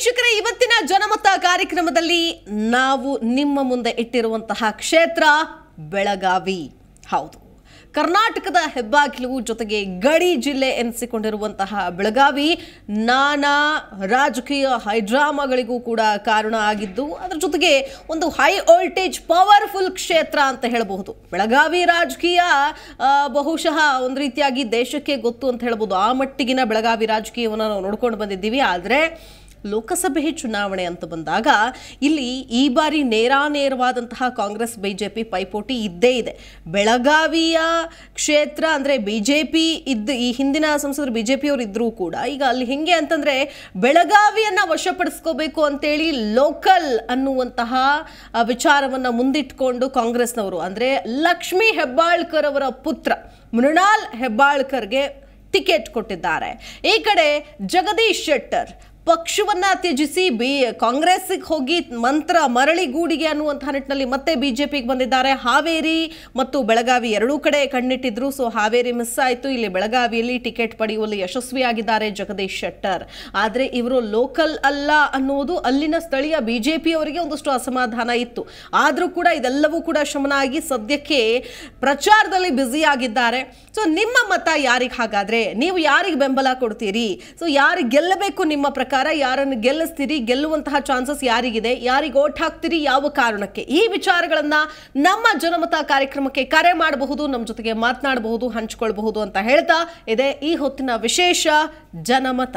ವೀಕ್ಷಕರೇ ಇವತ್ತಿನ ಜನಮತ ಕಾರ್ಯಕ್ರಮದಲ್ಲಿ ನಾವು ನಿಮ್ಮ ಮುಂದೆ ಇಟ್ಟಿರುವಂತಹ ಕ್ಷೇತ್ರ ಬೆಳಗಾವಿ ಹೌದು ಕರ್ನಾಟಕದ ಹೆಬ್ಬಾಗಿಲು ಜೊತೆಗೆ ಗಡಿ ಜಿಲ್ಲೆ ಎನಿಸಿಕೊಂಡಿರುವಂತಹ ಬೆಳಗಾವಿ ನಾನಾ ರಾಜಕೀಯ ಹೈಡ್ರಾಮಾಗಳಿಗೂ ಕೂಡ ಕಾರಣ ಆಗಿದ್ದು ಅದರ ಜೊತೆಗೆ ಒಂದು ಹೈ ವೋಲ್ಟೇಜ್ ಪವರ್ಫುಲ್ ಕ್ಷೇತ್ರ ಅಂತ ಹೇಳಬಹುದು ಬೆಳಗಾವಿ ರಾಜಕೀಯ ಆ, ಬಹುಶಃ ಒಂದು ರೀತಿಯಾಗಿ ದೇಶಕ್ಕೆ ಗೊತ್ತು ಅಂತ ಹೇಳ್ಬೋದು ಆ ಮಟ್ಟಿಗಿನ ಬೆಳಗಾವಿ ರಾಜಕೀಯವನ್ನು ನಾವು ನೋಡ್ಕೊಂಡು ಬಂದಿದ್ದೀವಿ ಆದರೆ ಲೋಕಸಭೆ ಚುನಾವಣೆ ಅಂತ ಬಂದಾಗ ಇಲ್ಲಿ ಈ ಬಾರಿ ನೇರಾನೇರವಾದಂತಹ ಕಾಂಗ್ರೆಸ್ ಬಿಜೆಪಿ ಪೈಪೋಟಿ ಇದ್ದೇ ಇದೆ ಬೆಳಗಾವಿಯ ಕ್ಷೇತ್ರ ಅಂದರೆ ಬಿಜೆಪಿ ಇದ್ದ ಈ ಹಿಂದಿನ ಸಂಸದರು ಬಿಜೆಪಿಯವರು ಇದ್ರೂ ಕೂಡ ಈಗ ಅಲ್ಲಿ ಹೆಂಗೆ ಅಂತಂದ್ರೆ ಬೆಳಗಾವಿಯನ್ನ ವಶಪಡಿಸ್ಕೋಬೇಕು ಅಂತೇಳಿ ಲೋಕಲ್ ಅನ್ನುವಂತಹ ಆ, ವಿಚಾರವನ್ನ ಮುಂದಿಟ್ಕೊಂಡು ಕಾಂಗ್ರೆಸ್ನವರು ಅಂದ್ರೆ ಲಕ್ಷ್ಮೀ ಹೆಬ್ಬಾಳ್ಕರ್ ಅವರ ಪುತ್ರ ಮೃಣಾಲ್ ಹೆಬ್ಬಾಳ್ಕರ್ಗೆ ಟಿಕೆಟ್ ಕೊಟ್ಟಿದ್ದಾರೆ ಈ ಕಡೆ ಜಗದೀಶ್ ಶೆಟ್ಟರ್ ಪಕ್ಷವನ್ನ ತ್ಯಜಿಸಿ ಬಿ ಕಾಂಗ್ರೆಸ್ಗೆ ಹೋಗಿ ಮಂತ್ರ ಮರಳಿ ಗೂಡಿಗೆ ಅನ್ನುವಂತಹ ನಿಟ್ಟಿನಲ್ಲಿ ಮತ್ತೆ ಬಿಜೆಪಿಗೆ ಬಂದಿದ್ದಾರೆ ಹಾವೇರಿ ಮತ್ತು ಬೆಳಗಾವಿ ಎರಡೂ ಕಡೆ ಕಣ್ಣಿಟ್ಟಿದ್ರು ಸೊ ಹಾವೇರಿ ಮಿಸ್ ಆಯಿತು ಇಲ್ಲಿ ಬೆಳಗಾವಿಯಲ್ಲಿ ಟಿಕೆಟ್ ಪಡೆಯುವಲ್ಲಿ ಯಶಸ್ವಿಯಾಗಿದ್ದಾರೆ ಜಗದೀಶ್ ಶೆಟ್ಟರ್ ಆದರೆ ಇವರು ಲೋಕಲ್ ಅಲ್ಲ ಅನ್ನುವುದು ಅಲ್ಲಿನ ಸ್ಥಳೀಯ ಬಿಜೆಪಿಯವರಿಗೆ ಒಂದಷ್ಟು ಅಸಮಾಧಾನ ಇತ್ತು ಆದರೂ ಕೂಡ ಇದೆಲ್ಲವೂ ಕೂಡ ಶಮನ ಆಗಿ ಸದ್ಯಕ್ಕೆ ಪ್ರಚಾರದಲ್ಲಿ ಬ್ಯುಸಿ ಆಗಿದ್ದಾರೆ ಸೊ ನಿಮ್ಮ ಮತ ಯಾರಿಗೆ ಹಾಗಾದ್ರೆ ನೀವು ಯಾರಿಗೆ ಬೆಂಬಲ ಕೊಡ್ತೀರಿ ಸೊ ಯಾರಿಗೆ ಗೆಲ್ಲಬೇಕು ನಿಮ್ಮ ಪ್ರಕಾರ ಯಾರನ್ನು ಗೆಲ್ಲಿಸ್ತೀರಿ ಗೆಲ್ಲುವಂತಹ ಚಾನ್ಸಸ್ ಯಾರಿಗಿದೆ ಯಾರಿಗೆ ಓಟ್ ಹಾಕ್ತೀರಿ ಯಾವ ಕಾರಣಕ್ಕೆ ಈ ವಿಚಾರಗಳನ್ನ ನಮ್ಮ ಜನಮತ ಕಾರ್ಯಕ್ರಮಕ್ಕೆ ಕರೆ ಮಾಡಬಹುದು ನಮ್ಮ ಜೊತೆಗೆ ಮಾತನಾಡಬಹುದು ಹಂಚಿಕೊಳ್ಬಹುದು ಅಂತ ಹೇಳ್ತಾ ಇದೆ ಈ ಹೊತ್ತಿನ ವಿಶೇಷ ಜನಮತ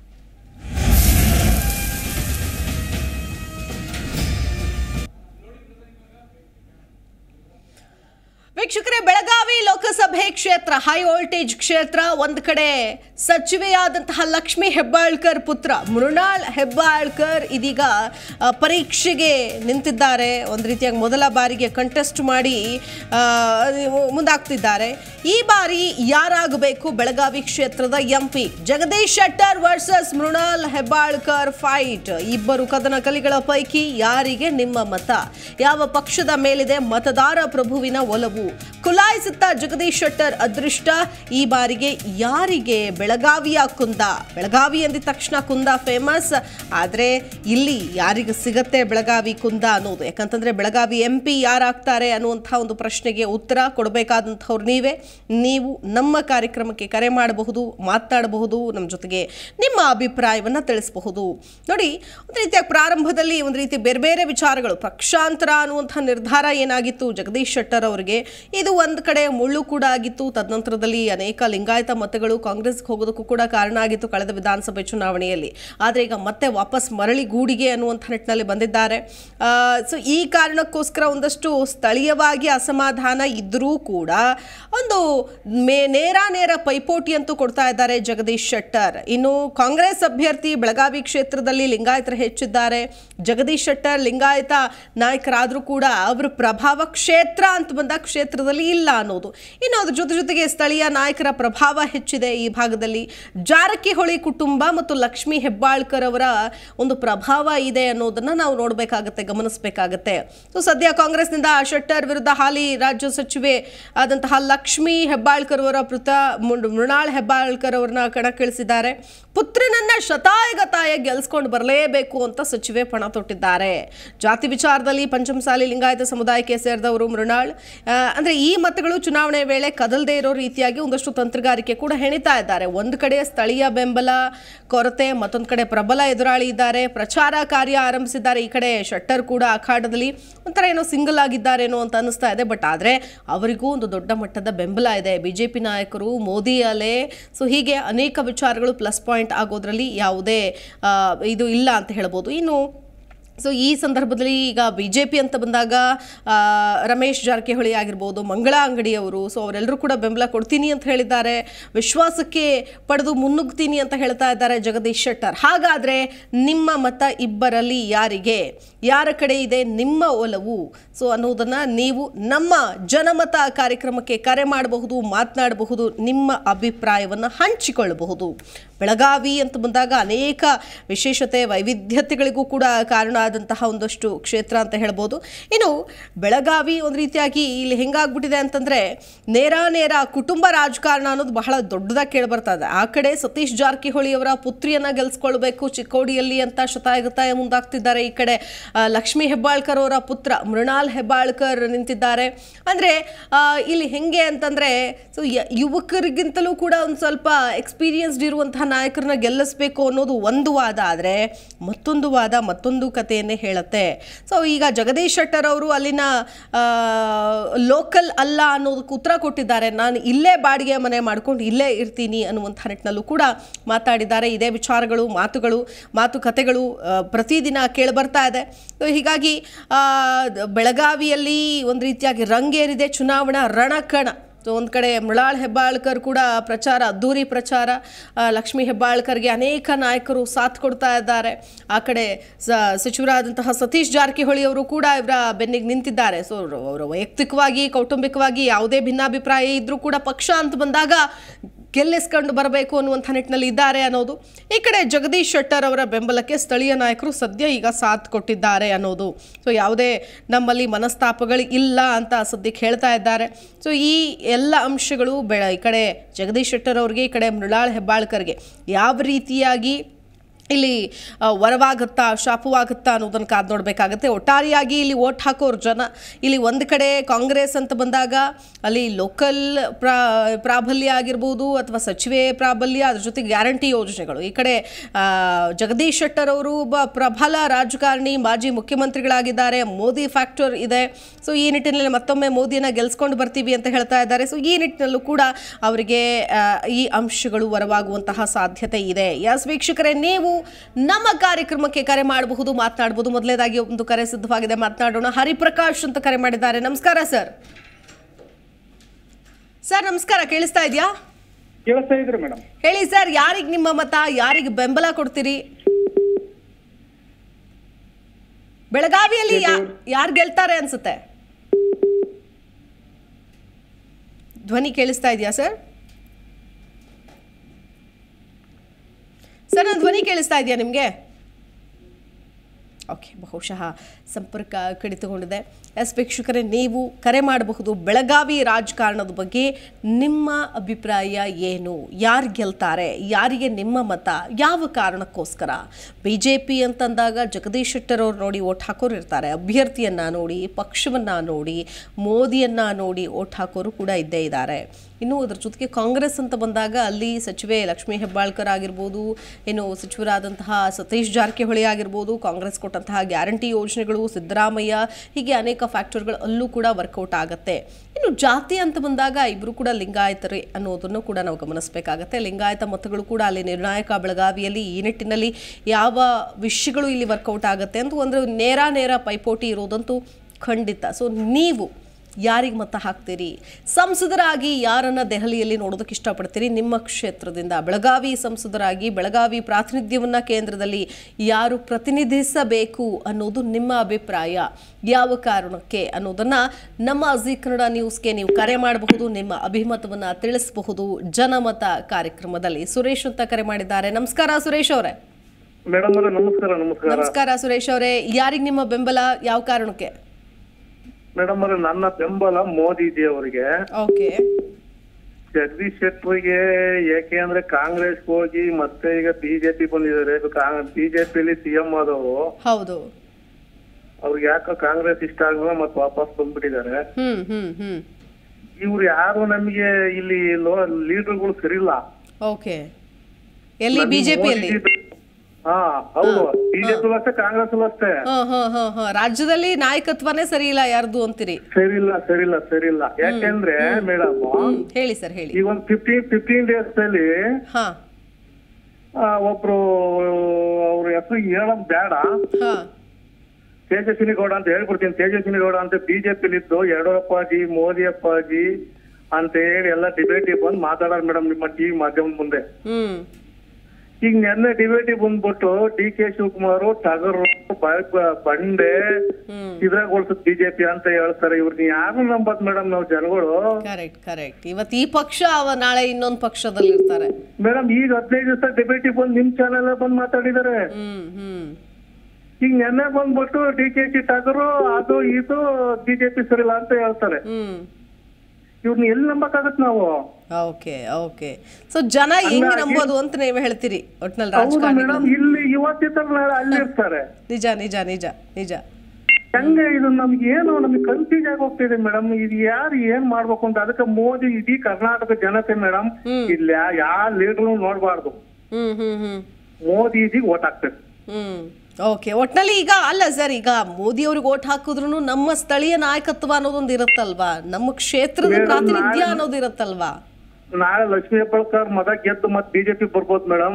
ವೀಕ್ಷಕರೇ ಬೆಳಗಾವಿ ಲೋಕಸಭೆ ಕ್ಷೇತ್ರ ಹೈ ವೋಲ್ಟೇಜ್ ಕ್ಷೇತ್ರ ಒಂದು ಕಡೆ ಸಚಿವೆಯಾದಂತಹ ಲಕ್ಷ್ಮಿ ಹೆಬ್ಬಾಳ್ಕರ್ ಪುತ್ರ ಮೃಣಾಲ್ ಹೆಬ್ಬಾಳ್ಕರ್ ಇದೀಗ ಆ, ಪರೀಕ್ಷೆಗೆ ನಿಂತಿದ್ದಾರೆ ಒಂದು ರೀತಿಯಾಗಿ ಮೊದಲ ಬಾರಿಗೆ ಕಂಟೆಸ್ಟ್ ಮಾಡಿ ಆ, ಮುಂದಾಗ್ತಿದ್ದಾರೆ ಈ ಬಾರಿ ಯಾರಾಗಬೇಕು ಬೆಳಗಾವಿ ಕ್ಷೇತ್ರದ MP Jagadish Shettar versus Mrinal Hebbalkar fight ಇಬ್ಬರು ಕದನ ಕಲಿಗಳ ಪೈಕಿ ಯಾರಿಗೆ ನಿಮ್ಮ ಮತ ಯಾವ ಪಕ್ಷದ ಮೇಲಿದೆ ಮತದಾರ ಪ್ರಭುವಿನ ಒಲವು ಕುಲಾಯಿಸುತ್ತಾ ಜಗದೀಶ್ ಶೆಟ್ಟರ್ ಅದೃಷ್ಟ ಈ ಬಾರಿಗೆ ಯಾರಿಗೆ ಬೆಳಗಾವಿಯ ಕುಂದ ಬೆಳಗಾವಿ ಅಂದಿದ ತಕ್ಷಣ ಕುಂದ ಫೇಮಸ್ ಆದರೆ ಇಲ್ಲಿ ಯಾರಿಗೆ ಸಿಗತ್ತೆ ಬೆಳಗಾವಿ ಕುಂದ ಅನ್ನೋದು ಯಾಕಂತಂದ್ರೆ ಬೆಳಗಾವಿ ಎಂ ಪಿ ಯಾರಾಗ್ತಾರೆ ಅನ್ನುವಂಥ ಒಂದು ಪ್ರಶ್ನೆಗೆ ಉತ್ತರ ಕೊಡಬೇಕಾದಂಥವ್ರು ನೀವೇ ನೀವು ನಮ್ಮ ಕಾರ್ಯಕ್ರಮಕ್ಕೆ ಕರೆ ಮಾಡಬಹುದು ಮಾತನಾಡಬಹುದು ನಮ್ಮ ಜೊತೆಗೆ ನಿಮ್ಮ ಅಭಿಪ್ರಾಯವನ್ನು ತಿಳಿಸಬಹುದು ನೋಡಿ ಒಂದು ರೀತಿಯಾಗಿ ಪ್ರಾರಂಭದಲ್ಲಿ ಒಂದು ರೀತಿ ಬೇರೆ ಬೇರೆ ವಿಚಾರಗಳು ಪಕ್ಷಾಂತರ ಅನ್ನುವಂಥ ನಿರ್ಧಾರ ಏನಾಗಿತ್ತು ಜಗದೀಶ್ ಶೆಟ್ಟರ್ ಅವರಿಗೆ ಇದು ಒಂದು ಕಡೆ ಮುಳ್ಳು ಕೂಡ ಆಗಿತ್ತು ತದನಂತರದಲ್ಲಿ ಅನೇಕ ಲಿಂಗಾಯತ ಮತಗಳು ಕಾಂಗ್ರೆಸ್ಗೆ ಹೋಗೋದಕ್ಕೂ ಕೂಡ ಕಾರಣ ಆಗಿತ್ತು ಕಳೆದ ವಿಧಾನಸಭೆ ಚುನಾವಣೆಯಲ್ಲಿ ಆದರೆ ಈಗ ಮತ್ತೆ ವಾಪಸ್ ಮರಳಿ ಗೂಡಿಗೆ ಅನ್ನುವಂಥ ನಿಟ್ಟಿನಲ್ಲಿ ಬಂದಿದ್ದಾರೆ ಸೊ ಈ ಕಾರಣಕ್ಕೋಸ್ಕರ ಒಂದಷ್ಟು ಸ್ಥಳೀಯವಾಗಿ ಅಸಮಾಧಾನ ಇದ್ದರೂ ಕೂಡ ಒಂದು ಮೇ ನೇರ ನೇರ ಪೈಪೋಟಿ ಅಂತೂ ಕೊಡ್ತಾ ಇದ್ದಾರೆ ಜಗದೀಶ್ ಶೆಟ್ಟರ್ ಇನ್ನು ಕಾಂಗ್ರೆಸ್ ಅಭ್ಯರ್ಥಿ ಬೆಳಗಾವಿ ಕ್ಷೇತ್ರದಲ್ಲಿ ಲಿಂಗಾಯತರು ಹೆಚ್ಚಿದ್ದಾರೆ ಜಗದೀಶ್ ಶೆಟ್ಟರ್ ಲಿಂಗಾಯತ ನಾಯಕರಾದರೂ ಕೂಡ ಅವರ ಪ್ರಭಾವ ಕ್ಷೇತ್ರ ಅಂತ ಬಂದಾಗ ಕ್ಷೇತ್ರದಲ್ಲಿ ಇಲ್ಲ ಅನ್ನೋದು ಇನ್ನು ಅದ್ರ ಜೊತೆ ಜೊತೆಗೆ ಸ್ಥಳೀಯ ನಾಯಕರ ಪ್ರಭಾವ ಹೆಚ್ಚಿದೆ ಈ ಭಾಗದಲ್ಲಿ ಜಾರಕಿಹೊಳಿ ಕುಟುಂಬ ಮತ್ತು ಲಕ್ಷ್ಮೀ ಹೆಬ್ಬಾಳ್ಕರ್ ಅವರ ಒಂದು ಪ್ರಭಾವ ಇದೆ ಅನ್ನೋದನ್ನ ನಾವು ನೋಡಬೇಕಾಗತ್ತೆ ಗಮನಿಸಬೇಕಾಗತ್ತೆ ಸೊ ಸದ್ಯ ಕಾಂಗ್ರೆಸ್ನಿಂದ ಶೆಟ್ಟರ್ ವಿರುದ್ಧ ಹಾಲಿ ರಾಜ್ಯ ಸಚಿವೆ ಆದಂತಹ ಲಕ್ಷ್ಮೀ ಹೆಬ್ಬಾಳ್ಕರ್ ಅವರ ಪುತ್ರ ಮೃ- ಮೃಣಾಲ್ ಹೆಬ್ಬಾಳ್ಕರ್ ಅವರನ್ನ ಕಣಕ್ಕಿಳಿಸಿದ್ದಾರೆ ಪುತ್ರನನ್ನ ಶತಾಯಗತಾಯ ಗೆಲ್ಸ್ಕೊಂಡು ಬರಲೇಬೇಕು ಅಂತ ಸಚಿವೆ ಪಣ ತೊಟ್ಟಿದ್ದಾರೆ ಜಾತಿ ವಿಚಾರದಲ್ಲಿ ಪಂಚಮಸಾಲಿ ಲಿಂಗಾಯತ ಸಮುದಾಯಕ್ಕೆ ಸೇರಿದವರು ಮೃಣಾಳ್ ಆ, ಅಂದ್ರೆ ಈ ಮತಗಳು ಚುನಾವಣೆ ವೇಳೆ ಕದಲ್ದೇ ಇರೋ ರೀತಿಯಾಗಿ ಒಂದಷ್ಟು ತಂತ್ರಗಾರಿಕೆ ಕೂಡ ಹೆಣಿತಾ ಇದ್ದಾರೆ ಒಂದು ಕಡೆ ಸ್ಥಳೀಯ ಬೆಂಬಲ ಕೊರತೆ ಮತ್ತೊಂದು ಕಡೆ ಪ್ರಬಲ ಎದುರಾಳಿ ಇದ್ದಾರೆ ಪ್ರಚಾರ ಕಾರ್ಯ ಆರಂಭಿಸಿದ್ದಾರೆ ಈ ಕಡೆ ಶೆಟ್ಟರ್ ಕೂಡ ಅಖಾಡದಲ್ಲಿ ಒಂಥರ ಏನೋ ಸಿಂಗಲ್ ಆಗಿದ್ದಾರೇನೋ ಅಂತ ಅನಿಸ್ತಾ ಇದೆ ಬಟ್ ಆದರೆ ಅವರಿಗೂ ಒಂದು ದೊಡ್ಡ ಮಟ್ಟದ ಬೆಂಬಲ ಇದೆ ಬಿಜೆಪಿ ನಾಯಕರು ಮೋದಿ ಅಲೆ ಸೊ ಹೀಗೆ ಅನೇಕ ವಿಚಾರಗಳು ಪ್ಲಸ್ ಪಾಯಿಂಟ್ ಆಗೋದ್ರಲ್ಲಿ ಯಾವುದೇ ಆ, ಇದು ಇಲ್ಲ ಅಂತ ಹೇಳ್ಬೋದು ಇನ್ನು ಸೊ ಈ ಸಂದರ್ಭದಲ್ಲಿ ಈಗ ಬಿ ಜೆ ಪಿ ಅಂತ ಬಂದಾಗ ಆ, ರಮೇಶ್ ಜಾರಕಿಹೊಳಿ ಆಗಿರ್ಬೋದು ಮಂಗಳ ಅಂಗಡಿಯವರು ಸೊ ಅವರೆಲ್ಲರೂ ಕೂಡ ಬೆಂಬಲ ಕೊಡ್ತೀನಿ ಅಂತ ಹೇಳಿದ್ದಾರೆ ವಿಶ್ವಾಸಕ್ಕೆ ಪಡೆದು ಮುನ್ನುಗ್ತೀನಿ ಅಂತ ಹೇಳ್ತಾ ಇದ್ದಾರೆ ಜಗದೀಶ್ ಶೆಟ್ಟರ್ ಹಾಗಾದರೆ ನಿಮ್ಮ ಮತ ಇಬ್ಬರಲ್ಲಿ ಯಾರಿಗೆ ಯಾರ ಕಡೆ ಇದೆ ನಿಮ್ಮ ಒಲವು ಸೊ ಅನ್ನೋದನ್ನು ನೀವು ನಮ್ಮ ಜನಮತ ಕಾರ್ಯಕ್ರಮಕ್ಕೆ ಕರೆ ಮಾಡಬಹುದು ಮಾತನಾಡಬಹುದು ನಿಮ್ಮ ಅಭಿಪ್ರಾಯವನ್ನು ಹಂಚಿಕೊಳ್ಳಬಹುದು ಬೆಳಗಾವಿ ಅಂತ ಬಂದಾಗ ಅನೇಕ ವಿಶೇಷತೆ ವೈವಿಧ್ಯತೆಗಳಿಗೂ ಕೂಡ ಕಾರಣ ಆದಂತಹ ಒಂದಷ್ಟು ಕ್ಷೇತ್ರ ಅಂತ ಹೇಳ್ಬೋದು ಇನ್ನು ಬೆಳಗಾವಿ ಒಂದು ರೀತಿಯಾಗಿ ಇಲ್ಲಿ ಹೆಂಗಾಗ್ಬಿಟ್ಟಿದೆ ಅಂತಂದ್ರೆ ನೇರ ನೇರ ಕುಟುಂಬ ರಾಜಕಾರಣ ಅನ್ನೋದು ಬಹಳ ದೊಡ್ಡದಾಗಿ ಕೇಳಿಬರ್ತಾ ಇದೆ ಆ ಕಡೆ ಸತೀಶ್ ಜಾರಕಿಹೊಳಿ ಅವರ ಪುತ್ರಿಯನ್ನ ಗೆಲ್ಸ್ಕೊಳ್ಬೇಕು ಚಿಕ್ಕೋಡಿಯಲ್ಲಿ ಅಂತ ಶತಾಯಗತಾಯ ಮುಂದಾಗ್ತಿದ್ದಾರೆ ಈ ಕಡೆ ಆ, ಲಕ್ಷ್ಮೀ ಹೆಬ್ಬಾಳ್ಕರ್ ಅವರ ಪುತ್ರ ಮೃಣಾಲ್ ಹೆಬ್ಬಾಳ್ಕರ್ ನಿಂತಿದ್ದಾರೆ ಅಂದ್ರೆ ಆ, ಇಲ್ಲಿ ಹೆಂಗೆ ಅಂತಂದ್ರೆ ಸೊ ಯುವಕರಿಗಿಂತಲೂ ಕೂಡ ಒಂದು ಸ್ವಲ್ಪ ಎಕ್ಸ್ಪೀರಿಯನ್ಸ್ಡ್ ಇರುವಂತಹ ನಾಯಕರನ್ನ ಗೆಲ್ಲಿಸ್ಬೇಕು ಅನ್ನೋದು ಒಂದು ವಾದ ಆದರೆ ಮತ್ತೊಂದು ವಾದ ಮತ್ತೊಂದು ಕಥೆಯನ್ನೇ ಹೇಳುತ್ತೆ ಸೊ ಈಗ ಜಗದೀಶ್ ಶೆಟ್ಟರ್ ಅವರು ಅಲ್ಲಿನ ಲೋಕಲ್ ಅಲ್ಲ ಅನ್ನೋದಕ್ಕೆ ಉತ್ತರ ಕೊಟ್ಟಿದ್ದಾರೆ ನಾನು ಇಲ್ಲೇ ಬಾಡಿಗೆ ಮನೆ ಮಾಡ್ಕೊಂಡು ಇಲ್ಲೇ ಇರ್ತೀನಿ ಅನ್ನುವಂಥ ನಿಟ್ಟಿನಲ್ಲೂ ಕೂಡ ಮಾತಾಡಿದ್ದಾರೆ ಇದೇ ವಿಚಾರಗಳು ಮಾತುಗಳು ಮಾತುಕತೆಗಳು ಆ, ಪ್ರತಿದಿನ ಕೇಳಿಬರ್ತಾ ಇದೆ ಸೊ ಹೀಗಾಗಿ ಆ, ದ- ಬೆಳಗಾವಿಯಲ್ಲಿ ಒಂದು ರೀತಿಯಾಗಿ ರಂಗೇರಿದೆ ಚುನಾವಣಾ ರಣಕಣ ಸೊ ಒಂದು ಕಡೆ ಮೃಳಾಳ್ ಹೆಬ್ಬಾಳ್ಕರ್ ಕೂಡ ಪ್ರಚಾರ ಅದ್ದೂರಿ ಪ್ರಚಾರ ಆ, ಲಕ್ಷ್ಮೀ ಹೆಬ್ಬಾಳ್ಕರ್ಗೆ ಅನೇಕ ನಾಯಕರು ಸಾಥ್ ಕೊಡ್ತಾ ಇದ್ದಾರೆ ಆ ಕಡೆ ಸ ಸಚಿವರಾದಂತಹ ಸತೀಶ್ ಜಾರಕಿಹೊಳಿ ಅವರು ಕೂಡ ಇವರ ಬೆನ್ನಿಗೆ ನಿಂತಿದ್ದಾರೆ ಸೊ ಅವರು ವೈಯಕ್ತಿಕವಾಗಿ ಕೌಟುಂಬಿಕವಾಗಿ ಯಾವುದೇ ಭಿನ್ನಾಭಿಪ್ರಾಯ ಇದ್ರೂ ಕೂಡ ಪಕ್ಷ ಅಂತ ಬಂದಾಗ ಗೆಲ್ಲಿಸ್ಕೊಂಡು ಬರಬೇಕು ಅನ್ನುವಂಥ ನಿಟ್ಟಿನಲ್ಲಿ ಇದ್ದಾರೆ ಅನ್ನೋದು ಈ ಕಡೆ ಜಗದೀಶ್ ಶೆಟ್ಟರ್ ಅವರ ಬೆಂಬಲಕ್ಕೆ ಸ್ಥಳೀಯ ನಾಯಕರು ಸದ್ಯ ಈಗ ಸಾಥ್ ಕೊಟ್ಟಿದ್ದಾರೆ ಅನ್ನೋದು ಸೊ ಯಾವುದೇ ನಮ್ಮಲ್ಲಿ ಮನಸ್ತಾಪಗಳು ಇಲ್ಲ ಅಂತ ಸದ್ಯಕ್ಕೆ ಹೇಳ್ತಾ ಇದ್ದಾರೆ ಸೊ ಈ ಎಲ್ಲ ಅಂಶಗಳು ಬೆಳ ಈ ಕಡೆ ಜಗದೀಶ್ ಶೆಟ್ಟರ್ ಅವ್ರಿಗೆ ಈ ಕಡೆ ಮೃಳಾಳ್ ಹೆಬ್ಬಾಳ್ಕರ್ಗೆ ಯಾವ ರೀತಿಯಾಗಿ ಇಲ್ಲಿ ಆ, ವರವಾಗುತ್ತಾ ಶಾಪವಾಗುತ್ತಾ ಅನ್ನೋದನ್ನು ಕಾದು ನೋಡಬೇಕಾಗತ್ತೆ ಒಟ್ಟಾರೆಯಾಗಿ ಇಲ್ಲಿ ಓಟ್ ಹಾಕೋರು ಜನ ಇಲ್ಲಿ ಒಂದು ಕಡೆ ಕಾಂಗ್ರೆಸ್ ಅಂತ ಬಂದಾಗ ಅಲ್ಲಿ ಲೋಕಲ್ ಪ್ರಾ ಪ್ರಾಬಲ್ಯ ಆಗಿರ್ಬೋದು ಅಥವಾ ಸಚಿವೆ ಪ್ರಾಬಲ್ಯ ಅದ್ರ ಜೊತೆ ಗ್ಯಾರಂಟಿ ಯೋಜನೆಗಳು ಈ ಕಡೆ ಆ, ಜಗದೀಶ್ ಶೆಟ್ಟರ್ ಅವರು ಒಬ್ಬ ಪ್ರಬಲ ರಾಜಕಾರಣಿ ಮಾಜಿ ಮುಖ್ಯಮಂತ್ರಿಗಳಾಗಿದ್ದಾರೆ ಮೋದಿ ಫ್ಯಾಕ್ಟರ್ ಇದೆ ಸೊ ಈ ನಿಟ್ಟಿನಲ್ಲಿ ಮತ್ತೊಮ್ಮೆ ಮೋದಿಯನ್ನ ಗೆಲ್ಸ್ಕೊಂಡು ಬರ್ತೀವಿ ಅಂತ ಹೇಳ್ತಾ ಇದ್ದಾರೆ ಸೊ ಈ ನಿಟ್ಟಿನಲ್ಲೂ ಕೂಡ ಅವರಿಗೆ ಆ, ಈ ಅಂಶಗಳು ವರವಾಗುವಂತಹ ಸಾಧ್ಯತೆ ಇದೆ ಎಸ್ ವೀಕ್ಷಕರೇ ನೀವು ನಮ್ಮ ಕಾರ್ಯಕ್ರಮಕ್ಕೆ ಕರೆ ಮಾಡಬಹುದು ಮಾತನಾಡಬಹುದು ಮೊದಲೇದಾಗಿ ಒಂದು ಕರೆ ಸಿದ್ಧವಾಗಿದೆ ಮಾತನಾಡೋಣ ಹರಿಪ್ರಕಾಶ್ ಅಂತ ಕರೆ ಮಾಡಿದ್ದಾರೆ ನಮಸ್ಕಾರ ಸರ್ ಸರ್ ನಮಸ್ಕಾರ ಕೇಳಿಸ್ತಾ ಇದೆಯಾ ಕೇಳಿಸ್ತಾ ಇದ್ರಿ ಮೇಡಮ್ ಹೇಳಿ ಸರ್ ಯಾರಿಗೆ ನಿಮ್ಮ ಮತ ಯಾರಿಗೆ ಬೆಂಬಲ ಕೊಡ್ತೀರಿ ಬೆಳಗಾವಿಯಲ್ಲಿ ಯಾರು ಗೆಲ್ತಾರೆ ಅನ್ಸುತ್ತೆ ಧ್ವನಿ ಕೇಳಿಸ್ತಾ ಇದೆಯಾ ಸರ್ ಸರ್ ನನ್ನ ಧ್ವನಿ ಕೇಳಿಸ್ತಾ ಇದೆಯಾ ನಿಮಗೆ ಓಕೆ ಬಹುಶಃ ಸಂಪರ್ಕ ಕಡಿತಗೊಂಡಿದೆ ಎಸ್ ವೀಕ್ಷಕರೇ ನೀವು ಕರೆ ಮಾಡಬಹುದು ಬೆಳಗಾವಿ ರಾಜಕಾರಣದ ಬಗ್ಗೆ ನಿಮ್ಮ ಅಭಿಪ್ರಾಯ ಏನು ಯಾರು ಗೆಲ್ತಾರೆ ಯಾರಿಗೆ ನಿಮ್ಮ ಮತ ಯಾವ ಕಾರಣಕ್ಕೋಸ್ಕರ ಬಿ ಜೆ ಪಿ ಅಂತಂದಾಗ ಜಗದೀಶ್ ಶೆಟ್ಟರ್ ಅವ್ರು ನೋಡಿ ಓಟ್ ಹಾಕೋರು ಇರ್ತಾರೆ ಅಭ್ಯರ್ಥಿಯನ್ನು ನೋಡಿ ಪಕ್ಷವನ್ನು ನೋಡಿ ಮೋದಿಯನ್ನು ನೋಡಿ ಓಟ್ ಹಾಕೋರು ಕೂಡ ಇದ್ದೇ ಇದ್ದಾರೆ ಇನ್ನು ಅದರ ಜೊತೆಗೆ ಕಾಂಗ್ರೆಸ್ ಅಂತ ಬಂದಾಗ ಅಲ್ಲಿ ಸಚಿವೆ ಲಕ್ಷ್ಮೀ ಹೆಬ್ಬಾಳ್ಕರ್ ಆಗಿರ್ಬೋದು ಇನ್ನು ಸಚಿವರಾದಂತಹ ಸತೀಶ್ ಜಾರಕಿಹೊಳಿ ಆಗಿರ್ಬೋದು ಕಾಂಗ್ರೆಸ್ ಕೊಟ್ಟಂತಹ ಗ್ಯಾರಂಟಿ ಯೋಜನೆಗಳು ಸಿದ್ದರಾಮಯ್ಯ ಹೀಗೆ ಅನೇಕ ಫ್ಯಾಕ್ಟರ್ಗಳು ಅಲ್ಲೂ ಕೂಡ ವರ್ಕೌಟ್ ಆಗುತ್ತೆ ಇನ್ನು ಜಾತಿ ಅಂತ ಬಂದಾಗ ಇಬ್ಬರು ಕೂಡ ಲಿಂಗಾಯತರೇ ಅನ್ನೋದನ್ನು ಕೂಡ ನಾವು ಗಮನಿಸಬೇಕಾಗತ್ತೆ ಲಿಂಗಾಯತ ಮತಗಳು ಕೂಡ ಅಲ್ಲಿ ನಿರ್ಣಾಯಕ ಬೆಳಗಾವಿಯಲ್ಲಿ ಈ ನಿಟ್ಟಿನಲ್ಲಿ ಯಾವ ವಿಷಯಗಳು ಇಲ್ಲಿ ವರ್ಕೌಟ್ ಆಗುತ್ತೆ ಅಂತ ಒಂದು ನೇರ ನೇರ ಪೈಪೋಟಿ ಇರೋದಂತೂ ಖಂಡಿತ ಸೊ ನೀವು ಯಾರಿಗೆ ಮತ ಹಾಕ್ತೀರಿ ಸಂಸದರಾಗಿ ಯಾರನ್ನ ದೆಹಲಿಯಲ್ಲಿ ನೋಡೋದಕ್ಕೆ ಇಷ್ಟಪಡ್ತೀರಿ ನಿಮ್ಮ ಕ್ಷೇತ್ರದಿಂದ ಬೆಳಗಾವಿ ಸಂಸದರಾಗಿ ಬೆಳಗಾವಿ ಪ್ರಾತಿನಿಧ್ಯವನ್ನ ಕೇಂದ್ರದಲ್ಲಿ ಯಾರು ಪ್ರತಿನಿಧಿಸಬೇಕು ಅನ್ನೋದು ನಿಮ್ಮ ಅಭಿಪ್ರಾಯ ಯಾವ ಕಾರಣಕ್ಕೆ ಅನ್ನೋದನ್ನ ನಮ್ಮ ಅಜಿ ಕನ್ನಡ ನ್ಯೂಸ್ಗೆ ನೀವು ಕರೆ ಮಾಡಬಹುದು ನಿಮ್ಮ ಅಭಿಮತವನ್ನ ತಿಳಿಸಬಹುದು ಜನಮತ ಕಾರ್ಯಕ್ರಮದಲ್ಲಿ ಸುರೇಶ್ ಅಂತ ಕರೆ ಮಾಡಿದ್ದಾರೆ ನಮಸ್ಕಾರ ಸುರೇಶ್ ಅವರೇ ಮೇಡಮ್ ಅವರೇ ನಮಸ್ಕಾರ ನಮಸ್ಕಾರ ನಮಸ್ಕಾರ ಸುರೇಶ್ ಅವರೇ ಯಾರಿಗೆ ನಿಮ್ಮ ಬೆಂಬಲ ಯಾವ ಕಾರಣಕ್ಕೆ ಮೇಡಮ್ ಅವರೇ ನನ್ನ ಬೆಂಬಲ ಮೋದಿಜಿ ಅವರಿಗೆ ಓಕೆ ಜಗದೀಶ್ ಶೆಟ್ಟರಿಗೆ ಏಕೆ ಅಂದ್ರೆ ಕಾಂಗ್ರೆಸ್ ಹೋಗಿ ಮತ್ತೆ ಈಗ ಬಿಜೆಪಿ ಬಂದಿದ್ದಾರೆ ಬಿಜೆಪಿಲಿ ಸಿಎಂ ಆದವರು ಹೌದು ಅವ್ರಿಗೆ ಯಾಕೋ ಕಾಂಗ್ರೆಸ್ ಇಷ್ಟ ಆಗಲ್ಲ ಮತ್ತೆ ವಾಪಸ್ ಬಂದ್ಬಿಟ್ಟಿದ್ದಾರೆ ಹ್ಮ್ ಹ್ಮ್ ಹ್ಮ್ ಇವ್ರು ಯಾರು ನಮಗೆ ಇಲ್ಲಿ ಲೀಡರ್ಗಳು ಸರಿಲ್ಲ ಓಕೆ ಎಲ್ಲಿ ಬಿಜೆಪಿಯಲ್ಲಿ ಮೋದಿಜಿ- ಹಾ ಹೌದು ಬಿಜೆಪಿ ಅಷ್ಟೇ ಕಾಂಗ್ರೆಸ್ ಅಷ್ಟೇ ಹಾ ಹಾ ಹಾ ಹಾ ರಾಜ್ಯದಲ್ಲಿ ನಾಯಕತ್ವನೇ ಸರಿ ಇಲ್ಲ ಯಾರ್ದು ಅಂತೀರಿ ಸರಿಲ್ಲ ಸರಿಲ್ಲ ಸರಿಲ್ಲ ಯಾಕೆಂದ್ರೆ ಮೇಡಮ್ ಹ್ಮ್ ಹೇಳಿ ಸರ್ ಹೇಳಿ ಈಗ ಒಂದು ಫಿಫ್ಟೀನ್ ಫಿಫ್ಟೀನ್ ಡೇಸ್ ಅಲ್ಲಿ ಹಾ ಆ, ಒಬ್ರು ಅವ್ರ ಹೆಸರು ಹೇಳೋದ್ ಬೇಡ ಹಾ ತೇಜಸ್ವಿನಿ ಗೌಡ ಅಂತ ಹೇಳ್ಬಿಡ್ತೀನಿ ತೇಜಸ್ವಿನಿ ಗೌಡ ಅಂತ ಬಿಜೆಪಿಲಿದ್ದು ಯಡಿಯೂರಪ್ಪಾಜಿ ಮೋದಿ ಅಪ್ಪಾಜಿ ಅಂತ ಹೇಳಿ ಎಲ್ಲ ಡಿಬೇಟಿಗೆ ಬಂದು ಮಾತಾಡೋರು ಮೇಡಮ್ ನಿಮ್ಮ ಟಿವಿ ಮಾಧ್ಯಮದ ಮುಂದೆ ಹ್ಮ್ ಈಗ ನೆನ್ನೆ ಡಿಬೇಟಿಗೆ ಬಂದ್ಬಿಟ್ಟು ಡಿ ಕೆ ಶಿವಕುಮಾರ್ ಟಗರು ಬ- ಬಂಡೆ ಹ್ಮ್ ಇದ್ರಾಗೊಳ್ಸದ್ ಬಿಜೆಪಿ ಅಂತ ಹೇಳ್ತಾರೆ ಇವ್ರನ್ನ ಯಾರು ನಂಬತ್ ಮೇಡಮ್ ನಾವು ಜನಗಳು ಕರೆಕ್ಟ್ ಕರೆಕ್ಟ್ ಇವತ್ತು ಈ ಪಕ್ಷ ಅವ ನಾಳೆ ಇನ್ನೊಂದು ಪಕ್ಷದಲ್ಲಿ ಇರ್ತಾರೆ ಮೇಡಮ್ ಈಗ ಹದಿನೈದು ದಿವಸ ಡಿಬೇಟಿಗೆ ಬಂದು ನಿಮ್ ಚಾನೆಲ್ ಬಂದು ಮಾತಾಡಿದ್ದಾರೆ ಹ್ಮ್ ಹ್ಮ್ ಈಗ ನೆನ್ನೆ ಬಂದ್ಬಿಟ್ಟು ಡಿ ಕೆ ಶಿ ಟಗರು ಅದು ಇದು ಬಿಜೆಪಿ ಸರಿಲ್ಲ ಅಂತ ಹೇಳ್ತಾರೆ ಹ್ಮ್ ಇವ್ರನ್ನ ಎಲ್ಲಿ ನಂಬಕ್ಕಾಗತ್ ನಾವು ಓಕೆ ಓಕೆ ಸೊ ಜನ ಹೆಂಗ್ ನಂಬೋದು ಅಂತ ನೀವು ಹೇಳ್ತೀರಿ ಒಟ್ನಲ್ಲಿ ಹೌದು ರಾಜಕಾರಣಿ ಮೇಡಮ್ ಇಲ್ಲಿ ಇವತ್ತಿದ್ದಾಗ ನಾಳೆ ಅಲ್ಲಿ ಇರ್ತಾರೆ ನಿಜ ನಿಜ ನಿಜ ನಿಜ ಹೆಂಗೆ ಇದು ನಮ್ಗೆ ಏನು ನಮ್ಗೆ ಕನ್ಫ್ಯೂಸ್ ಆಗಿ ಹೋಗ್ತಿದೆ ಮೇಡಮ್ ಇದು ಯಾರು ಏನ್ ಮಾಡ್ಬೇಕು ಅಂತ ಅದಕ್ಕೆ ಮೋದಿ ಇಡೀ ಕರ್ನಾಟಕ ಜನತೆ ಮೇಡಮ್ ಇಲ್ಲಿ ಯಾವ ಲೀಡರ್ ನೋಡ್ಬಾರ್ದು ಹ್ಮ್ ಹ್ಮ್ ಹ್ಮ್ ಮೋದಿಜಿಗೆ ಓಟ್ ಹಾಕ್ಬೇಕು ಹ್ಮ್ ಓಕೆ ಒಟ್ನಲ್ಲಿ ಈಗ ಅಲ್ಲ ಸರ್ ಈಗ ಮೋದಿ ಅವ್ರಿಗೆ ಓಟ್ ಹಾಕಿದ್ರು ನಮ್ಮ ಸ್ಥಳೀಯ ನಾಯಕತ್ವ ಅನ್ನೋದೊಂದು ಇರುತ್ತಲ್ವಾ ನಮ್ಮ ಕ್ಷೇತ್ರದ Madam, ಪ್ರಾತಿನಿಧ್ಯ ನಾಳೆ- ಅನ್ನೋದು ಇರುತ್ತಲ್ವಾ ನಾಳೆ ಲಕ್ಷ್ಮೀ ಹೆಬ್ಬಾಳ್ಕರ್ ಮಗ ಗೆದ್ದು ಮತ್ ಬಿಜೆಪಿ ಬರ್ಬೋದು ಮೇಡಮ್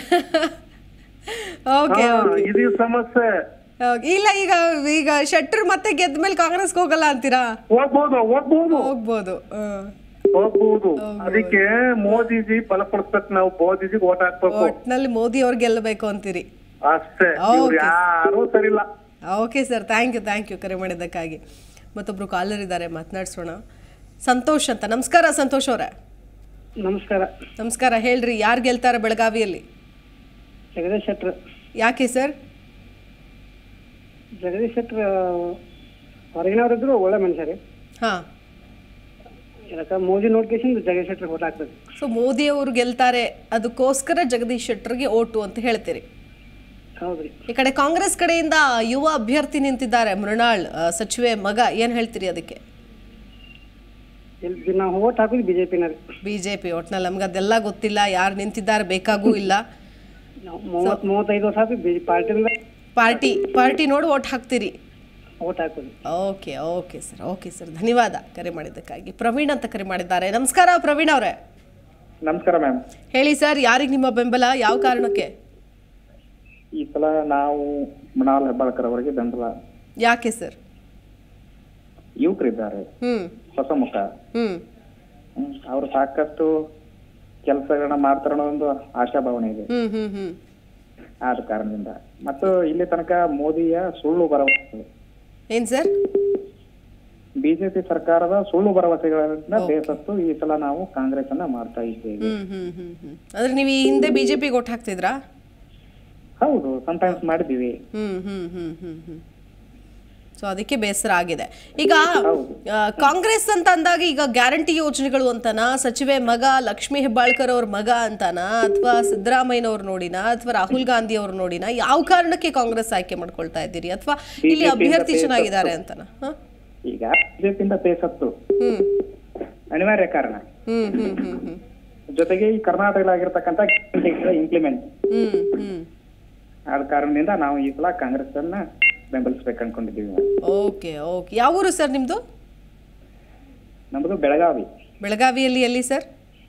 ಓಕೆ ಇದು ಸಮಸ್ಯೆ ಇಲ್ಲ ಈಗ ಈಗ ಶೆಟ್ಟರ್ ಮತ್ತೆ ಗೆದ್ದ ಮೇಲೆ ಕಾಂಗ್ರೆಸ್ಗೆ ಹೋಗಲ್ಲ ಅಂತೀರಾ ಹೋಗ್ಬೋದು ಹೋಗ್ಬೋದು ಹೋಗ್ಬೋದು ಹ್ಮ್. ಹೋಗ್ಬೋದು ಅದಕ್ಕೆ ಮೋದಿಜಿ ಬಲಪಡಿಸ್ಬೇಕು ನಾವು ಮೋದಿಜಿಗೆ ಓಟ್ ಹಾಕ್ಬೇಕು ಒಟ್ನಲ್ಲಿ ಮೋದಿ ಅವ್ರು ಗೆಲ್ಲಬೇಕು ಅಂತೀರಿ ಅಷ್ಟೇ ಇವ್ರು ಯಾರು ಸರಿಲ್ಲ okay sir thank you thank you ಕರೆ ಮಾಡಿದ್ದಕ್ಕಾಗಿ ಮತ್ತೊಬ್ರು ಕಾಲರ್ ಇದ್ದಾರೆ ಮಾತನಾಡ್ಸೋಣ ಸಂತೋಷ್ ಅಂತ ನಮಸ್ಕಾರ ಸಂತೋಷ್ ಅವರೇ ನಮಸ್ಕಾರ ನಮಸ್ಕಾರ ಹೇಳ್ರಿ ಯಾರು ಗೆಲ್ತಾರೆ ಬೆಳಗಾವಿಯಲ್ಲಿ ಜಗದೀಶ್ ಶೆಟ್ರ್ ಯಾಕೆ ಸರ್ ಜಗದೀಶ್ ಶೆಟ್ರ್ ಹೊರಗಿನವರಿದ್ರು ಒಳ್ಳೆ ಮನುಷ್ಯ ರೀ ಹಾಂ ಯಾಕ ಮೋದಿ ನೋಡ್ಕೇಶನ್ ಜಗದೀಶ್ ಶೆಟ್ರ್ ಓಟ್ ಹಾಕ್ಬೇಕು ಸೊ ಮೋದಿ ಅವರು ಗೆಲ್ತಾರೆ ಅದಕ್ಕೋಸ್ಕರ ಜಗದೀಶ್ ಶೆಟ್ಟರ್ಗೆ ಓಟು ಅಂತ ಹೇಳ್ತೀರಿ ಹೌದ್ರಿ ಈ ಕಡೆ ಕಾಂಗ್ರೆಸ್ ಕಡೆಯಿಂದ ಯುವ ಅಭ್ಯರ್ಥಿ ನಿಂತಿದ್ದಾರೆ ಮೃಣಾಳ್ ಆ, ಸಚಿವೆ ಮಗ ಏನು ಹೇಳ್ತೀರಿ ಅದಕ್ಕೆ ಇಲ್ಲಿ ನಾವು ಓಟ್ ಹಾಕೋದು ಬಿಜೆಪಿನ ರೀ ಬಿ ಜೆ ಪಿ ಒಟ್ನಲ್ಲಿ ನಮ್ಗೆ ಅದೆಲ್ಲ ಗೊತ್ತಿಲ್ಲ ಯಾರು ನಿಂತಿದ್ದಾರೆ ಬೇಕಾಗೂ ಇಲ್ಲ ನಾವು ಮೂವತ್ ಮೂವತ್ತೈದು ವರ್ಷ ಆಗಿ ಬಿ ಪಾರ್ಟಿಯಿಂದ ಪಾರ್ಟಿ ಪಾರ್ಟಿ ನೋಡಿ ಓಟ್ ಹಾಕ್ತೀರಿ ಓಟ್ ಹಾಕೋದು okay okay sir okay sir ಧನ್ಯವಾದ ಕರೆ ಮಾಡಿದ್ದಕ್ಕಾಗಿ ಪ್ರವೀಣ್ ಅಂತ ಕರೆ ಮಾಡಿದ್ದಾರೆ ನಮಸ್ಕಾರ ಪ್ರವೀಣ್ ಅವರೇ ನಮಸ್ಕಾರ ಮ್ಯಾಮ್ ಹೇಳಿ ಸರ್ ಯಾರಿಗೆ ನಿಮ್ಮ ಬೆಂಬಲ ಯಾವ ಕಾರಣಕ್ಕೆ ಈ ಸಲ ನಾವು ಮೃಣಾಲ್ ಹೆಬ್ಬಾಳ್ಕರ್ ಅವರಿಗೆ ಬೆಂಬಲ ಯಾಕೆ ಸರ್ ಯುವಕರಿದ್ದಾರೆ ಹ್ಮ್ ಹೊಸ ಮುಖ ಹ್ಮ್ ಅವರು ಸಾಕಷ್ಟು ಕೆಲಸಗಳನ್ನ ಮಾಡ್ತಾರ ಅನ್ನೋ ಒಂದು ಆಶಾಭಾವನೆ ಇದೆ ಹ್ಮ್ ಹ್ಮ್ ಹ್ಮ್ ಆದ ಕಾರಣದಿಂದ ಮತ್ತು ಇಲ್ಲಿ ತನಕ ಮೋದಿಯ ಸುಳ್ಳು ಭರವಸೆ ಏನ್ ಸರ್ ಬಿಜೆಪಿ ಸರ್ಕಾರದ ಸುಳ್ಳು ಭರವಸೆಗಳನ್ನ ಬೇಸತ್ತು ಈ ಸಲ ನಾವು ಕಾಂಗ್ರೆಸ್ ಅನ್ನ ಮಾಡ್ತಾ ಇದ್ದೇವೆ ಹ್ಮ್ ಹ್ಮ್ ಹ್ಮ್ ಹ್ಮ್ ಅಂದ್ರೆ ನೀವು ಈ ಹಿಂದೆ ಬಿಜೆಪಿಗೆ ಓಟ್ ಹಾಕ್ತಿದ್ರಾ ಹೌದು ಸಮಟೈಮ್ಸ್ ಮಾಡಿದೀವಿ ಹ್ಮ್ ಹ್ಮ್ ಹ್ಮ್ ಹ್ಮ್ ಹ್ಮ್ ಸೊ ಅದಕ್ಕೆ ಬೇಸರ ಆಗಿದೆ ಈಗ ಹೌದು. ಆ, ಕಾಂಗ್ರೆಸ್ ಅಂತ ಅಂದಾಗ ಈಗ ಗ್ಯಾರಂಟಿ ಯೋಜನೆಗಳು ಅಂತನಾ ಸಚಿವೆ ಮಗ ಲಕ್ಷ್ಮೀ ಹೆಬ್ಬಾಳ್ಕರ್ ಅವ್ರ ಮಗ ಅಂತನಾ ಅಥವಾ ಸಿದ್ದರಾಮಯ್ಯನವ್ರು ನೋಡಿನಾ ಅಥವಾ ರಾಹುಲ್ ಗಾಂಧಿ ಅವ್ರು ನೋಡಿನಾ ಯಾವ ಕಾರಣಕ್ಕೆ ಕಾಂಗ್ರೆಸ್ ಆಯ್ಕೆ ಮಾಡ್ಕೊಳ್ತಾ ಇದ್ದೀರಿ ಅಥವಾ ಇಲ್ಲಿ BJP ಅಭ್ಯರ್ಥಿ ಇಂದ ಚೆನ್ನಾಗಿದ್ದಾರೆ ಅಂತನಾ ಹ? ಈಗ ಬಿಜೆಪಿಯಿಂದ ಬೇಸತ್ತು ಹ್ಮ್ ಅನಿವಾರ್ಯ ಕಾರಣ ಹ್ಮ್ ಹ್ಮ್ ಹ್ಮ್ ಹ್ಮ್ ಜೊತೆಗೆ ಈ ಕರ್ನಾಟಕದಲ್ಲಿರ್ತಕ್ಕಂಥ ಇಂಪ್ಲಿಮೆಂಟ್ ಹ್ಮ್ ಹ್ಮ್ ಆದ ಕಾರಣದಿಂದ ನಾವು ಈ ಸಲ ಕಾಂಗ್ರೆಸ್ ಅನ್ನ ಬೆಂಬಲಿಸ್ಬೇಕು ಅನ್ಕೊಂಡಿದ್ದೀವಿ ಓಕೆ ಓಕೆ ಯಾವ ಊರು ಸರ್ ನಿಮ್ದು ನಮ್ಮದು ಬೆಳಗಾವಿ ಬೆಳಗಾವಿಯಲ್ಲಿ ಎಲ್ಲಿ ಸರ್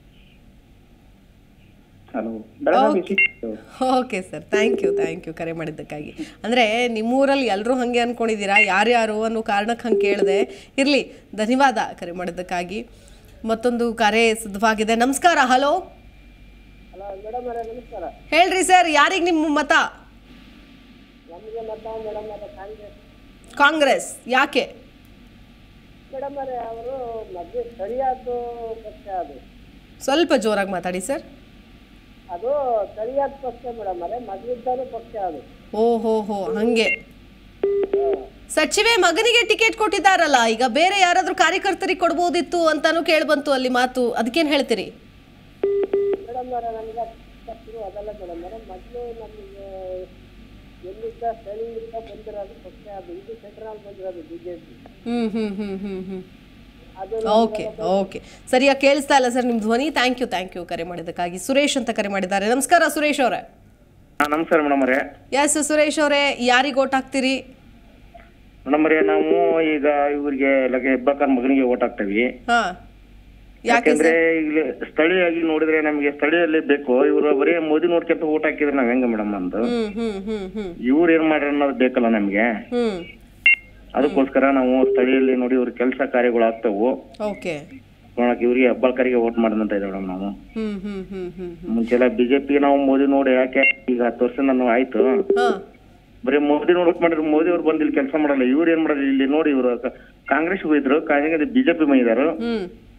ಹಲೋ ಬೆಳಗಾವಿ ಸಿಕ್ತು okay sir thank you thank you ಕರೆ ಮಾಡಿದ್ದಕ್ಕಾಗಿ ಅಂದರೆ ನಿಮ್ಮೂರಲ್ಲಿ ಎಲ್ಲರೂ ಹಾಗೆ ಅಂದ್ಕೊಂಡಿದ್ದೀರಾ ಯಾರ್ಯಾರು ಅನ್ನೋ ಕಾರಣಕ್ಕೆ ಹಂಗೆ ಕೇಳಿದೆ ಇರಲಿ ಧನ್ಯವಾದ ಕರೆ ಮಾಡಿದ್ದಕ್ಕಾಗಿ ಮತ್ತೊಂದು ಕರೆ ಸಿದ್ಧವಾಗಿದೆ ನಮಸ್ಕಾರ ಹಲೋ ಹೇಳ್ರಿ ಸರ್ ಯಾರಿಗೆ ನಿಮ್ಮ ಮತ ಕಾಂಗ್ರೆಸ್ ಯಾಕೆ ಮೇಡಮ್ ಅವರೇ ಅವರು ಮದುವೆ ಸರಿಯಾದ ಪಕ್ಷ ಅದು ಸ್ವಲ್ಪ ಜೋರಾಗಿ ಮಾತಾಡಿ ಸರ್ ಅದು ಸರಿಯಾದ ಪಕ್ಷ ಮೇಡಮ್ ಅವರೇ ಮದುವಿದ್ದಾನು ಪಕ್ಷ ಅದು ಓ ಹೋ ಹೋ ಹಂಗೆ ಸಚಿವೆ ಮಗನಿಗೆ ಟಿಕೆಟ್ ಕೊಟ್ಟಿದ್ದಾರಲ್ಲ ಈಗ ಬೇರೆ ಯಾರಾದ್ರೂ ಕಾರ್ಯಕರ್ತರಿಗೆ ಕೊಡ್ಬೋದಿತ್ತು ಅಂತಾನು ಕೇಳ್ಬಂತು ಅಲ್ಲಿ ಮಾತು ಅದಕ್ಕೇನು ಹೇಳ್ತೀರಿ ಮೇಡಮ್ ಅವರೇ ನನಗೆ ಶುರು ಅದಲ್ಲ ಮೇಡಮ್ ಅವರೇ ಮೊದಲು ನಮಗೆ ಎಲ್ಲಿದ್ದ ಸ್ಥಳೀಯರಿಂದ ಬಂದಿರೋದು ಪಕ್ಷ ಅದು ಇದು ಸೆಂಟ್ರಲ್ ಬಂದಿರೋದು ಬಿ ಜೆ ಪಿ ಹ್ಮ್ ಹ್ಮ್ ಹ್ಮ್ ಹ್ಮ್ ಹ್ಮ್ ಅದು ಓಕೆ ಓಕೆ ಸರಿಯಾಗಿ ಕೇಳಿಸ್ತಾ ಇಲ್ಲ ಸರ್ ನಿಮ್ಮ ಧ್ವನಿ ಥ್ಯಾಂಕ್ ಯು ಥ್ಯಾಂಕ್ ಯು ಕರೆ ಮಾಡಿದ್ದಕ್ಕಾಗಿ ಸುರೇಶ್ ಅಂತ ಕರೆ ಮಾಡಿದ್ದಾರೆ ನಮಸ್ಕಾರ ಸುರೇಶ್ ಅವರೇ ನಮಸ್ಕಾರ ಮೇಡಮ್ ಅವರೇ ಎಸ್ ಸುರೇಶ್ ಅವರೇ ಯಾರಿಗೆ ಓಟ್ ಹಾಕ್ತೀರಿ ಮೇಡಮ್ ಅವರೇ ನಾವು ಈಗ ಇವ್ರಿಗೆ ಲಗೆ ಹೆಬ್ಬಾಳ್ಕರ್ ಮಗನಿಗೆ ಓಟ್ ಹಾಕ್ತೇವಿ ಹಾ ಯಾಕೆ ಯಾಕಂದ್ರೆ ಈಗ ಸ್ಥಳೀಯವಾಗಿ ನೋಡಿದ್ರೆ ನಮಗೆ ಸ್ಥಳೀಯಲ್ಲಿ ಬೇಕು ಇವರು ಬರೀ ಮೋದಿ ನೋಡ್ಕೊಂತ ಓಟ್ ಹಾಕಿದ್ರೆ ನಾವ್ ಹೆಂಗ ಮೇಡಮ್ ಅಂದು ಹ್ಮ್ ಹ್ಮ್ ಹ್ಮ್ ಹ್ಮ್ ಇವ್ರು ಏನ್ ಮಾಡ್ರ ಅನ್ನೋದು ಬೇಕಲ್ಲ ನಮ್ಗೆ ಹ್ಮ್ ಅದಕ್ಕೋಸ್ಕರ ನಾವು ಸ್ಥಳೀಯಲ್ಲಿ ನೋಡಿ ಇವ್ರ ಕೆಲಸ ಕಾರ್ಯಗಳು ಆಗ್ತಾವು ಓಕೆ ನೋಡಕ್ ಇವ್ರಿಗೆ ಹೆಬ್ಬಾಳ್ಕರಿಗೆ ಓಟ್ ಮಾಡೋದಂತ ಇದೆ ಮೇಡಮ್ ನಾವು ಹ್ಮ್ ಹ್ಮ್ ಹ್ಮ್ ಹ್ಮ್ ಹ್ಮ್ ಮುಂಚೆಲ್ಲ ಬಿಜೆಪಿ ನಾವು ಮೋದಿ ನೋಡಿ ಯಾಕೆ ಈಗ ಹತ್ತು ವರ್ಷ ನಾನು ಆಯ್ತು ಹಾ ಬರೀ ಮೋದಿ ನೋಡಕ್ ಮಾಡಿದ್ರು ಮೋದಿ ಅವ್ರು ಬಂದು ಇಲ್ಲಿ ಕೆಲಸ ಮಾಡಲ್ಲ ಇವ್ರು ಏನ್ ಮಾಡೋದು ಇಲ್ಲಿ ನೋಡಿ ಇವರು ಕಾಂಗ್ರೆಸ್ ಹೋಗಿದ್ರು ಕಾಂಗ್ರೆಸ್ ಬಿಜೆಪಿ ಬಂದಿದ್ದಾರೆ ಹ್ಮ್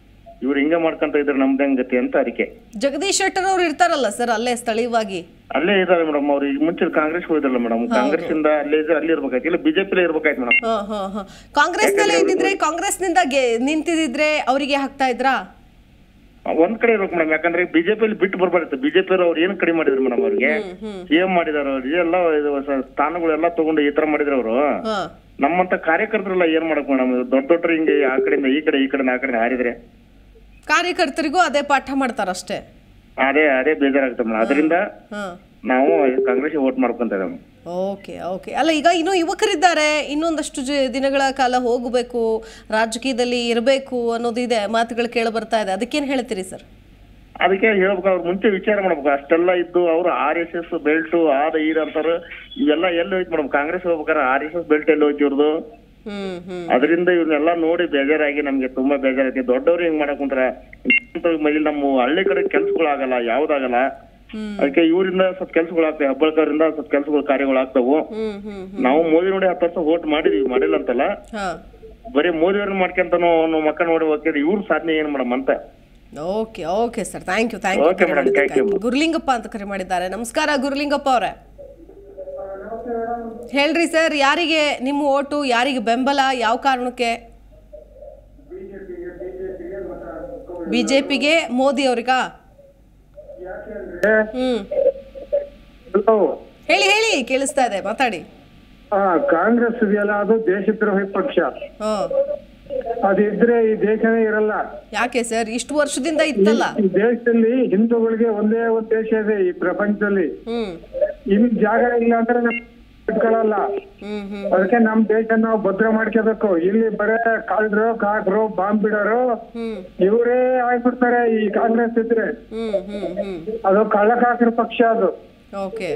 ಇವ್ರು ಹಿಂಗೆ ಮಾಡ್ಕೊಂತ ಇದ್ರೆ ನಮ್ದು ಹೆಂಗ್ ಗತಿ ಅಂತ ಅದಕ್ಕೆ ಜಗದೀಶ್ ಶೆಟ್ಟರ್ ಅವ್ರು ಇರ್ತಾರಲ್ಲ ಸರ್ ಅಲ್ಲೇ ಸ್ಥಳೀಯವಾಗಿ ಅಲ್ಲೇ ಇದಾರೆ ಮೇಡಮ್ ಅವ್ರು ಈಗ ಮುಂಚೆ ಕಾಂಗ್ರೆಸ್ ಹೋಯ್ದಲ್ಲ ಮೇಡಮ್ ಕಾಂಗ್ರೆಸ್ ಇಂದ ಅಲ್ಲೇ ಇದ್ರೆ ಅಲ್ಲಿ ಇರ್ಬೇಕಾಯ್ತು ಇಲ್ಲ ಬಿಜೆಪಿ ಇರ್ಬೇಕಾಯ್ತು ಮೇಡಮ್ ಹಾ ಹಾ ಹಾ ಕಾಂಗ್ರೆಸ್ನಲ್ಲೇ ಇದ್ದಿದ್ರೆ ಕಾಂಗ್ರೆಸ್ನಿಂದ ಗೆ ನಿಂತಿದ್ರೆ ಅವರಿಗೆ ಹಾಕ್ತಾ ಇದ್ರಾ ಒಂದ್ ಕಡೆ ಇರ್ಬೇಕು ಮೇಡಮ್ ಯಾಕಂದ್ರೆ ಬಿಜೆಪಿಯಲ್ಲಿ ಬಿಟ್ಟು ಬರ್ಬಾರ್ದು ಬಿಜೆಪಿ ಅವ್ರು ಏನ್ ಕಡಿಮೆ ಮಾಡಿದ್ರು ಮೇಡಮ್ ಅವ್ರಿಗೆ ಏನ್ ಮಾಡಿದಾರ ಅವ್ರಿಗೆ ಎಲ್ಲ ಇದು ಹೊಸ ಸ್ಥಾನಗಳೆಲ್ಲ ತಗೊಂಡು ಈ ತರ ಮಾಡಿದ್ರು ಅವರು ಹಾ ನಮ್ಮಂತ ಕಾರ್ಯಕರ್ತರೆಲ್ಲ ಏನ್ ಮಾಡಕ್ ಮೇಡಮ್ ದೊಡ್ಡ ದೊಡ್ಡ ಹಿಂಗೆ ಆ ಕಡೆಯಿಂದ ಈ ಕಡೆ ಈ ಕಡೆ ಆ ಕಡೆ ಹಾರಿದ್ರೆ ಕಾರ್ಯಕರ್ತರಿಗೂ ಅದೇ ಪಾಠ ಮಾಡ್ತಾರಷ್ಟೇ ಅದೇ ಅದೇ ಬೇಜಾರಾಗುತ್ತೆ ಮೇಡಮ್ ಅದರಿಂದ ಹಾ ನಾವು ಕಾಂಗ್ರೆಸ್ ವೋಟ್ ಮಾಡ್ಕೊಂತ ಇದ್ದೇವೆ ಓಕೆ ಓಕೆ ಅಲ್ಲ ಈಗ ಇನ್ನೂ ಯುವಕರಿದ್ದಾರೆ ಇನ್ನೊಂದಷ್ಟು ಜ- ದಿನಗಳ ಕಾಲ ಹೋಗಬೇಕು ರಾಜಕೀಯದಲ್ಲಿ ಇರಬೇಕು ಅನ್ನೋದಿದೆ ಮಾತುಗಳು ಕೇಳ ಬರ್ತಾ ಇದೆ ಅದಕ್ಕೇನು ಹೇಳ್ತೀರಿ ಸರ್ ಅದಕ್ಕೆ ಹೇಳ್ಬೇಕು ಅವ್ರು ಮುಂಚೆ ವಿಚಾರ ಮಾಡ್ಬೇಕು ಅಷ್ಟೆಲ್ಲ ಇದ್ದು ಅವ್ರು ಆರ್ ಎಸ್ ಎಸ್ ಬೆಲ್ಟ್ ಆದ ಈದ ಅಂತಾರ ಇವೆಲ್ಲ ಎಲ್ಲಿ ಹೋಯ್ತು ಮೇಡಮ್ ಕಾಂಗ್ರೆಸ್ ಹೋಗ್ಬೇಕಾರೆ ಆರ್ ಎಸ್ ಎಸ್ ಬೆಲ್ಟ್ ಎಲ್ಲಿ ಹೋಯ್ತು ಇವ್ರದ್ದು ಹ್ಮ್ ಹ್ಮ್ ಅದರಿಂದ ಇವ್ರನ್ನೆಲ್ಲ ನೋಡಿ ಬೇಜಾರಾಗಿ ನಮ್ಗೆ ತುಂಬಾ ಬೇಜಾರೈತಿ ದೊಡ್ಡವ್ರು ಹಿಂಗ್ ಮಾಡಕ್ ಕುಂತ್ರ ಮೊದಲು ನಮ್ಮ ಹಳ್ಳಿ ಕಡೆ ಕೆಲ್ಸಗಳು ಆಗಲ್ಲ ಯಾವ್ದಾಗಲ್ಲ ಹ್ಮ್. ಅದಕ್ಕೆ ಇವರಿಂದ ಸ್ವಲ್ಪ ಕೆಲ್ಸಗಳು ಆಗ್ತವೆ ಹೆಬ್ಬಳ್ಕರಿಂದ ಸ್ವಲ್ಪ ಕೆಲ್ಸಗಳು ಕಾರ್ಯಗಳು ಆಗ್ತಾವು ಹ್ಮ್ ಹ್ಮ್ ಹ್ಮ್ ನಾವು ಮೋದಿ ನೋಡಿ ಹತ್ತು ವರ್ಷ ವೋಟ್ ಮಾಡಿದೀವಿ ಮಾಡಿಲ್ಲ ಅಂತಲ್ಲ ಹಾ ಬರೀ ಮೋದಿ ಅವ್ರನ್ನ ಮಾಡ್ಕೊಂತಾನು ಅವ್ನು ಮಕ್ಕ ನೋಡಿ ಹೋಗ್ತಿದ್ರೆ ಇವ್ರ ಸಾಧನೆ ಏನ್ ಮೇಡಮ್ ಅಂತ okay okay sir thank you thank you Okay, madam, thank you. Gurulingappa ಅಂತ ಕರೆ ಮಾಡಿದ್ದಾರೆ ನಮಸ್ಕಾರ ಗುರುಲಿಂಗಪ್ಪ ಅವರೇ ಹೇಳ್ರಿ ಸರ್ ಯಾರಿಗೆ ನಿಮ್ಮ ಓಟು ಯಾರಿಗೆ ಬೆಂಬಲ ಯಾವ ಕಾರಣಕ್ಕೆ ಬಿಜೆಪಿಗೆ ಮೋದಿ ಅವ್ರಿಗಾ ಹ್ಮ್ ಹಲೋ ಹೇಳಿ ಹೇಳಿ ಕೇಳಿಸ್ತಾ ಇದೆ ಮಾತಾಡಿ ಆ ಕಾಂಗ್ರೆಸ್ ಇದೆಯಲ್ಲ ಅದು ದೇಶದ್ರೋಹಿ ಪಕ್ಷ ಹಾ ಅದಿದ್ರೆ ಈ ದೇಶನೇ ಇರಲ್ಲ ಯಾಕೆ ಸರ್ ಇಷ್ಟು ವರ್ಷದಿಂದ ಇತ್ತಲ್ಲ ಈ ದೇಶದಲ್ಲಿ ಹಿಂದೂಗಳಿಗೆ ಒಂದೇ ಒಂದ್ ದೇಶ ಇದೆ ಈ ಪ್ರಪಂಚದಲ್ಲಿ ಹ್ಮ್ ಇಲ್ಲಿ ಜಾಗ ಇಲ್ಲ ಅಂದ್ರೆ ನಾವು ಇಟ್ಕೊಳ್ಳಲ್ಲ ಹ್ಮ್ ಹ್ಮ್ ಅದಕ್ಕೆ ನಮ್ ದೇಶ ನಾವು ಭದ್ರ ಮಾಡ್ಕೋಬೇಕು ಇಲ್ಲಿ ಬರೇ ಕಾಳ್ರು ಕಾಕ್ರು ಬಾಂಬ್ ಬಿಡೋರು ಹ್ಮ್ ಇವರೇ ಆಗ್ಬಿಡ್ತಾರೆ ಈ ಕಾಂಗ್ರೆಸ್ ಇದ್ರೆ ಹ್ಮ್ ಹ್ಮ್ ಹ್ಮ್ ಅದು ಕಳ್ಳಕಾಕರ ಪಕ್ಷ ಅದು ಓಕೆ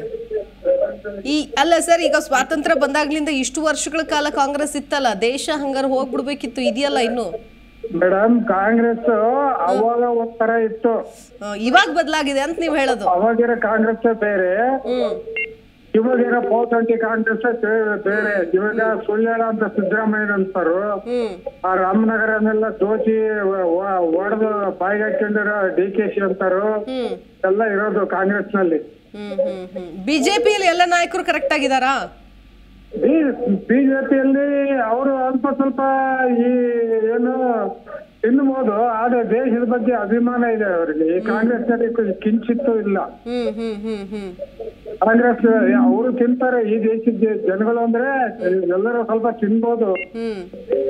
ಈ ಅಲ್ಲ ಸರ್ ಈಗ ಸ್ವಾತಂತ್ರ್ಯ ಬಂದಾಗ್ಲಿಂದ ಇಷ್ಟು ವರ್ಷಗಳ ಕಾಲ ಕಾಂಗ್ರೆಸ್ ಇತ್ತಲ್ಲ ದೇಶ ಹಂಗಾರೆ ಹೋಗ್ಬಿಡ್ಬೇಕಿತ್ತು ಇದೆಯಲ್ಲ ಇನ್ನು ಮೇಡಮ್ ಕಾಂಗ್ರೆಸ್ ಅವಾಗ ಒಂಥರ ಇತ್ತು ಆ, ಇವಾಗ ಬದಲಾಗಿದೆ ಅಂತ ನೀವು ಹೇಳೋದು ಅವಾಗಿರೋ ಕಾಂಗ್ರೆಸ್ ಬೇರೆ ಹ್ಮ್ ಇವಾಗಿರೋ ಪೌಸಂಟಿ ಕಾಂಗ್ರೆಸ್ ಬೇರೆ ಇವಾಗ ಸುಳ್ಳು ಅಂತ ಸಿದ್ದರಾಮಯ್ಯ ಅಂತಾರು ಹ್ಮ್ ಆ ರಾಮನಗರನೆಲ್ಲ ದೋಚಿ ಒಡೆದು ಬಾಯಿಗೆ ಹಾಕೊಂಡಿರೋ ಡಿ ಕೆ ಶಿ ಅಂತಾರು ಹ್ಮ್ ಎಲ್ಲ ಇರೋದು ಕಾಂಗ್ರೆಸ್ ನಲ್ಲಿ ಹ್ಮ್ ಹ್ಮ್ ಹ್ಮ್ ಬಿಜೆಪಿಯಲ್ಲಿ ಎಲ್ಲ ನಾಯಕರು ಕರೆಕ್ಟ್ ಆಗಿದಾರಾ ಬಿಜೆಪಿಯಲ್ಲಿ ಅವರು ಅಲ್ಪ ಸ್ವಲ್ಪ ಈ ಏನು ತಿನ್ಬೋದು ಆದ್ರೆ ದೇಶದ ಬಗ್ಗೆ ಅಭಿಮಾನ ಇದೆ ಅವರಿಗೆ ಈ ಕಾಂಗ್ರೆಸ್ ನಲ್ಲಿ ಕಿಂಚಿತ್ತೂ ಇಲ್ಲ ಹ್ಮ್ ಹ್ಮ್ ಹ್ಮ್ ಹ್ಮ್ ಕಾಂಗ್ರೆಸ್ ಅವರು ತಿಂತಾರೆ ಈ ದೇಶದ ಜನಗಳು ಅಂದ್ರೆ ಎಲ್ಲರೂ ಸ್ವಲ್ಪ ತಿನ್ಬೋದು ಹ್ಮ್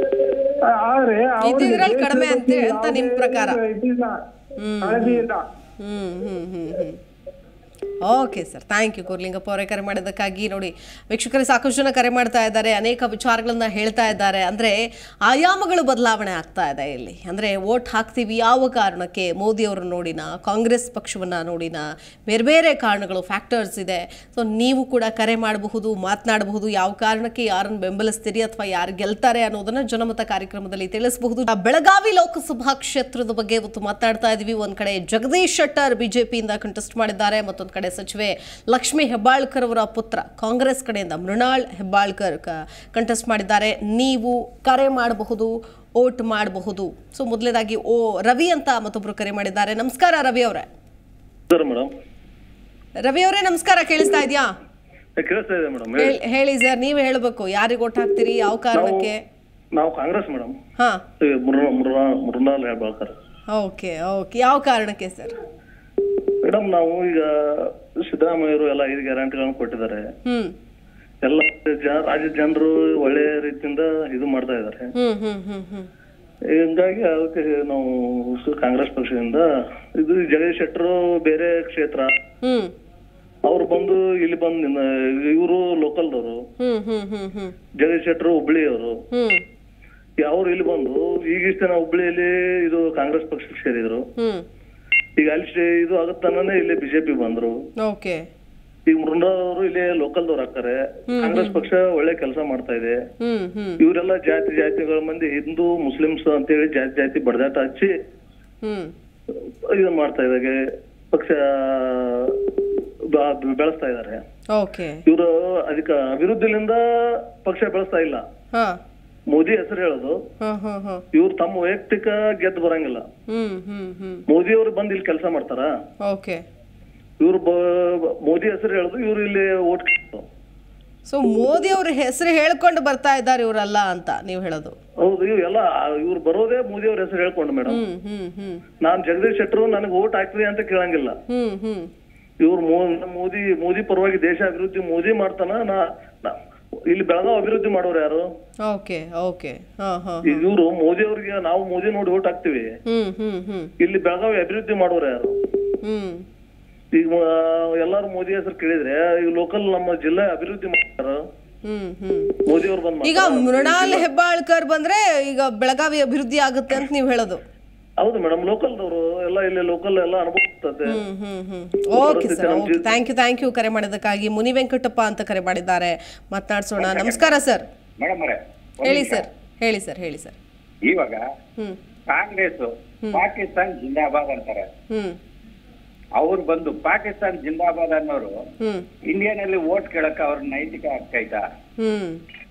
ಆದ್ರೆ ಅವ್ರಿಗೆ ಇದ್ದಿದ್ರಲ್ಲಿ ಕಡಿಮೆ ದೇಶದ ಬಗ್ಗೆ ಅಂತ- ಅಂತ ನಿಮ್ ಯಾವುದೇ ಪ್ರಕಾರ? ಇದಿಲ್ಲ ಕಾಳಜಿ ಇಲ್ಲ hmm hmm hmm hmm okay sir thank you Gurlingappa ಅವರೇ ಕರೆ ಮಾಡಿದ್ದಕ್ಕಾಗಿ ನೋಡಿ ವೀಕ್ಷಕರೇ ಸಾಕಷ್ಟು ಜನ ಕರೆ ಮಾಡ್ತಾ ಇದ್ದಾರೆ ಅನೇಕ ವಿಚಾರಗಳನ್ನ ಹೇಳ್ತಾ ಇದ್ದಾರೆ ಅಂದರೆ ಆಯಾಮಗಳು ಬದಲಾವಣೆ ಆಗ್ತಾ ಇದೆ ಇಲ್ಲಿ ಅಂದರೆ ವೋಟ್ ಹಾಕ್ತೀವಿ ಯಾವ ಕಾರಣಕ್ಕೆ ಮೋದಿ ಅವರನ್ನು ನೋಡಿನ ಕಾಂಗ್ರೆಸ್ ಪಕ್ಷವನ್ನು ನೋಡಿನ ಬೇರೆ ಬೇರೆ ಕಾರಣಗಳು ಫ್ಯಾಕ್ಟರ್ಸ್ ಇದೆ ಸೊ ನೀವು ಕೂಡ ಕರೆ ಮಾಡಬಹುದು ಮಾತನಾಡಬಹುದು ಯಾವ ಕಾರಣಕ್ಕೆ ಯಾರನ್ನು ಬೆಂಬಲಿಸ್ತೀರಿ ಅಥವಾ ಯಾರು ಗೆಲ್ತಾರೆ ಅನ್ನೋದನ್ನ ಜನಮತ ಕಾರ್ಯಕ್ರಮದಲ್ಲಿ ತಿಳಿಸಬಹುದು ಆ ಬೆಳಗಾವಿ ಲೋಕಸಭಾ ಕ್ಷೇತ್ರದ ಬಗ್ಗೆ ಇವತ್ತು ಮಾತನಾಡ್ತಾ ಇದೀವಿ ಒಂದ್ ಕಡೆ ಜಗದೀಶ್ ಶೆಟ್ಟರ್ ಬಿಜೆಪಿಯಿಂದ ಕಂಟೆಸ್ಟ್ ಮಾಡಿದ್ದಾರೆ ಮತ್ತೊಂದು ಕಡೆ ಸಚಿವೆ ಲಕ್ಷ್ಮಿ ಹೆಬ್ಬಾಳ್ಕರ್ ಅವರ ಪುತ್ರ ಕಾಂಗ್ರೆಸ್ ಕಡೆಯಿಂದ ಮೃಣಾಲ್ ಹೆಬ್ಬಾಳ್ಕರ್ ಕಂಟೆಸ್ಟ್ ಮಾಡಿದ್ದಾರೆ ನೀವು ಕರೆ ಮಾಡಬಹುದು ಓಟ್ ಮಾಡಬಹುದು ಸೊ ಮೊದಲನೇದಾಗಿ ಓ ರವಿ ಅಂತ ಮತ್ತೊಬ್ರು ಕರೆ ಮಾಡಿದ್ದಾರೆ ನಮಸ್ಕಾರ ರವಿ ಅವರೇ ಸರ್ ಮೇಡಮ್ ರವಿ ಅವರೇ ನಮಸ್ಕಾರ ಕೇಳಿಸ್ತಾ ಇದೆಯಾ ಕೇಳಿಸ್ತಾ ಇದೆ ಮೇಡಮ್ ಹೇಳಿ ಸರ್ ನೀವು ಹೇಳಬೇಕು ಯಾರಿಗೆ ಓಟ್ ಹಾಕ್ತೀರಿ ಯಾವ ಕಾರಣಕ್ಕೆ ನಾವು ಕಾಂಗ್ರೆಸ್ ಮೇಡಮ್ ಹಾ ಮೃಣಾಲ್ ಹೇಳ್ಬಾಳ್ಕರ್ ಓಕೆ ಓಕೆ ಯಾವ ಕಾರಣಕ್ಕೆ ಸರ್ ಮೇಡಮ್ ನಾವು ಈಗ ಸಿದ್ದರಾಮಯ್ಯರು ಎಲ್ಲ ಐದು ಗ್ಯಾರಂಟಿಗಳನ್ನು ಕೊಟ್ಟಿದ್ದಾರೆ ಹ್ಮ್ ಎಲ್ಲ ಜನ ರಾಜ್ಯದ ಜನರು ಒಳ್ಳೆ ರೀತಿಯಿಂದ ಇದು ಮಾಡ್ತಾ ಇದ್ದಾರೆ ಹ್ಮ್ ಹ್ಮ್ ಹ್ಮ್ ಹ್ಮ್ ಹಿಂಗಾಗಿ ಅದಕ್ಕೆ ನಾವು ಸು- ಕಾಂಗ್ರೆಸ್ ಪಕ್ಷದಿಂದ ಇದು ಜಗದೀಶ್ ಶೆಟ್ಟರು ಬೇರೆ ಕ್ಷೇತ್ರ ಹ್ಮ್ ಅವ್ರು ಬಂದು ಇಲ್ಲಿ ಬಂದು ಇವರು ಲೋಕಲ್ದವರು ಹ್ಮ್ ಹ್ಮ್ ಹ್ಮ್ ಹ್ಮ್ ಜಗದೀಶ್ ಶೆಟ್ಟರು ಹುಬ್ಳಿಯವರು ಹ್ಮ್ ಅವ್ರು ಇಲ್ಲಿ ಬಂದು ಈಗಿಷ್ಟ ನಾವು ಹುಬ್ಳಿಯಲ್ಲಿ ಇದು ಕಾಂಗ್ರೆಸ್ ಪಕ್ಷಕ್ಕೆ ಸೇರಿದ್ರು ಹ್ಮ್ ಈಗ ಅಲ್ಲಿ ಸ್ಟೇ- ಇದು ಆಗುತ್ತಾನೆ ಇಲ್ಲಿ ಬಿಜೆಪಿ ಬಂದ್ರು ಓಕೆ ಈಗ ಮೃಂಡಾ ಅವರು ಇಲ್ಲಿ ಲೋಕಲ್ದವ್ರು ಹಾಕ್ತಾರೆ ಕಾಂಗ್ರೆಸ್ ಪಕ್ಷ ಒಳ್ಳೆ ಕೆಲಸ ಮಾಡ್ತಾ ಇದೆ ಹ್ಮ್ ಹ್ಮ್ ಇವರೆಲ್ಲ ಜಾತಿ ಜಾತಿಗಳ ಮಂದಿ ಹಿಂದೂ ಮುಸ್ಲಿಮ್ಸ್ ಅಂತೇಳಿ ಜಾತಿ ಜಾತಿ ಬಡದಾಟ ಹಚ್ಚಿ ಹ್ಮ್ ಇದು ಮಾಡ್ತಾ ಇದ್ದಾರೆ ಪಕ್ಷ ಬ- ಬೆಳೆಸ್ತಾ ಇದ್ದಾರೆ ಓಕೆ ಇವರು ಅದಕ್ಕೆ ಅಭಿವೃದ್ಧಿಲಿಂದ ಪಕ್ಷ ಬೆಳೆಸ್ತಾ ಇಲ್ಲ ಹಾ ಮೋದಿ ಹೆಸರು ಹೇಳೋದು ಹಾ ಹಾ ಹಾ ಇವ್ರು ತಮ್ಮ ವೈಯಕ್ತಿಕ ಗೆದ್ದು ಬರಂಗಿಲ್ಲ ಹ್ಮ್ ಹ್ಮ್ ಹ್ಮ್ ಮೋದಿ ಅವರು ಬಂದು ಇಲ್ಲಿ ಕೆಲಸ ಮಾಡ್ತಾರ ಓಕೆ ಇವ್ರು ಬ- ಮೋದಿ ಹೆಸರು ಹೇಳೋದು ಇವ್ರು ಇಲ್ಲಿ ಓಟ್ ಕೇಳೋದು. ಸೊ ಮೋದಿ ಅವ್ರ ಹೆಸರು ಹೇಳ್ಕೊಂಡು ಬರ್ತಾ ಇದ್ದಾರೆ ಇವರಲ್ಲ ಅಂತ ನೀವು ಹೇಳೋದು ಹೌದು ಇವ್ ಎಲ್ಲ ಇವ್ರು ಬರೋದೇ ಮೋದಿ ಅವ್ರ ಹೆಸರು ಹೇಳ್ಕೊಂಡು ಮೇಡಮ್ ಹ್ಮ್ ಹ್ಮ್ ಹ್ಮ್ ನಾನ್ ಜಗದೀಶ್ ಶೆಟ್ಟರು ನನಗೆ ಓಟ್ ಹಾಕ್ರಿ ಅಂತ ಕೇಳಂಗಿಲ್ಲ ಹ್ಮ್ ಹ್ಮ್ ಇವ್ರು ಮೋ- ಮೋದಿ ಮೋದಿ ಪರವಾಗಿ ದೇಶ ಅಭಿವೃದ್ಧಿ ಮೋದಿ ಮಾಡ್ತಾನ ನಾ ನಾ- ಇಲ್ಲಿ ಬೆಳಗಾವ್ ಅಭಿವೃದ್ಧಿ ಮಾಡೋರು ಯಾರು ಓಕೆ ಓಕೆ ಹಾ ಹಾ ಈಗ ಇವ್ರು ಮೋದಿ ಅವ್ರಿಗೆ ನಾವು ಮೋದಿ ನೋಡಿ ಓಟ್ ಹಾಕ್ತಿವಿ ಹ್ಮ್ ಹ್ಮ್ ಹ್ಮ್ ಇಲ್ಲಿ ಬೆಳಗಾವಿ ಅಭಿವೃದ್ಧಿ ಮಾಡೋರು ಯಾರು ಹ್ಮ್ ಈಗ ಮ- ಎಲ್ಲಾರು ಮೋದಿ ಹೆಸರು ಕೇಳಿದ್ರೆ ಈಗ ಲೋಕಲ್ ನಮ್ಮ ಜಿಲ್ಲೆ ಅಭಿವೃದ್ಧಿ ಮಾಡ್ತಾರ ಹ್ಮ್ ಹ್ಮ್ ಮೋದಿ ಅವ್ರು ಬಂದ್ ಈಗ ಮೃಣಾಲ್ ಹೆಬ್ಬಾಳ್ಕರ್ ಬಂದ್ರೆ ಈಗ ಬೆಳಗಾವಿ ಅಭಿವೃದ್ಧಿ ಆಗುತ್ತೆ ಅಂತ ನೀವು ಹೇಳೋದು ಹೌದು ಮೇಡಮ್ ಲೋಕಲ್ದವರು ಎಲ್ಲ ಇಲ್ಲಿ ಲೋಕಲ್ ಎಲ್ಲ ಅನುಭವಿಸ್ತದೆ hmm hmm hmm okay sir okay thank you thank you ಕರೆ ಮಾಡಿದ್ದಕ್ಕಾಗಿ ಮುನಿ ವೆಂಕಟಪ್ಪ ಅಂತ ಕರೆ ಮಾಡಿದ್ದಾರೆ ಮಾತನಾಡ್ಸೋಣ ನಮಸ್ಕಾರ ಸರ್ ಮೇಡಮ್ ಅವರೇ ಹೇಳಿ ಸರ್ ಹೇಳಿ ಸರ್ ಹೇಳಿ ಸರ್ ಇವಾಗ ಹ್ಮ್ ಕಾಂಗ್ರೆಸ್ ಪಾಕಿಸ್ತಾನ್ ಜಿಂದಾಬಾದ್ ಅಂತಾರೆ ಹ್ಮ್ ಅವ್ರು ಬಂದು ಪಾಕಿಸ್ತಾನ್ ಜಿಂದಾಬಾದ್ ಅನ್ನೋರು ಹ್ಮ್ ಇಂಡಿಯನ್ ಅಲ್ಲಿ ವೋಟ್ ಕೇಳಕ್ಕೆ ಅವ್ರ ನೈತಿಕ ಆಗ್ತೈತಾ ಹ್ಮ್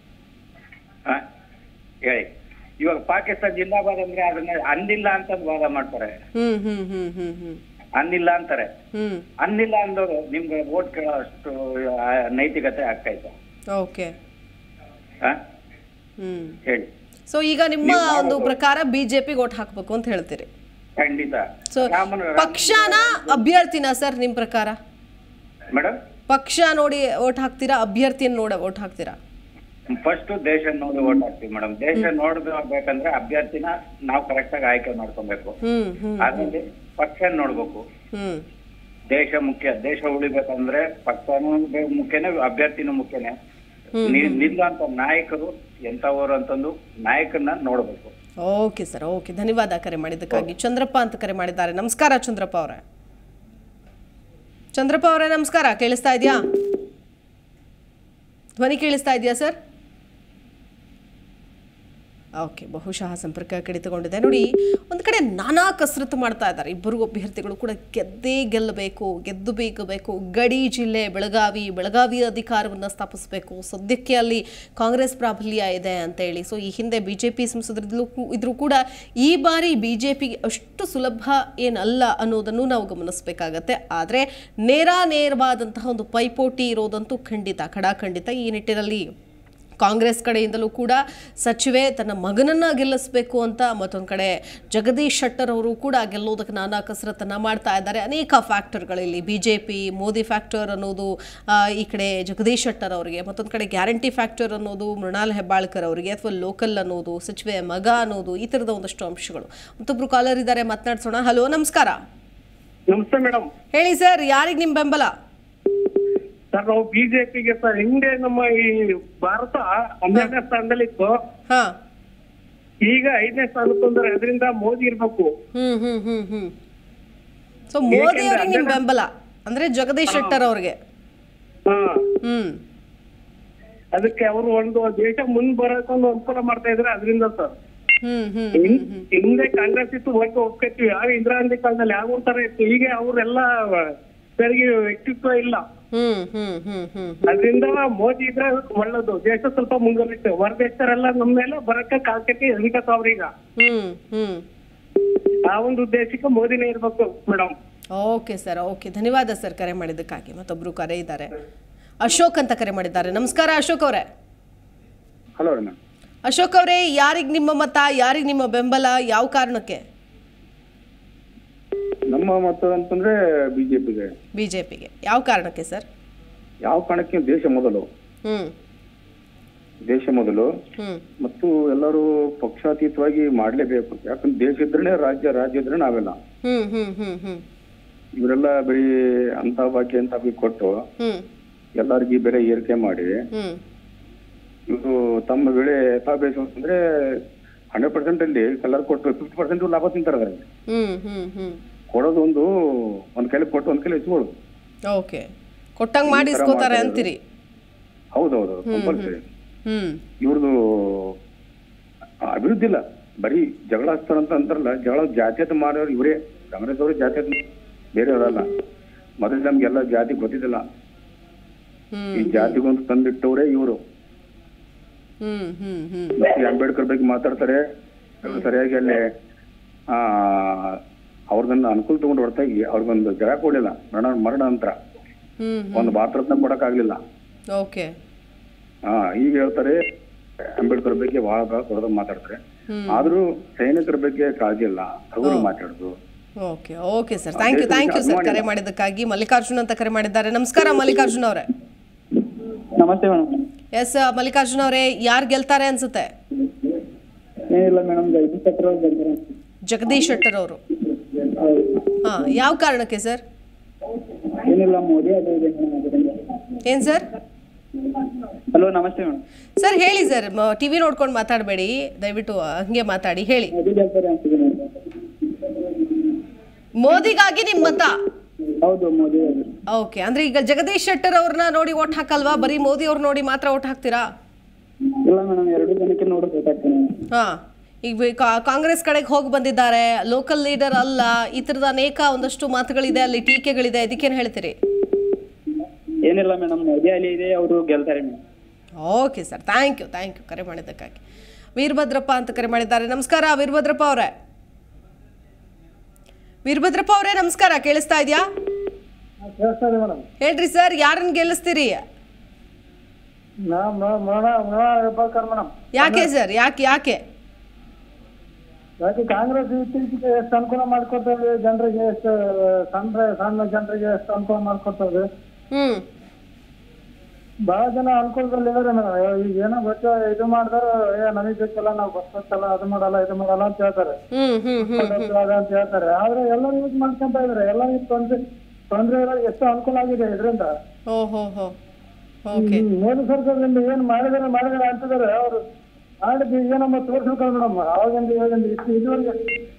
ಹ? ಹೇಳಿ ಇವಾಗ ಪಾಕಿಸ್ತಾನ್ ಜಿಂದಾಬಾದ್ ಅಂದ್ರೆ ಅದನ್ನ ಅಂದಿಲ್ಲ ಅಂತ ವಾದ ಮಾಡ್ತಾರೆ ಹ್ಮ್ ಹ್ಮ್ ಹ್ಮ್ ಹ್ಮ್ ಹ್ಮ್ ಅನ್ನಿಲ್ಲ ಅಂತಾರೆ ಹ್ಮ್ ಅನ್ನಿಲ್ಲ ಅಂದವರು ನಿಮ್ಗೆ ವೋಟ್ ಕೇಳೋ ಅಷ್ಟು ಆ, ನೈತಿಕತೆ ಆಗ್ತೈತಾ ಓಕೆ ಹ? ಹ್ಮ್ ಹೇಳಿ ಸೊ ಈಗ ನಿಮ್ಮ ಒಂದು ಪ್ರಕಾರ ಬಿಜೆಪಿಗೆ ಓಟ್ ಹಾಕ್ಬೇಕು ಅಂತ ಹೇಳ್ತೀರಿ ಖಂಡಿತ ಸೊ ರಾಮನ ಪಕ್ಷನ ಅಭ್ಯರ್ಥಿನ ಸರ್ ನಿಮ್ ಪ್ರಕಾರ ಮೇಡಮ್ ಪಕ್ಷ ನೋಡಿ ಓಟ್ ಹಾಕ್ತೀರಾ ಅಭ್ಯರ್ಥಿನ ನೋಡಿ ಓಟ್ ಹಾಕ್ತೀರಾ ಫಸ್ಟ್ ದೇಶ ನೋಡಿ ಓಟ್ ಹಾಕ್ತೀವಿ ಮೇಡಮ್ ದೇಶ ನೋಡ್ಬೇಕಂದ್ರೆ ಅಭ್ಯರ್ಥಿನ ನಾವು ಕರೆಕ್ಟ್ ಆಗಿ ಆಯ್ಕೆ ಮಾಡ್ಕೊಬೇಕು ಹ್ಮ್ ಹ್ಮ್ ಆಮೇಲೆ ಪಕ್ಷ ನೋಡ್ಬೇಕು ಹ್ಮ್ ದೇಶ ಮುಖ್ಯ ದೇಶ ಉಳಿಬೇಕಂದ್ರೆ ಪಕ್ಷನೂ ಬೆ- ಮುಖ್ಯನೇ ಅಭ್ಯರ್ಥಿನೂ ಮುಖ್ಯನೇ ನಿ- ನಿಲ್ಲುವಂತ ನಾಯಕರು ಎಂತವರು ಅಂತಂದು ನಾಯಕನ್ನ ನೋಡ್ಬೇಕು ಓಕೆ ಸರ್ ಓಕೆ ಧನ್ಯವಾದ ಕರೆ ಮಾಡಿದ್ದಕ್ಕಾಗಿ ಚಂದ್ರಪ್ಪ ಅಂತ ಕರೆ ಮಾಡಿದ್ದಾರೆ ನಮಸ್ಕಾರ ಚಂದ್ರಪ್ಪ ಅವರೇ ಚಂದ್ರಪ್ಪ ಅವರೇ ನಮಸ್ಕಾರ ಕೇಳಿಸ್ತಾ ಇದೆಯಾ ಧ್ವನಿ ಕೇಳಿಸ್ತಾ ಇದೆಯಾ ಸರ್ ಓಕೆ ಬಹುಶಃ ಸಂಪರ್ಕ ಕಡಿತಗೊಂಡಿದೆ ನೋಡಿ ಒಂದು ಕಡೆ ನಾನಾ ಕಸರತ್ತು ಮಾಡ್ತಾ ಇದ್ದಾರೆ ಇಬ್ಬರು ಅಭ್ಯರ್ಥಿಗಳು ಕೂಡ ಗೆದ್ದೇ ಗೆಲ್ಲಬೇಕು ಗೆದ್ದು ಬೇಕಬೇಕು ಗಡಿ ಜಿಲ್ಲೆ ಬೆಳಗಾವಿ ಬೆಳಗಾವಿ ಅಧಿಕಾರವನ್ನು ಸ್ಥಾಪಿಸಬೇಕು ಸದ್ಯಕ್ಕೆ ಅಲ್ಲಿ ಕಾಂಗ್ರೆಸ್ ಪ್ರಾಬಲ್ಯ ಇದೆ ಅಂತ ಹೇಳಿ ಸೊ ಈ ಹಿಂದೆ ಬಿ ಜೆ ಪಿ ಸಂಸದರಿದ್ಲು ಇದ್ರೂ ಕೂಡ ಈ ಬಾರಿ ಬಿ ಜೆ ಪಿಗೆ ಅಷ್ಟು ಸುಲಭ ಏನಲ್ಲ ಅನ್ನೋದನ್ನು ನಾವು ಗಮನಿಸಬೇಕಾಗತ್ತೆ ಆದರೆ ನೇರ ನೇರವಾದಂತಹ ಒಂದು ಪೈಪೋಟಿ ಇರೋದಂತೂ ಖಂಡಿತ ಖಡಾಖಂಡಿತ ಈ ನಿಟ್ಟಿನಲ್ಲಿ ಕಾಂಗ್ರೆಸ್ ಕಡೆಯಿಂದಲೂ ಕೂಡ ಸಚಿವೆ ತನ್ನ ಮಗನನ್ನ ಗೆಲ್ಲಿಸಬೇಕು ಅಂತ ಮತ್ತೊಂದು ಕಡೆ ಜಗದೀಶ್ ಶೆಟ್ಟರ್ ಅವರು ಕೂಡ ಗೆಲ್ಲೋದಕ್ಕೆ ನಾನಾ ಕಸರತ್ತನ್ನ ಮಾಡ್ತಾ ಇದ್ದಾರೆ ಅನೇಕ ಫ್ಯಾಕ್ಟರ್ಗಳಲ್ಲಿ B J P Modi factor ಅನ್ನೋದು ಆ, ಈ ಕಡೆ ಜಗದೀಶ್ ಶೆಟ್ಟರ್ ಅವರಿಗೆ ಮತ್ತೊಂದು ಕಡೆ ಗ್ಯಾರಂಟಿ ಫ್ಯಾಕ್ಟರ್ ಅನ್ನೋದು ಮೃಣಾಲ್ ಹೆಬ್ಬಾಳ್ಕರ್ ಅವರಿಗೆ ಅಥವಾ ಲೋಕಲ್ ಅನ್ನೋದು ಸಚಿವೆ ಮಗ ಅನ್ನೋದು ಈ ಥರದ ಒಂದಷ್ಟು ಅಂಶಗಳು ಮತ್ತೊಬ್ರು ಕಾಲರ್ ಇದ್ದಾರೆ ಮಾತನಾಡ್ಸೋಣ ಹಲೋ ನಮಸ್ಕಾರ ನಮಸ್ತೆ ಮೇಡಮ್ ಹೇಳಿ ಸರ್ ಯಾರಿಗೆ ನಿಮ್ಮ ಬೆಂಬಲ ಸರ್ ನಾವು ಬಿಜೆಪಿಗೆ ಸರ್ ಹಿಂದೆ ನಮ್ಮ ಈ ಭಾರತ ಹನ್ನೆರಡನೇ ಸ್ಥಾನದಲ್ಲಿತ್ತು ಹಾ ಈಗ ಐದನೇ ಸ್ಥಾನಕ್ಕೆ ಬಂದ್ರೆ ಅದರಿಂದ ಮೋದಿ ಇರ್ಬೇಕು ಹ್ಮ್ ಹ್ಮ್ ಹ್ಮ್ ಹ್ಮ್ ಸೊ ಮೋದಿ ಅವ್ರಿಗೆ ನಿಮ್ ಬೆಂಬಲ ಅಂದ್ರೆ ಜಗದೀಶ್ ಶೆಟ್ಟರ್ ಅವ್ರಿಗೆ ಹಾ ಹ್ಮ್ ಅದಕ್ಕೆ ಅವರು ಒಂದು ದೇಶ ಮುಂದ್ ಬರೋಕೆ ಒಂದು ಅನುಕೂಲ ಮಾಡ್ತಾ ಇದ್ರೆ ಅದರಿಂದ ಸರ್ ಹ್ಮ್ ಹ್ಮ್ ಹಿಂ- ಹಿಂದೆ ಕಾಂಗ್ರೆಸ್ ಇತ್ತು ಹೋಗಿ ಒಪ್ಕೊತೀವಿ ಯಾವ ಇಂದಿರಾ ಗಾಂಧಿ ಕಾಲದಲ್ಲಿ ಯಾವ ತರ ಇತ್ತು ಈಗ ಅವರೆಲ್ಲ ಸರಿಗೆ ವ್ಯಕ್ತಿತ್ವ ಇಲ್ಲ ಹ್ಮ್ ಹ್ಮ್ ಹ್ಮ್ ಹ್ಮ್ ಅದರಿಂದ ಮೋದಿ ಇದ್ರೆ ಒಳ್ಳೇದು ದೇಶ ಸ್ವಲ್ಪ ಮುಂದುವರಿತೆ ಹೊರ ದೇಶರೆಲ್ಲ ನಮ್ಮ ಮೇಲೆ ಬರಕ್ಕೆ ಕಾಲ್ಕಕ್ಕೆ ಹೆದರಿಕತ್ತವ್ರೀಗ ಹ್ಮ್ ಹ್ಮ್ ಆ ಒಂದು ಉದ್ದೇಶಕ್ಕೆ ಮೋದಿನೇ ಇರ್ಬೇಕು ಮೇಡಮ್ ಓಕೆ ಸರ್ ಓಕೆ ಧನ್ಯವಾದ ಸರ್ ಕರೆ ಮಾಡಿದ್ದಕ್ಕಾಗಿ ಮತ್ತೊಬ್ರು ಕರೆ ಇದ್ದಾರೆ ಅಶೋಕ್ ಅಂತ ಕರೆ ಮಾಡಿದ್ದಾರೆ ನಮಸ್ಕಾರ ಅಶೋಕ್ ಅವರೇ ಹಲೋ ಮೇಡಮ್ ಅಶೋಕ್ ಅವರೇ ಯಾರಿಗೆ ನಿಮ್ಮ ಮತ ಯಾರಿಗೆ ನಿಮ್ಮ ಬೆಂಬಲ ಯಾವ ಕಾರಣಕ್ಕೆ ನಮ್ಮ ಮತ ಅಂತಂದ್ರೆ ಬಿಜೆಪಿಗೆ ಬಿಜೆಪಿಗೆ ಯಾವ ಕಾರಣಕ್ಕೆ ಸರ್ ಯಾವ ಕಾರಣಕ್ಕೆ ದೇಶ ಮೊದಲು ಹ್ಮ್ ದೇಶ ಮೊದಲು ಹ್ಮ್ ಮತ್ತು ಎಲ್ಲರೂ ಪಕ್ಷಾತೀತವಾಗಿ ಮಾಡ್ಲೇಬೇಕು ಯಾಕಂದ್ರೆ ದೇಶ ಇದ್ರೇನೆ ರಾಜ್ಯ ರಾಜ್ಯ ಇದ್ರೆ ನಾವೆಲ್ಲ ಹ್ಮ್ ಹ್ಮ್ ಹ್ಮ್ ಹ್ಮ್ ಇವರೆಲ್ಲ ಬರೀ ಅಂತ ಬಾಕಿ ಅಂತ ಬಾಕಿ ಕೊಟ್ಟು ಹ್ಮ್ ಎಲ್ಲರಿಗೂ ಬೆಲೆ ಏರಿಕೆ ಮಾಡಿ ಹ್ಮ್ ಇವರು ತಮ್ಮ ಬೆಳೆ ಯಥಾಭ್ಯಾಸ ಅಂದ್ರೆ ಹಂಡ್ರೆಡ್ ಪರ್ಸೆಂಟ್ ಅಲ್ಲಿ ಕಲರ್ ಕೊಟ್ಟು ಫಿಫ್ಟಿ ಪರ್ಸೆಂಟ್ ಲಾಭ ತಿಂತಾರೆ ಅದ್ರಲ್ಲಿ ಹ್ಮ್ ಹ್ಮ್ ಹ್ಮ್ ಕೊಡೋದು ಒಂದು ಒಂದ್ ಕೈಲಿ ಕೊಟ್ಟು ಒಂದ್ ಕೈಲಿ ಇಸ್ಕೊಳ್ಳೋದು ಓಕೆ ಕೊಟ್ಟಂಗ್ ಮಾಡಿ ಇಸ್ಕೋತಾರೆ ಅಂತೀರಿ ಹೌದೌದು ಕಂಪಲ್ಸರಿ ಹ್ಮ್ ಇವ್ರದ್ದು ಅಭಿವೃದ್ಧಿ ಇಲ್ಲ ಬರೀ ಜಗಳ ಹಚ್ತಾರಂತ ಅಂತಾರಲ್ಲ ಜಗಳ ಜಾತ್ಯತ ಮಾಡೋರು ಇವರೇ ಕಾಂಗ್ರೆಸ್ ಅವರು ಜಾತ್ಯತ ಬೇರೆಯವರಲ್ಲ ಮೊದಲು ನಮ್ಗೆಲ್ಲ ಜಾತಿ ಗೊತ್ತಿದ್ದಿಲ್ಲ ಹ್ಮ್ ಈ ಜಾತಿಗೊಂದು ತಂದಿಟ್ಟವ್ರೆ ಇವರು ಹ್ಮ್ ಹ್ಮ್ ಹ್ಮ್ ಈ ಅಂಬೇಡ್ಕರ್ ಬಗ್ಗೆ ಮಾತಾಡ್ತಾರೆ ಅದು ಸರಿಯಾಗಿ ಅಲ್ಲಿ ಆ ಅವ್ರದನ್ನ ಅನುಕೂಲ ತಗೊಂಡು ಹೊರತಾಗಿ ಅವ್ರಿಗೊಂದು ಜಗ ಕೊಡಲಿಲ್ಲ ಮರಣ ಮರಣ ನಂತರ ಹ್ಮ್ ಒಂದು ಭಾರತ ರತ್ನ ಕೊಡಕ್ ಆಗ್ಲಿಲ್ಲ ಓಕೆ ಹಾ ಈಗ ಹೇಳ್ತಾರೆ ಅಂಬೇಡ್ಕರ್ ಬಗ್ಗೆ ಬಹಳ ಬಹಳ ದೊಡ್ಡದಾಗಿ ಮಾತಾಡ್ತಾರೆ ಆದ್ರೂ ಸೈನಿಕರ ಬಗ್ಗೆ ಕಾಳಜಿ ಇಲ್ಲ ಹಗುರು ಮಾತಾಡುದು okay okay sir thank you thank you sir ಕರೆ ಮಾಡಿದ್ದಕ್ಕಾಗಿ ಮಲ್ಲಿಕಾರ್ಜುನ್ ಅಂತ ಕರೆ ಮಾಡಿದ್ದಾರೆ ನಮಸ್ಕಾರ ಮಲ್ಲಿಕಾರ್ಜುನ್ ಅವರೇ ನಮಸ್ತೆ ಮೇಡಮ್ ಎಸ್ ಮಲ್ಲಿಕಾರ್ಜುನ್ ಅವರೇ ಯಾರು ಗೆಲ್ತಾರೆ ಅನ್ಸುತ್ತೆ ಏನಿಲ್ಲ ಮೇಡಮ್ ಜಗದೀಶ್ ಶೆಟ್ಟರ್ ಅವ್ರು ಬಂದಿರೋ ಜಗದೀಶ್ ಶೆಟ್ಟರ್ ಅವರು ಹಾ ಯಾವ ಕಾರಣಕ್ಕೆ ಸರ್ ಏನಿಲ್ಲ ಮೋದಿ ಅದು ಇದೆ ಮೇಡಮ್ ಅದರಿಂದ ಏನ್ ಸರ್ ಹಲೋ ನಮಸ್ತೆ ಮೇಡಮ್ ಸರ್ ಹೇಳಿ ಸರ್ ಟಿವಿ ನೋಡ್ಕೊಂಡು ಮಾತಾಡಬೇಡಿ ದಯವಿಟ್ಟು ಹಂಗೆ ಮಾತಾಡಿ ಹೇಳಿ ಮೋದಿ ಗೆಲ್ತಾರೆ ಅಂತಿದೆ ಮೇಡಮ್ ಮೋದಿಗಾಗಿ ನಿಮ್ಮ ಮತ ಹೌದು ಮೋದಿ ಅವರು ಓಕೆ ಅಂದ್ರೆ ಈಗ ಜಗದೀಶ್ ಶೆಟ್ಟರ್ ಅವ್ರನ್ನ ನೋಡಿ ಓಟ್ ಹಾಕಲ್ವಾ ಬರೀ ಮೋದಿ ಅವ್ರು ನೋಡಿ ಮಾತ್ರ ಓಟ್ ಹಾಕ್ತೀರಾ ಇಲ್ಲ ಮೇಡಮ್ ಎರಡು ಜನಕ್ಕೆ ನೋಡಿ ಗೊತ್ತಾಗ್ತದೆ ಹಾ ಈಗ ಬಿ- ಕಾ- ಕಾಂಗ್ರೆಸ್ ಕಡೆಗೆ ಹೋಗಿ ಬಂದಿದ್ದಾರೆ ಲೋಕಲ್ ಲೀಡರ್ ಅಲ್ಲ ಈ ಥರದ ಅನೇಕ ಒಂದಷ್ಟು ಮಾತುಗಳಿದೆ ಅಲ್ಲಿ ಟೀಕೆಗಳಿದೆ ಇದಕ್ಕೇನು ಹೇಳ್ತೀರಿ ಏನಿಲ್ಲ ಮೇಡಮ್ ಮೋದಿ ಅಲ್ಲಿ ಇದೆ ಅವರು ಗೆಲ್ತಾರೆ madam okay sir thank you thank you ಕರೆ ಮಾಡಿದ್ದಕ್ಕಾಗಿ ವೀರಭದ್ರಪ್ಪ ಅಂತ ಕರೆ ಮಾಡಿದ್ದಾರೆ ನಮಸ್ಕಾರ ವೀರಭದ್ರಪ್ಪ ಅವರೇ ವೀರಭದ್ರಪ್ಪ ಅವರೇ ನಮಸ್ಕಾರ ಕೇಳಿಸ್ತಾ ಇದೆಯಾ ಕೇಳಿಸ್ತದೆ ಮೇಡಮ್ ಹೇಳ್ರಿ ಸರ್ ಯಾರನ್ನ ಗೆಲ್ಲಿಸ್ತೀರಿ ನಾ ಮರಣ ಮರಣ ಹೆಬ್ಬಾಳ್ಕರ್ ಮೇಡಮ್ ಯಾಕೆ ಸರ್ ಯಾಕೆ ಯಾಕೆ ಯಾಕೆ ಕಾಂಗ್ರೆಸ್ ಇತ್ತೀಚೆಗೆ ಎಷ್ಟು ಅನುಕೂಲ ಮಾಡ್ಕೊಡ್ತದೆ ಜನರಿಗೆ ಎಷ್ಟು ಸಣ್ಣ ಸಣ್ಣ ಜನರಿಗೆ ಎಷ್ಟು ಅನುಕೂಲ ಮಾಡ್ಕೊಡ್ತದೆ ಹ್ಮ್ ಬಹಳ ಜನ ಅನುಕೂಲದಲ್ಲಿ ಇದಾರೆ ಮೇಡಮ್ ಈಗ ಏನೋ ಗೊತ್ತ ಇದು ಮಾಡಿದಾರೆ ಏ ನಮಗೆ ಬೇಕಲ್ಲ ನಾವು ಗೊತ್ತಲ್ಲ ಅದು ಮಾಡಲ್ಲ ಇದು ಮಾಡಲ್ಲ ಅಂತ ಹೇಳ್ತಾರೆ ಹ್ಮ್ ಹ್ಮ್ ಹ್ಮ್ ಅದ ಅಂತ ಹೇಳ್ತಾರೆ ಆದ್ರೆ ಎಲ್ಲರೂ ಯೂಸ್ ಮಾಡ್ಕೊಂತ ಇದಾರೆ ಎಲ್ಲರಿಗೂ ತೊಂದ್ರೆ ತೊಂದ್ರೆ ಇರೋ ಎಷ್ಟು ಅನುಕೂಲ ಆಗಿದೆ ಇದರಿಂದ ಓ ಹೋ ಹೋ ಓಕೆ ಮೋದಿ ಸರ್ಕಾರದಿಂದ ಏನ್ ಮಾಡಿದಾರೆ ಮಾಡಿದಾರೆ ಅಂತಿದ್ದಾರೆ ಅವರು ಮಾಡಿದ್ದು ಏನಮ್ಮ ತೋರಿಸ್ಬೇಕಲ್ಲ ಮೇಡಮ್ ಅವಾಗಿಂದ ಇವಾಗಿಂದ ಇಷ್ಟು ಇದುವರೆಗೆ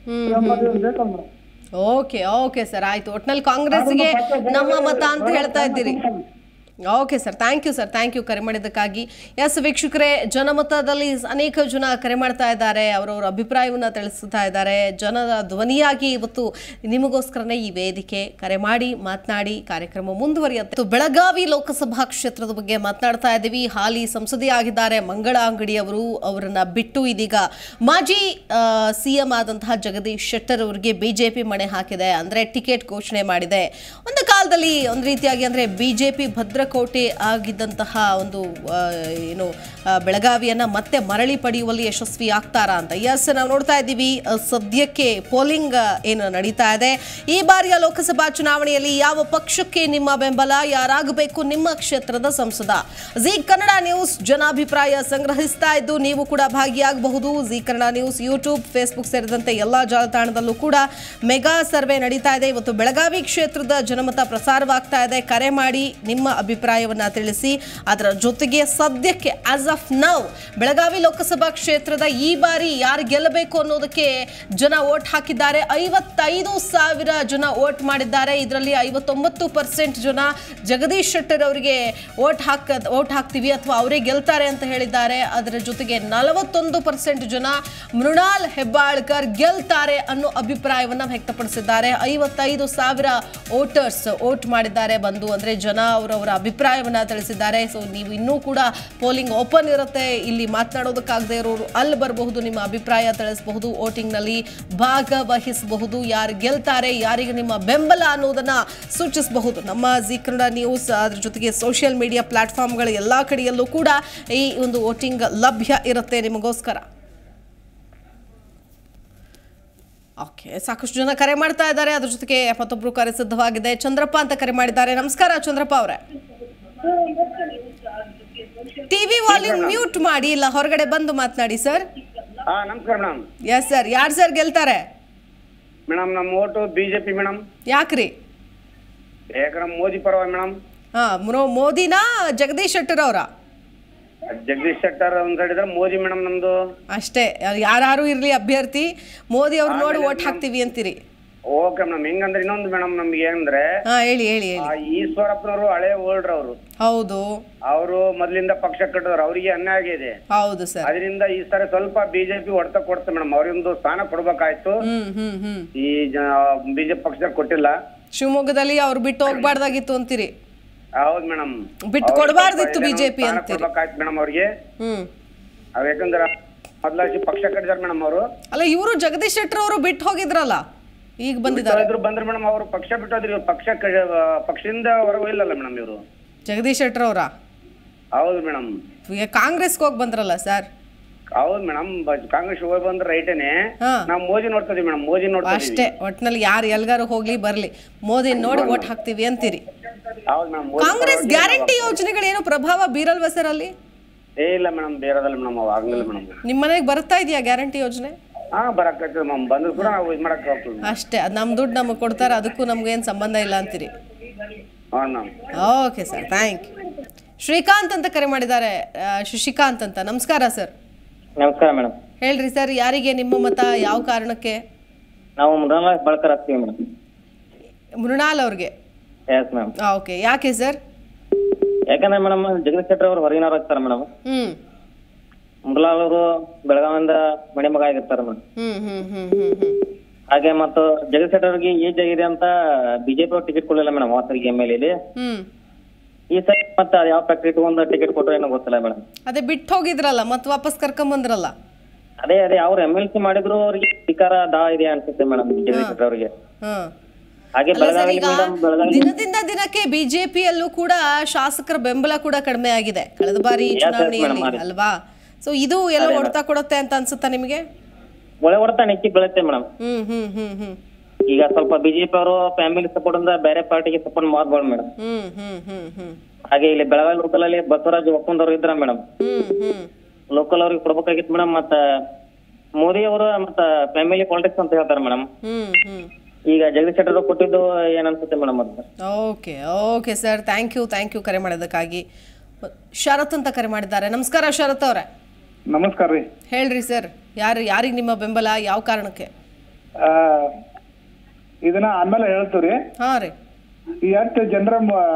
ಬೇಕಲ್ಲ ಮೇಡಮ್ ಓಕೆ ಓಕೆ ಸರ್ ಆಯ್ತು ಒಟ್ನಲ್ಲಿ ಕಾಂಗ್ರೆಸ್ಗೆ ನಮ್ಮ ಮತ ಅಂತ ಹೇಳ್ತಾ ಇದ್ದೀರಿ okay sir thank you sir thank you ಕರೆ ಮಾಡಿದ್ದಕ್ಕಾಗಿ ಎಸ್ ವೀಕ್ಷಕರೇ ಜನಮತದಲ್ಲಿ ಅನೇಕ ಜನ ಕರೆ ಮಾಡ್ತಾ ಇದ್ದಾರೆ ಅವರವರ ಅಭಿಪ್ರಾಯವನ್ನು ತಿಳಿಸ್ತಾ ಇದ್ದಾರೆ ಜನರ ಧ್ವನಿಯಾಗಿ ಇವತ್ತು ನಿಮಗೋಸ್ಕರನೇ ಈ ವೇದಿಕೆ ಕರೆ ಮಾಡಿ ಮಾತನಾಡಿ ಕಾರ್ಯಕ್ರಮ ಮುಂದುವರಿಯುತ್ತೆ ಬೆಳಗಾವಿ ಲೋಕಸಭಾ ಕ್ಷೇತ್ರದ ಬಗ್ಗೆ ಮಾತನಾಡ್ತಾ ಇದ್ದೀವಿ ಹಾಲಿ ಸಂಸದೆಯಾಗಿದ್ದಾರೆ ಮಂಗಳ ಅಂಗಡಿ ಅವರು ಅವರನ್ನ ಬಿಟ್ಟು ಇದೀಗ ಮಾಜಿ ಸಿ ಎಂ ಆದಂತಹ ಜಗದೀಶ್ ಶೆಟ್ಟರ್ ಅವರಿಗೆ ಬಿಜೆಪಿ ಮಣೆ ಹಾಕಿದೆ ಅಂದ್ರೆ ಟಿಕೆಟ್ ಘೋಷಣೆ ಮಾಡಿದೆ ಒಂದು ಕಾಲದಲ್ಲಿ ಒಂದು ರೀತಿಯಾಗಿ ಅಂದ್ರೆ ಬಿಜೆಪಿ ಭದ್ರಕೋಟೆ ಆಗಿದ್ದಂತಹ ಒಂದು ಆ, ಏನು ಆ, ಬೆಳಗಾವಿಯನ್ನ ಮತ್ತೆ ಮರಳಿ ಪಡೆಯುವಲ್ಲಿ ಯಶಸ್ವಿ ಆಗ್ತಾರಾ ಅಂತ ಎಸ್ ನಾವು ನೋಡ್ತಾ ಇದ್ದೀವಿ ಆ, ಸದ್ಯಕ್ಕೆ ಪೋಲಿಂಗ್ ಏನು ನಡೀತಾ ಇದೆ ಈ ಬಾರಿಯ ಲೋಕಸಭಾ ಚುನಾವಣೆಯಲ್ಲಿ ಯಾವ ಪಕ್ಷಕ್ಕೆ ನಿಮ್ಮ ಬೆಂಬಲ ಯಾರಾಗಬೇಕು ನಿಮ್ಮ ಕ್ಷೇತ್ರದ ಸಂಸದ ಜಿ ಕನ್ನಡ ನ್ಯೂಸ್ ಜನಾಭಿಪ್ರಾಯ ಸಂಗ್ರಹಿಸ್ತಾ ಇದ್ದು ನೀವು ಕೂಡ ಭಾಗಿಯಾಗಬಹುದು Zee Kannada news YouTube Facebook ಸೇರಿದಂತೆ ಎಲ್ಲಾ ಜಾಲತಾಣದಲ್ಲೂ ಕೂಡ ಮೆಗಾ ಸರ್ವೆ ನಡೀತಾ ಇದೆ ಇವತ್ತು ಬೆಳಗಾವಿ ಕ್ಷೇತ್ರದ ಜನಮತ ಪ್ರಸಾರವಾಗ್ತಾ ಇದೆ ಕರೆ ಮಾಡಿ ನಿಮ್ಮ ಅಭಿಪ್ರಾಯವನ್ನ ತಿಳಿಸಿ ಅದರ ಜೊತೆಗೆ ಸದ್ಯಕ್ಕೆ as of now Belagavi Lok Sabha ಕ್ಷೇತ್ರದ ಈ ಬಾರಿ ಯಾರು ಗೆಲ್ಲಬೇಕು ಅನ್ನೋದಕ್ಕೆ ಜನ ವೋಟ್ ಹಾಕಿದ್ದಾರೆ ಐವತ್ತೈದು ಸಾವಿರ ಜನ ವೋಟ್ ಮಾಡಿದ್ದಾರೆ ಇದರಲ್ಲಿ ಐವತ್ತೊಂಬತ್ತು ಪರ್ಸೆಂಟ್ ಜನ ಜಗದೀಶ್ ಶೆಟ್ಟರ್ ಅವರಿಗೆ ವೋಟ್ ಹಾಕ ವೋಟ್ ಹಾಕ್ತೀವಿ ಅಥವಾ ಅವರೇ ಗೆಲ್ತಾರೆ ಅಂತ ಹೇಳಿದ್ದಾರೆ ಅದರ ಜೊತೆಗೆ ನಲವತ್ತೊಂದು ಪರ್ಸೆಂಟ್ ಜನ ಮೃಣಾಲ್ ಹೆಬ್ಬಾಳ್ಕರ್ ಗೆಲ್ತಾರೆ ಅನ್ನೋ ಅಭಿಪ್ರಾಯವನ್ನ ವ್ಯಕ್ತಪಡಿಸಿದ್ದಾರೆ ಐವತ್ತೈದು ಸಾವಿರ ವೋಟರ್ಸ್ ವೋಟ್ ಮಾಡಿದ್ದಾರೆ ಬಂದು ಅಂದ್ರೆ ಜನ ಅವರವರ ಅಭಿಪ್ರಾಯವನ್ನ ತಿಳಿಸಿದ್ದಾರೆ ಸೊ ನೀವು ಇನ್ನೂ ಕೂಡ ಪೋಲಿಂಗ್ ಓಪನ್ ಇರುತ್ತೆ ಇಲ್ಲಿ ಮಾತನಾಡೋದಕ್ಕಾಗದೇ ಇರೋರು ಅಲ್ಲಿ ಬರಬಹುದು ನಿಮ್ಮ ಅಭಿಪ್ರಾಯ ತಿಳಿಸಬಹುದು ವೋಟಿಂಗ್ ನಲ್ಲಿ ಭಾಗವಹಿಸಬಹುದು ಯಾರು ಗೆಲ್ತಾರೆ ಯಾರಿಗೆ ನಿಮ್ಮ ಬೆಂಬಲ ಅನ್ನೋದನ್ನ ಸೂಚಿಸಬಹುದು ನಮ್ಮ ಜಿ ಕನ್ನಡ ನ್ಯೂಸ್ ಅದ್ರ ಜೊತೆಗೆ ಸೋಷಿಯಲ್ ಮೀಡಿಯಾ ಪ್ಲಾಟ್ಫಾರ್ಮ್ಗಳ ಎಲ್ಲಾ ಕಡೆಯಲ್ಲೂ ಕೂಡ ಈ ಒಂದು ವೋಟಿಂಗ್ ಲಭ್ಯ ಇರುತ್ತೆ ನಿಮಗೋಸ್ಕರ ಓಕೆ ಸಾಕಷ್ಟು ಜನ ಕರೆ ಮಾಡ್ತಾ ಇದ್ದಾರೆ ಅದ್ರ ಜೊತೆಗೆ ಮತ್ತೊಬ್ರು ಕರೆ ಸಿದ್ಧವಾಗಿದೆ ಚಂದ್ರಪ್ಪ ಅಂತ ಕರೆ ಮಾಡಿದ್ದಾರೆ ನಮಸ್ಕಾರ ಚಂದ್ರಪ್ಪ ಅವರೇ ಟಿವಿ ವಾಲ್ಯೂಮ್ ಮ್ಯೂಟ್ ಮಾಡಿ ಇಲ್ಲ ಹೊರಗಡೆ ಬಂದು ಮಾತನಾಡಿ ಸರ್ ಹಾ ನಮಸ್ಕಾರ ಮೇಡಮ್ ಎಸ್ ಸರ್ ಯಾರು ಸರ್ ಗೆಲ್ತಾರೆ ಮೇಡಮ್ ನಮ್ಮ ಓಟು ಬಿಜೆಪಿ ಮೇಡಮ್ ಯಾಕ್ರಿ ಯಾಕಂದ್ರೆ ಮೋದಿ ಪರವಾಗಿ ಮೇಡಮ್ ಹಾ ಮೊ- ಮೋದಿನಾ ಜಗದೀಶ್ ಶೆಟ್ಟರ್ ಅವರ ಜಗದೀಶ್ ಶೆಟ್ಟರ್ ಒಂದ್ ಕಡೆ ಇದ್ರೆ ಮೋದಿ ಮೇಡಮ್ ನಮ್ದು ಅಷ್ಟೇ ಯಾರು ಇರ್ಲಿ ಅಭ್ಯರ್ಥಿ ಮೋದಿ ಅವ್ರು ನೋಡಿ ಓಟ್ ಹಾಕ್ತೀವಿ ಅಂತೀರಿ ಓಕೆ ಮೇಡಮ್ ಹೆಂಗಂದ್ರೆ ಇನ್ನೊಂದು ಮೇಡಮ್ ನಮ್ಗೆ ಏನಂದ್ರೆ ಹಾ ಹೇಳಿ ಹೇಳಿ ಹೇಳಿ ಆ ಈಶ್ವರಪ್ಪನವರು ಹಳೆ ಓಲ್ಡ್ರ ಅವರು ಹೌದು ಅವರು ಮೊದ್ಲಿಂದ ಪಕ್ಷ ಕಟ್ಟಿದವ್ರು ಅವರಿಗೆ ಅನ್ಯಾಯ ಆಗಿದೆ ಹೌದು ಸರ್ ಅದರಿಂದ ಈ ಸರಿ ಸ್ವಲ್ಪ ಬಿಜೆಪಿ ಹೊಡೆತ ಕೊಡ್ತೆ ಮೇಡಮ್ ಅವ್ರಿಗೊಂದು ಸ್ಥಾನ ಕೊಡ್ಬೇಕಾಯ್ತು ಹ್ಮ್ ಹ್ಮ್ ಹ್ಮ್ ಈ ಬಿಜೆಪಿ ಪಕ್ಷದಾಗ ಕೊಟ್ಟಿಲ್ಲ ಶಿವಮೊಗ್ಗದಲ್ಲಿ ಅವ್ರು ಬಿಟ್ಟು ಹೋಗ್ಬಾರ್ದಾಗಿತ್ತು ಅಂತೀರಿ ಹೌದ್ ಮೇಡಮ್ ಬಿಟ್ಟು ಕೊಡ್ಬಾರ್ದಿತ್ತು BJP ಅಂತೀರಿ. ಕೊಡ್ಬೇಕಾಯ್ತು ಮೇಡಮ್ ಅವ್ರಿಗೆ ಹ್ಮ್ ಅವ್ ಯಾಕಂದ್ರ ಮೊದ್ಲಾಸಿ ಪಕ್ಷ ಕಟ್ಟಿದಾರ ಮೇಡಮ್ ಅವರು ಅಲ್ಲ ಇವರು ಜಗದೀಶ್ ಶೆಟ್ಟರ್ ಅವರು ಬಿಟ್ಟು ಹೋಗಿದ್ರಲ್ಲ ಈಗ ಬಂದಿದ್ದಾರೆ ಇದ್ರು ಬಂದ್ರೆ ಮೇಡಮ್ ಅವರು ಪಕ್ಷ ಬಿಟ್ಟೋದ್ರಿ ಇವ್ರು ಪಕ್ಷ ಕ- ಪಕ್ಷದಿಂದ ಹೊರಗೆ ಹೋಗಿಲ್ಲಲ್ಲ ಮೇಡಮ್ ಇವರು ಜಗದೀಶ್ ಶೆಟ್ಟರ್ ಅವರ ಹೌದು ಮೇಡಮ್ ಕಾಂಗ್ರೆಸ್ಗೆ ಹೋಗಿ ಬಂದ್ರಲ್ಲ ಸರ್ ಹೌದು ಮೇಡಮ್ ಕಾಂಗ್ರೆಸ್ ಹೋಗಿ ಬಂದ್ರೆ ರೈಟೇನೆ ಹಾ. ನಾವು ಮೋದಿ ನೋಡ್ತಾ ಇದೀವಿ ಮೇಡಮ್ ಮೋದಿ ನೋಡ್ತಾ ಇದೀವಿ ಅಷ್ಟೇ ಒಟ್ನಲ್ಲಿ ಯಾರು ಎಲ್ಗಾರು ಹೋಗ್ಲಿ ಬರ್ಲಿ ಮೋದಿ ನೋಡಿ ಓಟ್ ಹಾಕ್ತೀವಿ ಅಂತೀರಿ ಹೌದು ಮೇಡಮ್ ಕಾಂಗ್ರೆಸ್ ಗ್ಯಾರಂಟಿ ಯೋಜನೆಗಳೇನು ಪ್ರಭಾವ ಬೀರಲ್ವಾ ಸರ್ ಅಲ್ಲಿ ಏ ಇಲ್ಲ ಮೇಡಮ್ ಬೇರೆದಲ್ಲ ಮೇಡಮ್ ಅವ್ ಆಗಲಿಲ್ಲ ಮೇಡಮ್ ನಿಮ್ಮ ಮನೆಗೆ ಬರ್ತಾ ಇದೆಯಾ ಗ್ಯಾರಂಟಿ ಯೋಜನೆ ಹಾ ಬರಕತ್ತದ ಮ್ಯಾಮ್ ಬಂದ್ರು ಕೂಡ ನಾವು ಇದು ಮಾಡಕ್ ಹೋಗ್ತೀವಿ ಅಷ್ಟೇ ಅದು ನಮ್ಮ ದುಡ್ಡು ನಮಗೆ ಕೊಡ್ತಾರೆ ಅದಕ್ಕೂ ನಮ್ಗೇನು ಸಂಬಂಧ ಇಲ್ಲ ಅಂತೀರಿ ಹಾ ma'am okay sir thank you Srikanth ಅಂತ ಕರೆ ಮಾಡಿದ್ದಾರೆ ಆ, ಶಶಿಕಾಂತ್ ಅಂತ ನಮಸ್ಕಾರ ಸರ್ ನಮಸ್ಕಾರ ಮೇಡಮ್ ಹೇಳ್ರಿ ಸರ್ ಯಾರಿಗೆ ನಿಮ್ಮ ಮತ ಯಾವ ಕಾರಣಕ್ಕೆ ನಾವು ಮೃಣಾಲ ಬಳಕರ್ ಆಗ್ತೀವಿ ಮೇಡಮ್ ಮೃಣಾಲ್ ಅವ್ರಿಗೆ ಎಸ್ ಮ್ಯಾಮ್ ಓಕೆ ಯಾಕೆ ಸರ್ ಯಾಕಂದ್ರೆ ಮೇಡಮ್ ಜಗದೀಶ್ ಶೆಟ್ಟರ್ ಅವರು ಹೊರಗಿನವ್ರು ಆಗ್ತಾರೆ ಮೇಡಮ್ ಹ್ಞೂ ಮೃಣಾಲ್ ಅವರು ಬೆಳಗಾವಿಯಿಂದ ಮನೆ ಮಗ ಆಗಿರ್ತಾರೆ ಮೇಡಮ್ ಹ್ಞೂ ಹ್ಞೂ ಹ್ಞೂ ಹ್ಞೂ ಹ್ಞೂ ಹಾಗೆ ಮತ್ತು ಜಗದೀಶ್ ಶೆಟ್ಟರ್ ಅವ್ರಿಗೆ ಏಜ್ ಆಗಿದೆ ಅಂತ ಬಿಜೆಪಿ ಅವ್ರು ಟಿಕೆಟ್ ಕೊಡಲಿಲ್ಲ ಮೇಡಮ್ ಅವತ್ತರಿಗೆ ಎಮ್ ಎಲ್ ಎಲ್ಲಿ ಹ್ಞೂ ಈ ಸರಿ ಮತ್ತೆ ಯಾವ ಫ್ಯಾಕ್ಟ್ರಿ ಇಟ್ಕೊಂಡು ಟಿಕೆಟ್ ಕೊಟ್ಟರು ಏನೋ ಗೊತ್ತಿಲ್ಲ ಮೇಡಮ್ ಅದೇ ಬಿಟ್ಟು ಹೋಗಿದ್ರಲ್ಲ ಮತ್ತೆ ವಾಪಸ್ ಕರ್ಕೊಂಬಂದ್ರಲ್ಲ ಅದೇ ಅದೇ ಅವ್ರು ಎಮ್ ಎಲ್ ಸಿ ಮಾಡಿದ್ರು ಅವ್ರಿಗೆ ಅಧಿಕಾರ ದಾ ಇದೆ ಅನ್ಸುತ್ತೆ ಮೇಡಮ್ ಜಗದೀಶ್ ಶೆಟ್ಟರ್ ಅವರಿಗೆ ಹಾಂ ಹಾಗೆ ಅಲ್ಲ ಸರ್ ಬೆಳಗಾವಿ ಈಗ ಮೇಡಮ್ ಬೆಳಗಾವಿ ದಿನದಿಂದ ದಿನಕ್ಕೆ ಬಿಜೆಪಿಯಲ್ಲೂ ಕೂಡ ಶಾಸಕರ ಬೆಂಬಲ ಕೂಡ ಕಡಿಮೆ ಆಗಿದೆ ಕಳೆದ ಬಾರಿ yes, ಚುನಾವಣೆಯಲ್ಲಿ madam, ಅಲ್ವಾ ಸೊ ಇದು ಎಲ್ಲ ಹೊಡೆತ ಕೊಡುತ್ತೆ ಅಂತ ಅನ್ಸುತ್ತಾ ನಿಮಗೆ ಒಳೆ ಹೊಡೆತ ನೆಚ್ಚಿ ಬೀಳುತ್ತೆ ಮೇಡಮ್ ಹ್ಮ್ ಹ್ಮ್ ಹ್ಮ್ ಹ್ಮ್ ಈಗ ಸ್ವಲ್ಪ ಬಿಜೆಪಿ ಅವರು ಫ್ಯಾಮಿಲಿ ಸಪೋರ್ಟ್ ಇಂದ ಬೇರೆ ಪಾರ್ಟಿಗೆ ಸಪೋರ್ಟ್ ಮಾಡ್ಬೋದು ಮೇಡಮ್ ಹ್ಮ್ ಹ್ಮ್ ಹ್ಮ್ ಹ್ಮ್ ಹಾಗೆ ಇಲ್ಲಿ ಬೆಳಗಾವಿ ಲೋಕಲ್ ಅಲ್ಲಿ ಬಸವರಾಜ್ ಒಪ್ಪಂದವ್ರು ಇದ್ರ ಮೇಡಮ್ ಹ್ಮ್ ಹ್ಮ್ ಲೋಕಲ್ ಅವ್ರಿಗೆ ಕೊಡ್ಬೇಕಾಗಿತ್ತು ಮೇಡಮ್ ಮತ್ತ ಮೋದಿ ಅವರು ಮತ್ತ ಫ್ಯಾಮಿಲಿ ಪಾಲಿಟಿಕ್ಸ್ ಅಂತ ಹೇಳ್ತಾರೆ ಮೇಡಮ್ ಹ್ಮ್ ಹ್ಮ್ ಈಗ ಜಗದೀಶ್ ಶೆಟ್ಟರ್ ಅವ್ರು ಕೊಟ್ಟಿದ್ದು ಏನ್ ಅನ್ಸುತ್ತೆ ಮೇಡಮ್ ಅದು okay okay sir thank you thank you ಕರೆ ಮಾಡೋದಕ್ಕಾಗಿ ಶರತ್ ಅಂತ ಕರೆ ಮಾಡಿದ್ದಾರೆ ನಮಸ್ಕಾರ ಶರತ್ ಅವರೇ ನಮಸ್ಕಾರ ರೀ ಹೇಳ್ರಿ ಸರ್ ಯಾರು ಯಾರಿಗೆ ನಿಮ್ಮ ಬೆಂಬಲ ಯಾವ ಕಾರಣಕ್ಕೆ ಆ, ಇದನ್ನ ಆಮೇಲೆ ಹೇಳ್ತೀವ್ರಿ ಹಾಂ ರೀ ಎಷ್ಟು ಜನರ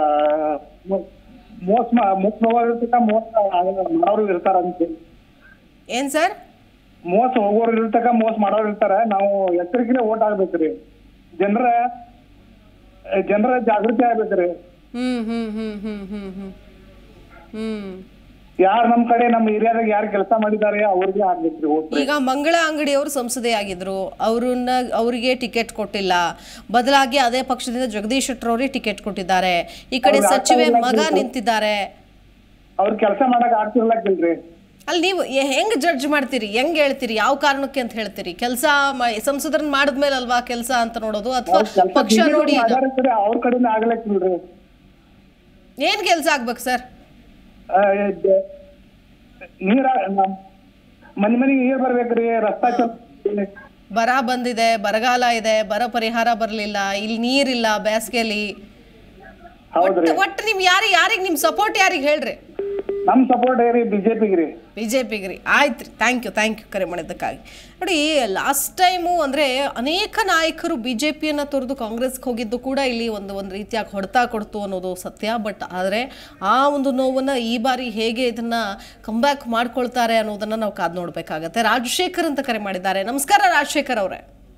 ಮೋಸ ಮೋಸ ಹೋಗೋರ್ಕಿಂತ ಮೋಸ ಮಾಡೋರು ಇರ್ತಾರ ಅಂತ ಏನು ಸರ್ ಮೋಸ ಹೋಗೋರು ಇರ್ತಕ ಮೋಸ ಮಾಡೋರು ಇರ್ತಾರ ನಾವು ಎಚ್ಚರಿಕೆಲೆ ಓಟ್ ಆಗ್ಬೇಕ್ರಿ ಜನರ ಜನರ ಜಾಗೃತಿ ಆಗ್ಬೇಕ್ರಿ ಹ್ಮ್ ಹ್ಮ್ ಹ್ಮ್ ಹ್ಮ್ ಹ್ಮ್ ಹ್ಮ್ ಹ್ಮ್ ಯಾರ್ ನಮ್ ಕಡೆ ನಮ್ಮ ಏರಿಯಾದಾಗ ಯಾರು ಕೆಲಸ ಮಾಡಿದ್ದಾರೆ ಅವ್ರಿಗೆ ಆಗ್ಬೇಕ್ರಿ ಓಟ್ ಈಗ ಮಂಗಳ ಅಂಗಡಿಯವರು ಸಂಸದೆಯಾಗಿದ್ರು ಅವ್ರನ್ನ ಅವರಿಗೆ ಟಿಕೆಟ್ ಕೊಟ್ಟಿಲ್ಲ ಬದಲಾಗಿ ಅದೇ ಪಕ್ಷದಿಂದ ಜಗದೀಶ್ ಶೆಟ್ಟರ್ ಅವರಿಗೆ ಟಿಕೆಟ್ ಕೊಟ್ಟಿದ್ದಾರೆ ಈ ಕಡೆ ಸಚಿವೆ ಮಗ ನಿಂತಿದ್ದಾರೆ ಅವ್ರ ಕೆಲಸ ಮಾಡಕ್ ಆಗ್ತಿರ್ಲಕ್ಕಿಲ್ರಿ ಅಲ್ಲಿ ನೀವು ಎ- ಹೆಂಗ್ ಜಡ್ಜ್ ಮಾಡ್ತೀರಿ ಹೆಂಗ್ ಹೇಳ್ತೀರಿ ಯಾವ ಕಾರಣಕ್ಕೆ ಅಂತ ಹೇಳ್ತೀರಿ ಕೆಲಸ ಸಂಸದರನ್ನ ಮಾಡಿದ್ಮೇಲೆ ಅಲ್ವಾ ಕೆಲಸ ಅಂತ ನೋಡೋದು ಅಥವಾ ಪಕ್ಷ ನೋಡಿ ಇದು? ಅವ್ರ ಕಡೆಯಿಂದ ಆಗ್ಲಕ್ಕಿಲ್ರಿ ಏನ್ ಕೆಲಸ ಆಗ್ಬೇಕು ಸರ್ ಆ, ಇದ್- ನೀರ ನಮ್- ಮನಿ ಮನಿಗೆ ನೀರ್ ಬರ್ಬೇಕ್ರಿ ರಸ್ತಾ ಚಲ್ ಬರ ಬಂದಿದೆ ಬರಗಾಲ ಇದೆ ಬರ ಪರಿಹಾರ ಬರಲಿಲ್ಲ ಇಲ್ಲಿ ನೀರಿಲ್ಲ ಬೇಸಿಗೆಲಿ ಹೌದ್ರಿ ಒಟ್ಟು ನಿಮ್ ಯಾರಿಗೆ ಯಾರಿಗೆ ನಿಮ್ ಸಪೋರ್ಟ್ ಯಾರಿಗೆ ಹೇಳ್ರಿ ನಮ್ ಸಪೋರ್ಟ್ ರೀ ಬಿಜೆಪಿಗೆ ರೀ ಬಿಜೆಪಿಗೆ ರೀ ಆಯ್ತು ರೀ ಥ್ಯಾಂಕ್ ಯು ಥ್ಯಾಂಕ್ ಯು ಕರೆ ಮಾಡಿದ್ದಕ್ಕಾಗಿ ನೋಡಿ ಲಾಸ್ಟ್ ಟೈಮು ಅಂದರೆ ಅನೇಕ ನಾಯಕರು ಬಿ ಜೆ ಪಿಯನ್ನು ತೊರೆದು ಕಾಂಗ್ರೆಸ್ಗೆ ಹೋಗಿದ್ದು ಕೂಡ ಇಲ್ಲಿ ಒಂದು ಒಂದು ರೀತಿಯಾಗಿ ಹೊಡೆತ ಕೊಡ್ತು ಅನ್ನೋದು ಸತ್ಯ ಬಟ್ ಆದರೆ ಆ ಒಂದು ನೋವನ್ನು ಈ ಬಾರಿ ಹೇಗೆ ಇದನ್ನು ಕಂಬ್ಯಾಕ್ ಮಾಡ್ಕೊಳ್ತಾರೆ ಅನ್ನೋದನ್ನು ನಾವು ಕಾದು ನೋಡಬೇಕಾಗತ್ತೆ ರಾಜಶೇಖರ್ ಅಂತ ಕರೆ ಮಾಡಿದ್ದಾರೆ ನಮಸ್ಕಾರ ರಾಜಶೇಖರ್ ಅವರೇ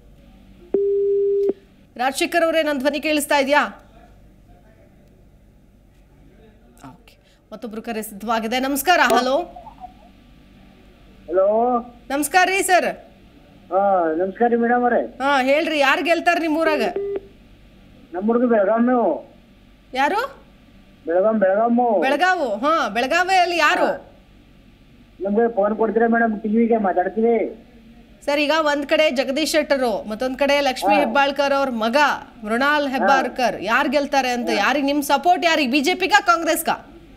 ರಾಜಶೇಖರ್ ಅವರೇ ನನ್ನ ಧ್ವನಿ ಕೇಳಿಸ್ತಾ ಇದೆಯಾ ಓಕೆ ಮತ್ತೊಬ್ರು ಕರೆ ಸಿದ್ಧವಾಗಿದೆ ನಮಸ್ಕಾರ ಹಲೋ ಹಲೋ ನಮಸ್ಕಾರ ರೀ ಸರ್ ಹಾ ನಮಸ್ಕಾರ ರೀ ಮೇಡಮ್ ಅವರೇ ಹಾ ಹೇಳ್ರಿ ಯಾರು ಗೆಲ್ತಾರ ನಿಮ್ಮ ಊರಾಗ ನಮ್ಮ ಹುಡುಗ ಬೆಳಗಾಂ ನೀವು ಯಾರು ಬೆಳಗಾಂ ಬೆಳಗಾಮು ಬೆಳಗಾವು ಹಾ ಬೆಳಗಾವಿಯಲ್ಲಿ ಯಾರು ನಮ್ಗೆ ಫೋನ್ ಕೊಡ್ತೀರಾ ಮೇಡಮ್ ಟಿವಿಗೆ ಮಾತಾಡ್ತೀವಿ ಸರ್ ಈಗ ಒಂದ್ ಕಡೆ ಜಗದೀಶ್ ಶೆಟ್ಟರು ಮತ್ತೊಂದ್ ಕಡೆ ಲಕ್ಷ್ಮೀ ಹೆಬ್ಬಾಳ್ಕರ್ ಅವ್ರ ಮಗ ಮೃಣಾಲ್ ಹೆಬ್ಬಾಳ್ಕರ್ ಯಾರು ಗೆಲ್ತಾರೆ ಅಂತ ಯಾರಿಗೆ ನಿಮ್ ಸಪೋರ್ಟ್ ಯಾರಿಗೆ ಬಿಜೆಪಿಗ ಕಾಂಗ್ರೆಸ್ಗ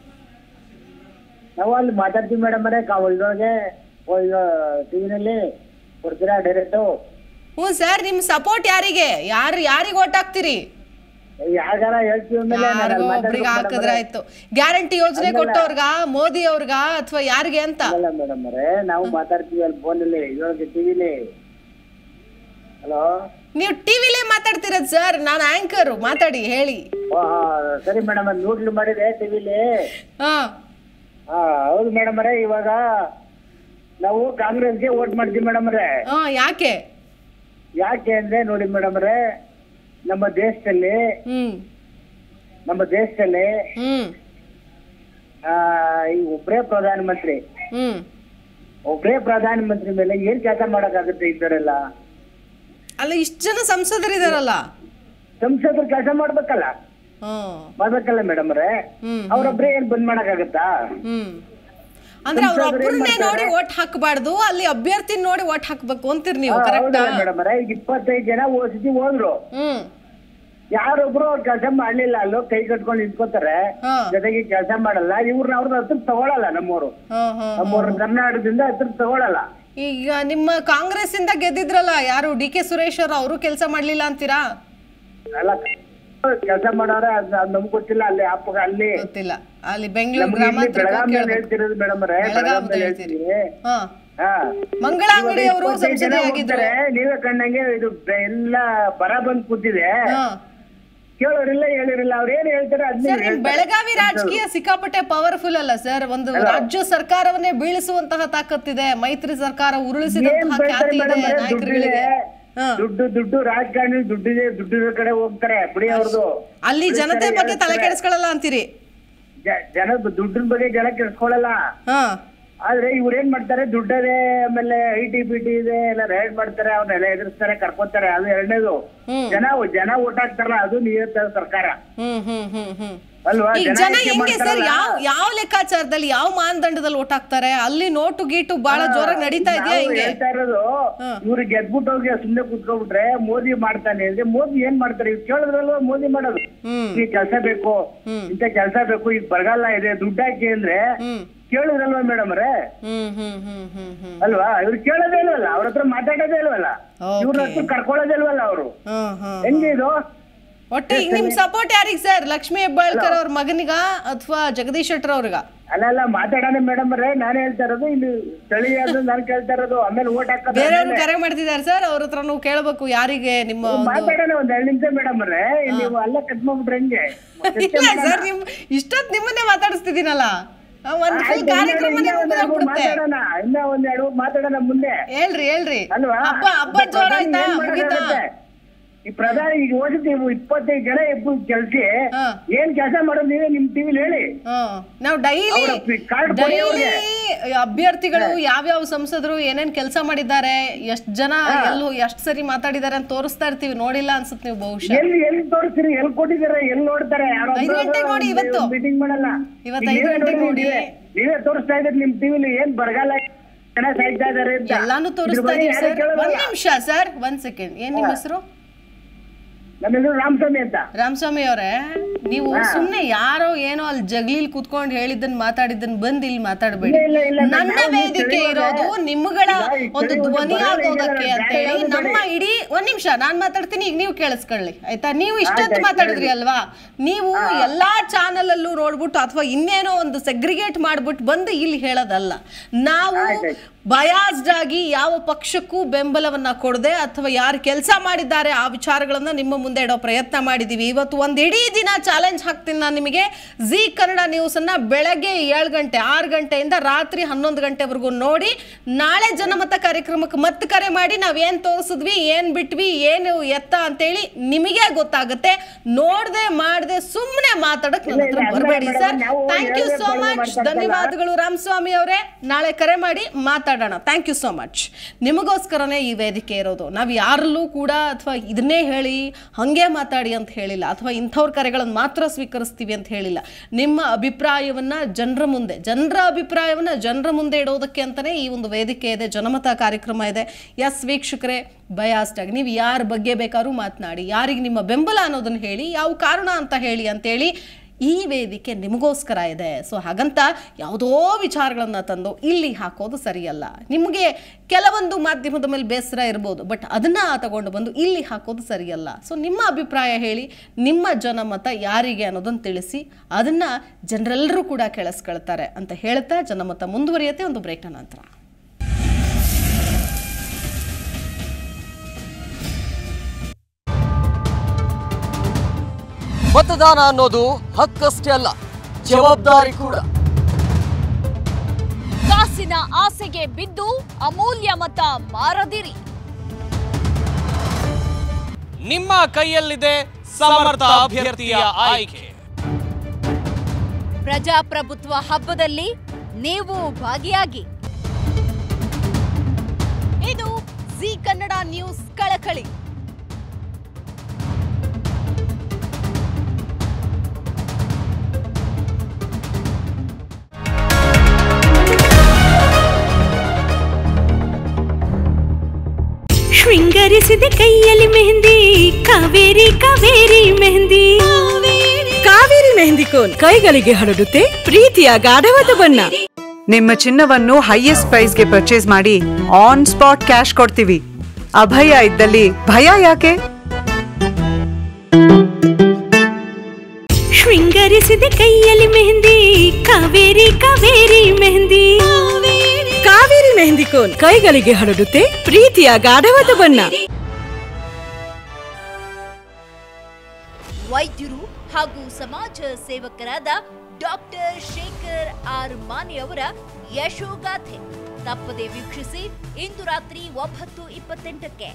ನಾವು ಅಲ್ಲಿ ಮಾತಾಡ್ತೀವಿ ಮೇಡಮ್ ಅವರೇ ಕಾ ಒಳ್ದೊಳಗೆ ಟಿವಿನಲ್ಲಿ ಕೊಡ್ತೀರಾ ಡೈರೆಕ್ಟು ಹ್ಞೂ ಸರ್ ನಿಮ್ ಸಪೋರ್ಟ್ ಯಾರಿಗೆ ಯಾರು ಯಾರಿಗೆ ಓಟ್ ಹಾಕ್ತೀರಿ ಯಾರ್ಗಾರ ಹೇಳ್ತೀವಿ ಮೇಲೆ ನಾನು ಅಲ್ಲಿ ಯಾರಿಗೋ ಮಾತಾಡ್ಬೇಕು ಒಬ್ರಿಗೆ madam ಹಾಕಿದ್ರೆ ಅವರೇ. ಆಯ್ತು ಗ್ಯಾರಂಟಿ ಯೋಜನೆ ಕೊಟ್ಟವ್ರಗ ಮೋದಿ ಅವ್ರಗ ಅಥವಾ ಯಾರಿಗೆ ಅಂತ ಅಲ್ಲ ಮೇಡಮ್ ಅವರೇ ನಾವು ಮಾತಾಡ್ತೀವಿ ಅಲ್ಲಿ ಫೋನಲ್ಲಿ ಇದ್ರೊಳಗೆ ಟಿವಿಲಿ ಹಲೋ ನೀವು ಟಿವಿಲೇ ಮಾತಾಡ್ತಿರೋದು ಸರ್ ನಾನು ಆಂಕರ್ ಮಾತಾಡಿ ಹೇಳಿ ಸರಿ ಮೇಡಮ್ ಅದು ನೋಡ್ಲಿ ಮಾಡಿದೆ ಟಿವಿಲಿ ಹಾ ಹಾ ಹೌದು ಮೇಡಮ್ ಅವರೇ ಇವಾಗ ನಾವು ಕಾಂಗ್ರೆಸ್ಗೆ ವೋಟ್ ಮಾಡ್ತೀವಿ ಮೇಡಮ್ ಅವರೇ ಹಾ ಯಾಕೆ ಯಾಕೆ ಅಂದ್ರೆ ನೋಡಿ ಮೇಡಮ್ ಅವರೇ ನಮ್ಮ ದೇಶದಲ್ಲಿ ಹ್ಮ್ ನಮ್ಮ ದೇಶದಲ್ಲಿ ಹ್ಮ್ ಆ, ಈ ಒಬ್ಬರೇ ಪ್ರಧಾನಮಂತ್ರಿ ಹ್ಮ್ ಒಬ್ಬರೇ ಪ್ರಧಾನಮಂತ್ರಿ ಮೇಲೆ ಏನ್ ಕೆಲಸ ಮಾಡಕ್ಕಾಗುತ್ತೆ ಇದ್ದಾರೆಲ್ಲ ಅಲ್ಲ ಇಷ್ಟು ಜನ ಸಂಸದರಿದಾರಲ್ಲ ಸಂಸದರು ಕೆಲಸ ಮಾಡ್ಬೇಕಲ್ಲ ಹ್ಮ್ ಮಾಡ್ಬೇಕಲ್ಲ ಮೇಡಮ್ ಅವರೇ ಹ್ಮ್. ಅವ್ರೊಬ್ರೇ ಏನ್ ಬಂದ್ ಮಾಡಕ್ಕಾಗತ್ತಾ ಹ್ಮ್ ಅಂದ್ರೆ ಅವ್ರ ಸಂಸದರು ಏನ್ ಒಬ್ಬರನ್ನೇ ನೋಡಿ ಮಾಡ್ತಾರೆ? ಓಟ್ ಹಾಕಬಾರ್ದು ಅಲ್ಲಿ ಅಭ್ಯರ್ಥಿ ನೋಡಿ ಓಟ್ ಹಾಕ್ಬೇಕು ಅಂತೀರಿ ನೀವು ಕರೆಕ್ಟಾ ಮೇಡಮ್ ಅವರೇ ಈಗ ಇಪ್ಪತ್ತೈದು ಜನ ಓದಿಸಿ ಹೋದ್ರು ಹ್ಮ್ ಯಾರೊಬ್ರು ಅವ್ರ ಕೆಲಸ ಮಾಡ್ಲಿಲ್ಲ ಅಲ್ಲೋ ಕೈ ಕಟ್ಕೊಂಡು ನಿಂತ್ಕೋತಾರೆ ಹಾ. ಜೊತೆಗೆ ಕೆಲಸ ಮಾಡಲ್ಲ ಇವ್ರನ್ನ ಅವ್ರ ಹತ್ರ ತಗೊಳಲ್ಲ ನಮ್ಮವರು ಹ್ಮ್ ಹ್ಮ್ ನಮ್ಮವ್ರ ಕರ್ನಾಟಕದಿಂದ ಹತ್ರ ತಗೊಳಲ್ಲ ಈಗ ನಿಮ್ಮ ಕಾಂಗ್ರೆಸ್ ಇಂದ ಗೆದ್ದಿದ್ರಲ್ಲ ಯಾರು ಡಿ ಕೆ ಸುರೇಶ್ ಅವರು ಅವರು ಕೆಲಸ ಮಾಡ್ಲಿಲ್ಲ ಅಂತೀರಾ ಅಲ್ಲ ಕೆಲಸ ಮಾಡೋರೆ ಅದ್ ಅದ್ ನಮ್ಗ್ ಗೊತ್ತಿಲ್ಲ ಅಲ್ಲಿ ಅಪ್ಪ ಅಲ್ಲಿ ಗೊತ್ತಿಲ್ಲ ಅಲ್ಲಿ ಬೆಂಗಳೂರು ನಮ್ಗೆ ಇಲ್ಲಿ ಗ್ರಾಮಾಂತರ ಬೆಳಗಾವಿಯಲ್ಲಿ ಹೇಳ್ತಿರೋದು ಮೇಡಮ್ ಅವರೇ ಬೆಳಗಾವಿಯಲ್ಲಿ ಹೇಳ್ತೀರಿ ಹೇಳ್ತೀವಿ ಹಾ ಹಾ ಮಂಗಳ ಅಂಗಡಿ ಅವರು ಇಪ್ಪತ್ತೈದು ಜನ ಸಂಸದೆ ಆಗಿದ್ರು ಹೋಗ್ತಾರೆ, ನೀವೇ ಕಂಡಂಗೆ ಇದು ಬೆ- ಎಲ್ಲ ಬರ ಬಂದ್ ಕೂತಿದೆ ಹಾ ಕೇಳೋರಿಲ್ಲ ಹೇಳಿರಿಲ್ಲ ಅವ್ರು ಏನ್ ಹೇಳ್ತಾರೆ ಸರ್ ಅದ್ನ ನಿಮ್ ಬೆಳಗಾವಿ ರಾಜಕೀಯ ಸಿಕ್ಕಾಪಟ್ಟೆ ಪವರ್ಫುಲ್ ಅಲ್ಲ ಸರ್ ಒಂದು ರಾಜ್ಯ ಸರ್ಕಾರವನ್ನೇ ಬೀಳಿಸುವಂತಹ ತಾಕತ್ತಿದೆ ಮೈತ್ರಿ ಸರ್ಕಾರ ಏನ್ ಉರುಳಿಸಿದಂತಹ ಬೇಡ್ತಾರೆ ಖ್ಯಾತಿ ಇದೆ ಮೇಡಮ್ ದುಡ್ಡಿದೆ ನಾಯಕರುಗಳಿಗೆ ಹಾ. ದುಡ್ಡು ದುಡ್ಡು ರಾಜಕಾರಣಿ ದುಡ್ಡಿದೆ ದುಡ್ಡಿನ ಕಡೆ ಹೋಗ್ತಾರೆ ಬಿಡಿ ಅವ್ರದ್ದು ಅಲ್ಲಿ ಜನತೆ ಬಗ್ಗೆ ತಲೆ ಕೆಡಿಸ್ಕೊಳ್ಳಲ್ಲ ಅಂತೀರಿ ಜನ ದುಡ್ಡಿನ ಬಗ್ಗೆ ಜನ ಕೆಡ್ಸ್ಕೊಳಲ್ಲ ಹಾ ಆದ್ರೆ ಇವ್ರು ಏನ್ ಮಾಡ್ತಾರೆ ದುಡ್ಡದೆ ಆಮೇಲೆ ಐ ಟಿ ಬಿ ಟಿ ಇದೆ ಎಲ್ಲ ರೈಡ್ ಮಾಡ್ತಾರೆ ಅವ್ರನ್ನೆಲ್ಲ ಎದುರಿಸ್ತಾರೆ ಕರ್ಕೊತಾರೆ ಅದು ಎರಡನೇದು ಹ್ಮ್. ಜನ ಜನ ಓಟ್ ಹಾಕ್ತಾರಲ್ಲ ಅದು ನಿಯತ್ತ ಸರ್ಕಾರ ಹ್ಮ್ ಹ್ಮ್ ಹ್ಮ್ ಹ್ಮ್ ಅಲ್ವಾ ಈಗ ಜನ ಜನ ಆಯ್ಕೆ ಹೆಂಗೆ ಸರ್ ಮಾಡ್ತಾರಲ್ಲ. ಯಾವ ಯಾವ ಲೆಕ್ಕಾಚಾರದಲ್ಲಿ ಯಾವ ಮಾನದಂಡದಲ್ಲಿ ಓಟ್ ಹಾಕ್ತಾರೆ ಅಲ್ಲಿ ನೋಟು ಗೀಟು ಬಹಳ ಜೋರಾಗಿ ನಡೀತಾ ಇದೆಯಾ ನಾವು ಹಿಂಗೆ ಹೇಳ್ತಾ ಇರೋದು ಹಾ. ಇವ್ರು ಗೆದ್ಬಿಟ್ಟು ಹೋಗಿ ಸುಮ್ನೆ ಕುತ್ಕೊಂಡ್ಬಿಟ್ರೆ ಮೋದಿ ಮಾಡ್ತಾನೆ ಅಂದ್ರೆ ಮೋದಿ ಏನ್ ಮಾಡ್ತಾರೆ ಇವ್ ಕೇಳಿದ್ರಲ್ವ ಮೋದಿ ಮಾಡೋದು ಹ್ಮ್ ಈ ಕೆಲಸ ಬೇಕು ಇಂಥ ಕೆಲಸ ಬೇಕು ಈಗ ಬರಗಾಲ ಇದೆ ದುಡ್ಡು ಹಾಕಿ ಅಂದ್ರೆ ಹ್ಮ್ ಕೇಳಿದ್ರಲ್ವಾ ಮೇಡಮ್ ರೇ ಹ್ಮ್ ಹ್ಮ್ ಹ್ಮ್ ಹ್ಮ್ ಹ್ಮ್ ಅಲ್ವಾ ಇವ್ರು ಕೇಳೋದೇ ಇಲ್ವಲ್ಲ ಅವ್ರ ಹತ್ರ ಮಾತಾಡೋದೇ ಇಲ್ವಲ್ಲ Okay. ಇವ್ರ ಹತ್ರ ಕರ್ಕೊಳ್ಳೋದೇ ಇಲ್ವಲ್ಲ ಅವರು ಹ್ಮ್ ಹ್ಮ್ ಹೆಂಗೆ ಇದು ಒಟ್ಟು ಈಗ ನಿಮ್ ಸಪೋರ್ಟ್ ಯಾರಿಗ್ ಸರ್ ಲಕ್ಷ್ಮೀ ಹೆಬ್ಬಾಳ್ಕರ್ ಅವ್ರ ಮಗನಿಗ ಅಥವಾ ಜಗದೀಶ್ ಶೆಟ್ಟರ್ ಅವ್ರಿಗ ಅಲ್ಲ ಅಲ್ಲ ಮಾತಾಡೋಣ ಮೇಡಮ್ ರೇ ನಾನು ಹೇಳ್ತಾ ಇರೋದು ಇಲ್ಲಿ ಸ್ಥಳೀಯರು ನಾನು ಕೇಳ್ತಾ ಇರೋದು ಆಮೇಲೆ ಓಟ್ ಹಾಕೋದು ಬೇರೆಯವ್ರು ಕರೆ ಮಾಡ್ತಿದ್ದಾರೆ ಸರ್ ಅವ್ರ ಹತ್ರ ನೀವು ಕೇಳಬೇಕು ಯಾರಿಗೆ ನಿಮ್ಮ ಒಂದು ಮಾತಾಡೋಣ ಒಂದ್ ಎರಡು ನಿಮಿಷ ಮೇಡಮ್ ರೇ ನೀವು ಅಲ್ಲ ಕಟ್ ಮಾಡ್ಬಿಟ್ರೆ ಹೆಂಗೆ ಇಲ್ಲ ಸರ್ ನಿಮ್ ಇಷ್ಟೊತ್ತು ನಿಮ್ಮನ್ನೇ ಮಾತಾಡಿಸ್ತಿದ್ದೀನಲ್ಲ ಆ, ಒಂದ್ ಫುಲ್ ಆಯ್ತು, ಕಾರ್ಯಕ್ರಮನೇ ಇನ್ನ ಒಂದ್ ಎರಡು ಮುಗ್ದೋಗ್ಬಿಡುತ್ತೆ ಮಾತಾಡೋಣ ಇನ್ನ ಒಂದ್ ಎರಡು ಮಾತಾಡೋಣ ಮುಂದೆ ಹೇಳ್ರಿ ಹೇಳ್ರಿ ಅಲ್ವಾ ಹಬ್ಬ ಹಬ್ಬ ಪ್ರಧಾನಿ ಜೋರಾಯ್ತಾ ಏನ್ ಮುಗಿತಾ ಮಾಡಕ್ಕಾಗತ್ತೆ? ಈ ಪ್ರಧಾನಿ ಈಗ ಓದಿದ್ದು ನೀವು ಇಪ್ಪತ್ತೈದು ಜನ ಎಬ್ಬು ಕೆಲ್ಸಿ ಹಾ. ಏನ್ ಕೆಲಸ ಮಾಡೋದು ನೀವೇ ನಿಮ್ ಟಿವಿಲಿ ಹೇಳಿ ಹ್ಮ್. ನಾವು ಡೈಲಿ ಅವ್ರ ಪಿ- ಕಾರ್ಡ್ ಕೊಡಿ ಡೈಲಿ ಅಭ್ಯರ್ಥಿಗಳು ಯಾವ್ಯಾವ ಸಂಸದರು ಏನೇನ್ ಕೆಲಸ ಮಾಡಿದ್ದಾರೆ ಎಷ್ಟ್ ಜನ ಎಲ್ಲೂ ಎಷ್ಟ್ ಸರಿ ಮಾತಾಡಿದ್ದಾರೆ ಅಂತ ತೋರಿಸ್ತಾ ಇರ್ತೀವಿ ನೋಡಿಲ್ಲ ಅನ್ಸುತ್ತೆ ನೀವು ಬಹುಶಃ ಎಲ್ಲಿ ಎಲ್ಲಿ ತೋರಿಸ್ತೀರಿ ಎಲ್ಲಿ ಕೊಟ್ಟಿದ್ದಾರೆ ಎಲ್ಲಿ ನೋಡ್ತಾರೆ ಯಾರೋ ಐದು ಗಂಟೆಗೆ ನೋಡಿ ಇವತ್ತು. ಮೀಟಿಂಗ್ ಮಾಡಲ್ಲ ಇವತ್ತು ಈಗ ಐದು ನೀವೇ ಗಂಟೆಗೆ ನೋಡಿ, ನೋಡಿ. ನೀವೇ- ನೀವೇ ತೋರಿಸ್ತಾ ಇದ್ದೀರಿ ನಿಮ್ ಟಿವಿಲಿ ಏನ್ ಬರಗಾಲ ಜನ ಸಾಯ್ತಾ ಇದಾರೆ ಅಂತ ಎಲ್ಲಾನು ಇದ್ರ ತೋರಿಸ್ತಾ ಬಗ್ಗೆ ಇದೀವಿ ಯಾರೂ ಸರ್ ಕೇಳೋದಿಲ್ಲ. ಒಂದ್ ನಿಮಿಷ ಸರ್ ಒಂದ್ ಸೆಕೆಂಡ್ ಏನ್ ನಿಮ್ಮ ಹೆಸರು ನಮ್ಮ ಹೆಸರು ರಾಮಸ್ವಾಮಿ ಅಂತ ರಾಮಸ್ವಾಮಿ ಅವರೇ ನೀವು ಸುಮ್ನೆ ಯಾರೋ ಏನೋ ಅಲ್ಲಿ ಜಗ್ಲಿಲ್ ಕುತ್ಕೊಂಡು ಹೇಳಿದ್ದನ್ ಮಾತಾಡಿದ್ದನ್ ಬಂದ್ ಇಲ್ಲಿ ಮಾತಾಡಬೇಡಿ ಇಲ್ಲ, ಇಲ್ಲ, ಇಲ್ಲ, ನನ್ನ ನಾವು ವೇದಿಕೆ ತಿಳಿಯೋದೇ- ಇರೋದು ನಿಮ್ಮಗಳ ಇಲ್ಲ, ಈ ಒಂದು ತಿಳಿಯೋದು ಧ್ವನಿ ಬರಲ್ಲ, ಆಗೋದಕ್ಕೆ ಈಗ ಅಂತ ಹೇಳಿ ಬೇಡ, ನಮ್ಮ ಬೇಡ. ಇಡೀ ಒಂದ್ ನಿಮಿಷ ನಾನ್ ಮಾತಾಡ್ತೀನಿ ಈಗ ನೀವು ಕೇಳಿಸ್ಕೊಳ್ಳಿ ಆಯ್ತಾ ನೀವು ಇಷ್ಟೊತ್ತು ಆಯ್ತಾಯ್ತು, ಮಾತಾಡಿದ್ರಿ ಅಲ್ವಾ ನೀವು ಎಲ್ಲಾ ಚಾನಲ್ ಅಲ್ಲೂ ನೋಡ್ಬಿಟ್ಟು ಅಥವಾ ಇನ್ನೇನೋ ಒಂದು ಸೆಗ್ರಿಗೇಟ್ ಮಾಡ್ಬಿಟ್ಟು ಬಂದು ಇಲ್ಲಿ ಹೇಳೋದಲ್ಲ ನಾವು ಆಯ್ತಾಯ್ತು. ಬಯಾಸ್ಡ್ ಆಗಿ ಯಾವ ಪಕ್ಷಕ್ಕೂ ಬೆಂಬಲವನ್ನ ಕೊಡದೆ ಅಥವಾ ಯಾರು ಕೆಲಸ ಮಾಡಿದ್ದಾರೆ ಆ ವಿಚಾರಗಳನ್ನ ನಿಮ್ಮ ಮುಂದೆ ಇಡೋ ಪ್ರಯತ್ನ ಮಾಡಿದೀವಿ ಇವತ್ತು ಒಂದ್ ಇಡೀ ದಿನ ಚಾಲೆಂಜ್ ಹಾಕ್ತೀನಿ ನಾನು ನಿಮಗೆ ಜಿ ಕನ್ನಡ ನ್ಯೂಸ್ ಅನ್ನ ಬೆಳಗ್ಗೆ ಏಳು ಗಂಟೆ ಆರು ಗಂಟೆಯಿಂದ ರಾತ್ರಿ ಹನ್ನೊಂದು ಗಂಟೆವರೆಗೂ ನೋಡಿ ನಾಳೆ ಜನಮತ ಕಾರ್ಯಕ್ರಮಕ್ಕೆ ಮತ್ತೆ ಕರೆ ಮಾಡಿ ನಾವ್ ಏನ್ ತೋರಿಸಿದ್ವಿ ಏನ್ ಬಿಟ್ವಿ ಏನು ಎತ್ತ ಅಂತೇಳಿ ನಿಮಗೆ ಗೊತ್ತಾಗುತ್ತೆ ನೋಡ್ದೆ ಮಾಡ್ದೆ ಸುಮ್ಮನೆ ಮಾತಾಡಕ್ ನನ್ನ ಹತ್ರ ಇಲ್ಲ, ಇಲ್ಲ, ಬರಬೇಡಿ ಮೇಡಮ್, ಸರ್ ನಾವು ಥ್ಯಾಂಕ್ ಯು ಹೇಳ್ಬೇಕು ಸೋ ಅಂತ ಮಚ್ ಮಾತಾಡ್ತಲ್ಲ. ಧನ್ಯವಾದಗಳು ರಾಮಸ್ವಾಮಿ ಅವರೇ ನಾಳೆ ಕರೆ ಮಾಡಿ ಮಾತಾಡೋಣ ಥ್ಯಾಂಕ್ ಯು ಸೋ ಮಚ್ ನಿಮಗೋಸ್ಕರನೇ ಈ ವೇದಿಕೆ ಇರೋದು ನಾವು ಯಾರಲ್ಲೂ ಕೂಡ ಅಥವಾ ಇದನ್ನೇ ಹೇಳಿ ಹಾಗೆ ಮಾತಾಡಿ ಅಂತ ಹೇಳಿಲ್ಲ ಅಥವಾ ಇಂಥವ್ರ ಕರೆಗಳನ್ನು ಮಾತ್ರ ಸ್ವೀಕರಿಸ್ತೀವಿ ಅಂತ ಹೇಳಿಲ್ಲ ನಿಮ್ಮ ಅಭಿಪ್ರಾಯವನ್ನ ಜನರ ಮುಂದೆ ಜನರ ಅಭಿಪ್ರಾಯವನ್ನ ಜನರ ಮುಂದೆ ಇಡೋದಕ್ಕೆ ಅಂತಲೇ ಈ ಒಂದು ವೇದಿಕೆ ಇದೆ ಜನಮತ ಕಾರ್ಯಕ್ರಮ ಇದೆ ಎಸ್ ವೀಕ್ಷಕರೇ ಬಯಾಸ್ಡ್ ಆಗಿ ನೀವು ಯಾರ ಬಗ್ಗೆ ಬೇಕಾದ್ರೂ ಮಾತನಾಡಿ ಯಾರಿಗೆ ನಿಮ್ಮ ಬೆಂಬಲ ಅನ್ನೋದನ್ನ ಹೇಳಿ ಯಾವ ಕಾರಣ ಅಂತ ಹೇಳಿ ಅಂತೇಳಿ ಈ ವೇದಿಕೆ ನಿಮಗೋಸ್ಕರ ಇದೆ ಸೊ ಹಾಗಂತ ಯಾವುದೋ ವಿಚಾರಗಳನ್ನು ತಂದು ಇಲ್ಲಿ ಹಾಕೋದು ಸರಿಯಲ್ಲ ನಿಮಗೆ ಕೆಲವೊಂದು ಮಾಧ್ಯಮದ ಮೇಲೆ ಬೇಸರ ಇರ್ಬೋದು ಬಟ್ ಅದನ್ನು ತಗೊಂಡು ಬಂದು ಇಲ್ಲಿ ಹಾಕೋದು ಸರಿಯಲ್ಲ ಸೊ ನಿಮ್ಮ ಅಭಿಪ್ರಾಯ ಹೇಳಿ ನಿಮ್ಮ ಜನಮತ ಯಾರಿಗೆ ಅನ್ನೋದನ್ನು ತಿಳಿಸಿ ಅದನ್ನು ಜನರೆಲ್ಲರೂ ಕೂಡ ಕೇಳಿಸ್ಕೊಳ್ತಾರೆ ಅಂತ ಹೇಳ್ತಾ ಜನಮತ ಮುಂದುವರಿಯುತ್ತೆ ಒಂದು ಬ್ರೇಕ್ನ ನಂತರ ಮತದಾನ ಅನ್ನೋದು ಹಕ್ಕಷ್ಟೇ ಅಲ್ಲ ಜವಾಬ್ದಾರಿ ಕೂಡ ಕಾಸಿನ ಆಸೆಗೆ ಬಿದ್ದು ಅಮೂಲ್ಯ ಮತ ಮಾರದಿರಿ ನಿಮ್ಮ ಕೈಯಲ್ಲಿದೆ ಸಮರ್ಥ ಅಭ್ಯರ್ಥಿಯ ಆಯ್ಕೆ ಪ್ರಜಾಪ್ರಭುತ್ವ ಹಬ್ಬದಲ್ಲಿ ನೀವು ಭಾಗಿಯಾಗಿ ಜಿ ಕನ್ನಡ ನ್ಯೂಸ್ ಕಳಕಳಿ ಶೃಂಗರಿಸಿದ ಕೈಯಲ್ಲಿ ಮೆಹಂದಿ ಕಾವೇರಿ ಕಾವೇರಿ ಮೆಹಂದಿ ಕಾವೇರಿ ಮೆಹಂದಿ ಕೋನ್ ಕೈಗಳಿಗೆ ಹರಡುತ್ತೆ ಪ್ರೀತಿಯ ಗಾಢವಾದ ಬಣ್ಣ ನಿಮ್ಮ ಚಿನ್ನವನ್ನು ಹೈಯೆಸ್ಟ್ ಪ್ರೈಸ್ಗೆ ಪರ್ಚೇಸ್ ಮಾಡಿ ಆನ್ ಸ್ಪಾಟ್ ಕ್ಯಾಶ್ ಕೊಡ್ತೀವಿ ಅಭಯ ಇದ್ದಲ್ಲಿ ಭಯ ಯಾಕೆ ಶೃಂಗರಿಸಿದ ಕೈಯಲ್ಲಿ ಮೆಹಂದಿ ಕಾವೇರಿ ಕಾವೇರಿ ಮೆಹಂದಿ ಕಾವೇರಿ ಮೆಹಂದಿ ಕೋನ್ ಕೈಗಳಿಗೆ ಹರಡುತ್ತೆ ಪ್ರೀತಿಯ ಗಾಢವಾದ ಬಣ್ಣ ವೈದ್ಯರು ಹಾಗೂ ಸಮಾಜ ಸೇವಕರಾದ ಡಾಕ್ಟರ್ ಶೇಖರ್ ಆರ್ ಮಾನೆ ಅವರ ಯಶೋಗಾಥೆ ತಪ್ಪದೆ ವೀಕ್ಷಿಸಿ ಇಂದು ರಾತ್ರಿ ಒಂಬತ್ತು ಇಪ್ಪತ್ತೆಂಟಕ್ಕೆ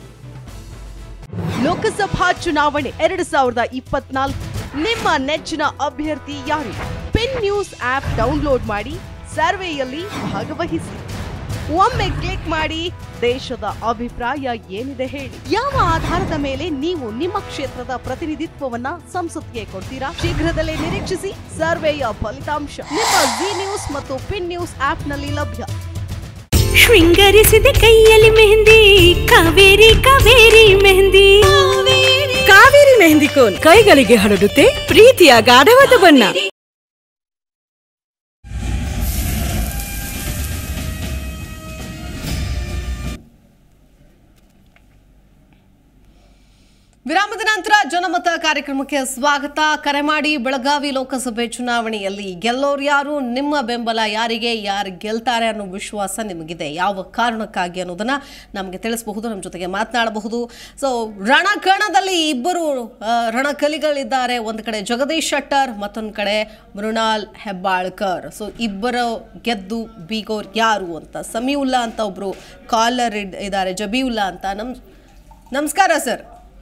ಲೋಕಸಭಾ ಚುನಾವಣೆ ಎರಡು ಸಾವಿರದ ಇಪ್ಪತ್ನಾಲ್ಕು ನಿಮ್ಮ ನೆಚ್ಚಿನ ಅಭ್ಯರ್ಥಿ ಯಾರು ಪಿನ್ ನ್ಯೂಸ್ ಆಪ್ ಡೌನ್ಲೋಡ್ ಮಾಡಿ ಸರ್ವೆಯಲ್ಲಿ ಭಾಗವಹಿಸಿ ಒಮ್ಮೆ ಕ್ಲಿಕ್ ಮಾಡಿ ದೇಶದ ಅಭಿಪ್ರಾಯ ಏನಿದೆ ಹೇಳಿ ಯಾವ ಆಧಾರದ ಮೇಲೆ ನೀವು ನಿಮ್ಮ ಕ್ಷೇತ್ರದ ಪ್ರತಿನಿಧಿತ್ವವನ್ನ ಸಂಸತ್ಗೆ ಕೊಡ್ತೀರಾ ಶೀಘ್ರದಲ್ಲೇ ನಿರೀಕ್ಷಿಸಿ ಸರ್ವೆಯ ಫಲಿತಾಂಶ ನಿಮ್ಮ ಜಿ ನ್ಯೂಸ್ ಮತ್ತು ಪಿನ್ ನ್ಯೂಸ್ ಆಪ್ನಲ್ಲಿ ಲಭ್ಯ ಶೃಂಗರಿಸಿದ ಕೈಯಲ್ಲಿ ಮೆಹಂದಿ ಕಾವೇರಿ ಕಾವೇರಿ ಮೆಹಂದಿ ಕಾವೇರಿ ಮೆಹಂದಿ ಕೋನ್ ಕೈಗಳಿಗೆ ಹರಡುತ್ತೆ ಪ್ರೀತಿಯ ಗಾಢವಾದ ಬಣ್ಣ ವಿರಾಮದ ನಂತರ ಜನಮತ ಕಾರ್ಯಕ್ರಮಕ್ಕೆ ಸ್ವಾಗತ ಕರೆ ಮಾಡಿ ಬೆಳಗಾವಿ ಲೋಕಸಭೆ ಚುನಾವಣೆಯಲ್ಲಿ ಗೆಲ್ಲೋರು ಯಾರು ನಿಮ್ಮ ಬೆಂಬಲ ಯಾರಿಗೆ ಯಾರು ಗೆಲ್ತಾರೆ ಅನ್ನೋ ವಿಶ್ವಾಸ ನಿಮಗಿದೆ ಯಾವ ಕಾರಣಕ್ಕಾಗಿ ಅನ್ನೋದನ್ನ ನಮಗೆ ತಿಳಿಸಬಹುದು ನಮ್ಮ ಜೊತೆಗೆ ಮಾತನಾಡಬಹುದು ಸೊ ರಣಕಣದಲ್ಲಿ ಇಬ್ಬರು ಆ, ರಣಕಲಿಗಳಿದ್ದಾರೆ ಒಂದು ಕಡೆ ಜಗದೀಶ್ ಶೆಟ್ಟರ್ ಮತ್ತೊಂದು ಕಡೆ ಮೃಣಾಲ್ ಹೆಬ್ಬಾಳ್ಕರ್ ಸೊ ಇಬ್ಬರು ಗೆದ್ದು ಬೀಗೋರ್ ಯಾರು ಅಂತ ಸಮೀವುಲ್ಲಾ ಅಂತ ಒಬ್ರು ಕಾಲರ್ ಇದ್ದಾರೆ ಜಬೀವುಲ್ಲಾ ಅಂತ ನಮ್ ನಮಸ್ಕಾರ ಸರ್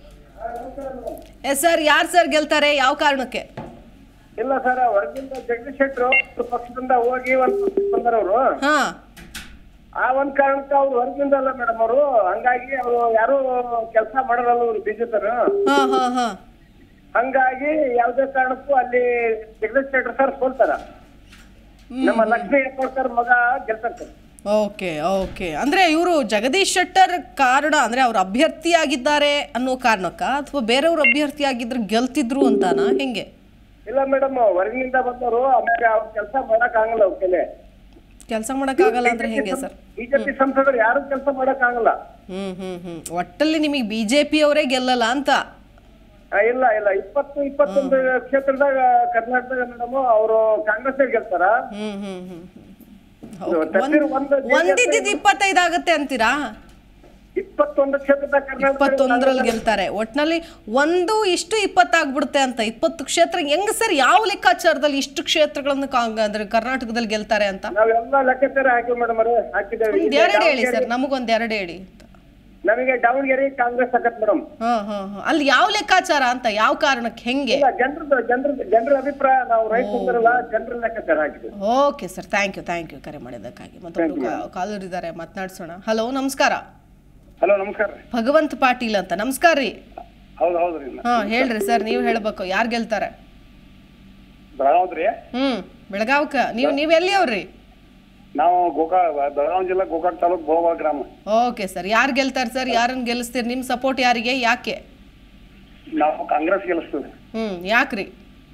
ಎಸ್ ಸರ್ ಯಾರು ಸರ್ ಗೆಲ್ತಾರೆ ಯಾವ ಕಾರಣಕ್ಕೆ ಇಲ್ಲ ಸರ್ ಹೊರಗಿಂದ ಜಗದೀಶ್ ಶೆಟ್ರು ಅವ್ರ ಪಕ್ಷದಿಂದ ಹೋಗಿ ಒಂದ್ ಪಕ್ಷಕ್ಕೆ ಬಂದಾರವ್ರು ಹಾ ಆ ಒಂದ್ ಕಾರಣಕ್ಕೆ ಅವ್ರು ಹೊರಗಿಂದ ಅಲ್ಲ ಮೇಡಮ್ ಅವರು ಹಂಗಾಗಿ ಅವರು ಯಾರು ಕೆಲಸ ಮಾಡಲ್ಲ ಅವ್ರು ಬಿಜೆಪಿ ಹಾ ಹಾ ಹಾ ಹಂಗಾಗಿ ಯಾವ್ದೇ ಕಾರಣಕ್ಕೂ ಅಲ್ಲಿ ಜಗದೀಶ್ ಶೆಟ್ರ್ ಸರ್ ಸೋಲ್ತಾರ ನಮ್ಮ ಲಕ್ಷ್ಮೀ ಹೆಬ್ಬಾಳ್ಕರ್ ಮಗ ಗೆಲ್ತಾರ ಸರ್ ಓಕೆ ಓಕೆ ಅಂದ್ರೆ ಇವರು ಜಗದೀಶ್ ಶೆಟ್ಟರ್ ಕಾರಣ ಅಂದ್ರೆ ಅವ್ರು ಅಭ್ಯರ್ಥಿಯಾಗಿದ್ದಾರೆ ಅನ್ನೋ ಕಾರಣಕ್ಕ ಅಥವಾ ಬೇರೆಯವ್ರು ಅಭ್ಯರ್ಥಿಯಾಗಿದ್ರೆ ಗೆಲ್ತಿದ್ರು ಅಂತಾನ ಹೆಂಗೆ ಇಲ್ಲ ಮೇಡಮ್ ಹೊರಗಿನಿಂದ ಬಂದವರು ಆಮೇಲೆ ಅವ್ರ ಕೆಲಸ ಮಾಡಕ್ ಆಗಲ್ಲ ಅವ್ರ ಕೈಲಿ ಕೆಲಸ ಮಾಡಕ್ಕಾಗಲ್ಲ ಅಂದ್ರೆ ಹೆಂಗೆ ಸರ್ ಬಿಜೆಪಿ ಸಂಸದರು ಯಾರು ಕೆಲಸ ಮಾಡಕ್ ಆಗಲ್ಲ ಹ್ಮ್ ಹ್ಮ್ ಹ್ಮ್ ಒಟ್ಟಲ್ಲಿ ನಿಮಗೆ ಬಿಜೆಪಿ ಅವರೇ ಗೆಲ್ಲಲ್ಲ ಅಂತ ಆ, ಇಲ್ಲ ಇಲ್ಲ ಇಪ್ಪತ್ತು ಇಪ್ಪತ್ತೊಂದು ಕ್ಷೇತ್ರದಾಗ ಕರ್ನಾಟಕದಾಗ ಮೇಡಮ್ ಅವರು ಕಾಂಗ್ರೆಸ್ ಗೆಲ್ತಾರ ಹ್ಮ್ ಹ್ಮ್ ಹ್ಮ್ ಇದು ತಪ್ಪಿರೋ ಒಂದು ಒಂದಿದ್ದು ಇಪ್ಪತ್ತೈದು ಆಗತ್ತೆ ಅಂತೀರಾ ಇಪ್ಪತ್ತೊಂದು ಕ್ಷೇತ್ರದಾಗ ಕರ್ನಾಟಕ ಇಪ್ಪತ್ತೊಂದರಲ್ಲಿ ಗೆಲ್ತಾರೆ ಒಟ್ನಲ್ಲಿ ಒಂದು ಇಷ್ಟು ಇಪ್ಪತ್ತಾಗ್ಬಿಡುತ್ತೆ ಅಂತ ಇಪ್ಪತ್ತು ಕ್ಷೇತ್ರ ಹೆಂಗ್ ಸರ್ ಯಾವ ಲೆಕ್ಕಾಚಾರದಲ್ಲಿ ಇಷ್ಟು ಕ್ಷೇತ್ರಗಳನ್ನು ಕಾಂಗ್ ಅಂದ್ರೆ ಕರ್ನಾಟಕದಲ್ಲಿ ಗೆಲ್ತಾರೆ ಅಂತ ನಾವೆಲ್ಲ ಲೆಕ್ಕಾಚಾರ ಹಾಕಿವಿ ಮೇಡಮ್ ಅವ್ರೆ ಹಾಕಿದ್ದೇವೆ ಒಂದ್ ಇಲ್ಲಿ ಎರಡು ಹೇಳಿ ಸರ್ ದಾವಣಗೆರೆ- ನಮಗೊಂದ್ ಎರಡು ಹೇಳಿ ನಮಗೆ ದಾವಣಗೆರೆ ಕಾಂಗ್ರೆಸ್ ಆಗತ್ ಮೇಡಮ್ ಹಾ ಹಾ ಹಾ ಅಲ್ಲಿ ಯಾವ ಲೆಕ್ಕಾಚಾರ ಅಂತ ಯಾವ ಕಾರಣಕ್ಕೆ ಹೆಂಗೆ ಇಲ್ಲ ಜನರದ ಜನರ ಜನರ ಅಭಿಪ್ರಾಯ ನಾವು ರೈತ ಬಂದಿರಲ್ಲ ಜನರ ಲೆಕ್ಕಾಚಾರ ಹಾಕಿದ್ವಿ okay sir thank you thank you ಕರೆ ಮಾಡಿದ್ದಕ್ಕಾಗಿ ಮತ್ತೊಬ್ರು ಕಾಲರ್ ಇದ್ದಾರೆ ಮಾತನಾಡ್ಸೋಣ ಹಲೋ ನಮಸ್ಕಾರ ಹಲೋ ನಮಸ್ಕಾರ ರೀ ಭಗವಂತ ಪಾಟೀಲ್ ಅಂತ ನಮಸ್ಕಾರ ರೀ ಹೌದು ಹೌದ್ರಿ ಹಾ ಹೇಳ್ರಿ ಸರ್ ನೀವು ಹೇಳ್ಬೇಕು ಯಾರು ಗೆಲ್ತಾರೆ ಬೆಳಗಾವ್ದ್ರಿ ಹ್ಮ್ ಬೆಳಗಾವ್ಕ ನೀವು ನೀವು ಎಲ್ಲಿಯವ್ರಿ ನಾವು ಗೋಕಾಕ್ ಬೆಳಗಾವಿ ಜಿಲ್ಲಾ ಗೋಕಾಕ್ ತಾಲೂಕ್ ಬೋವಾ ಗ್ರಾಮ ಓಕೆ ಸರ್ ಯಾರು ಗೆಲ್ತಾರೆ ಸರ್ ಯಾರನ್ನ ಗೆಲ್ಲಿಸ್ತೀರಿ ನಿಮ್ಮ ಸಪೋರ್ಟ್ ಯಾರಿಗೆ ಯಾಕೆ ನಾವು ಕಾಂಗ್ರೆಸ್ ಗೆಲ್ಲಿಸ್ತೀವಿ ಹ್ಮ್ ಯಾಕ್ರಿ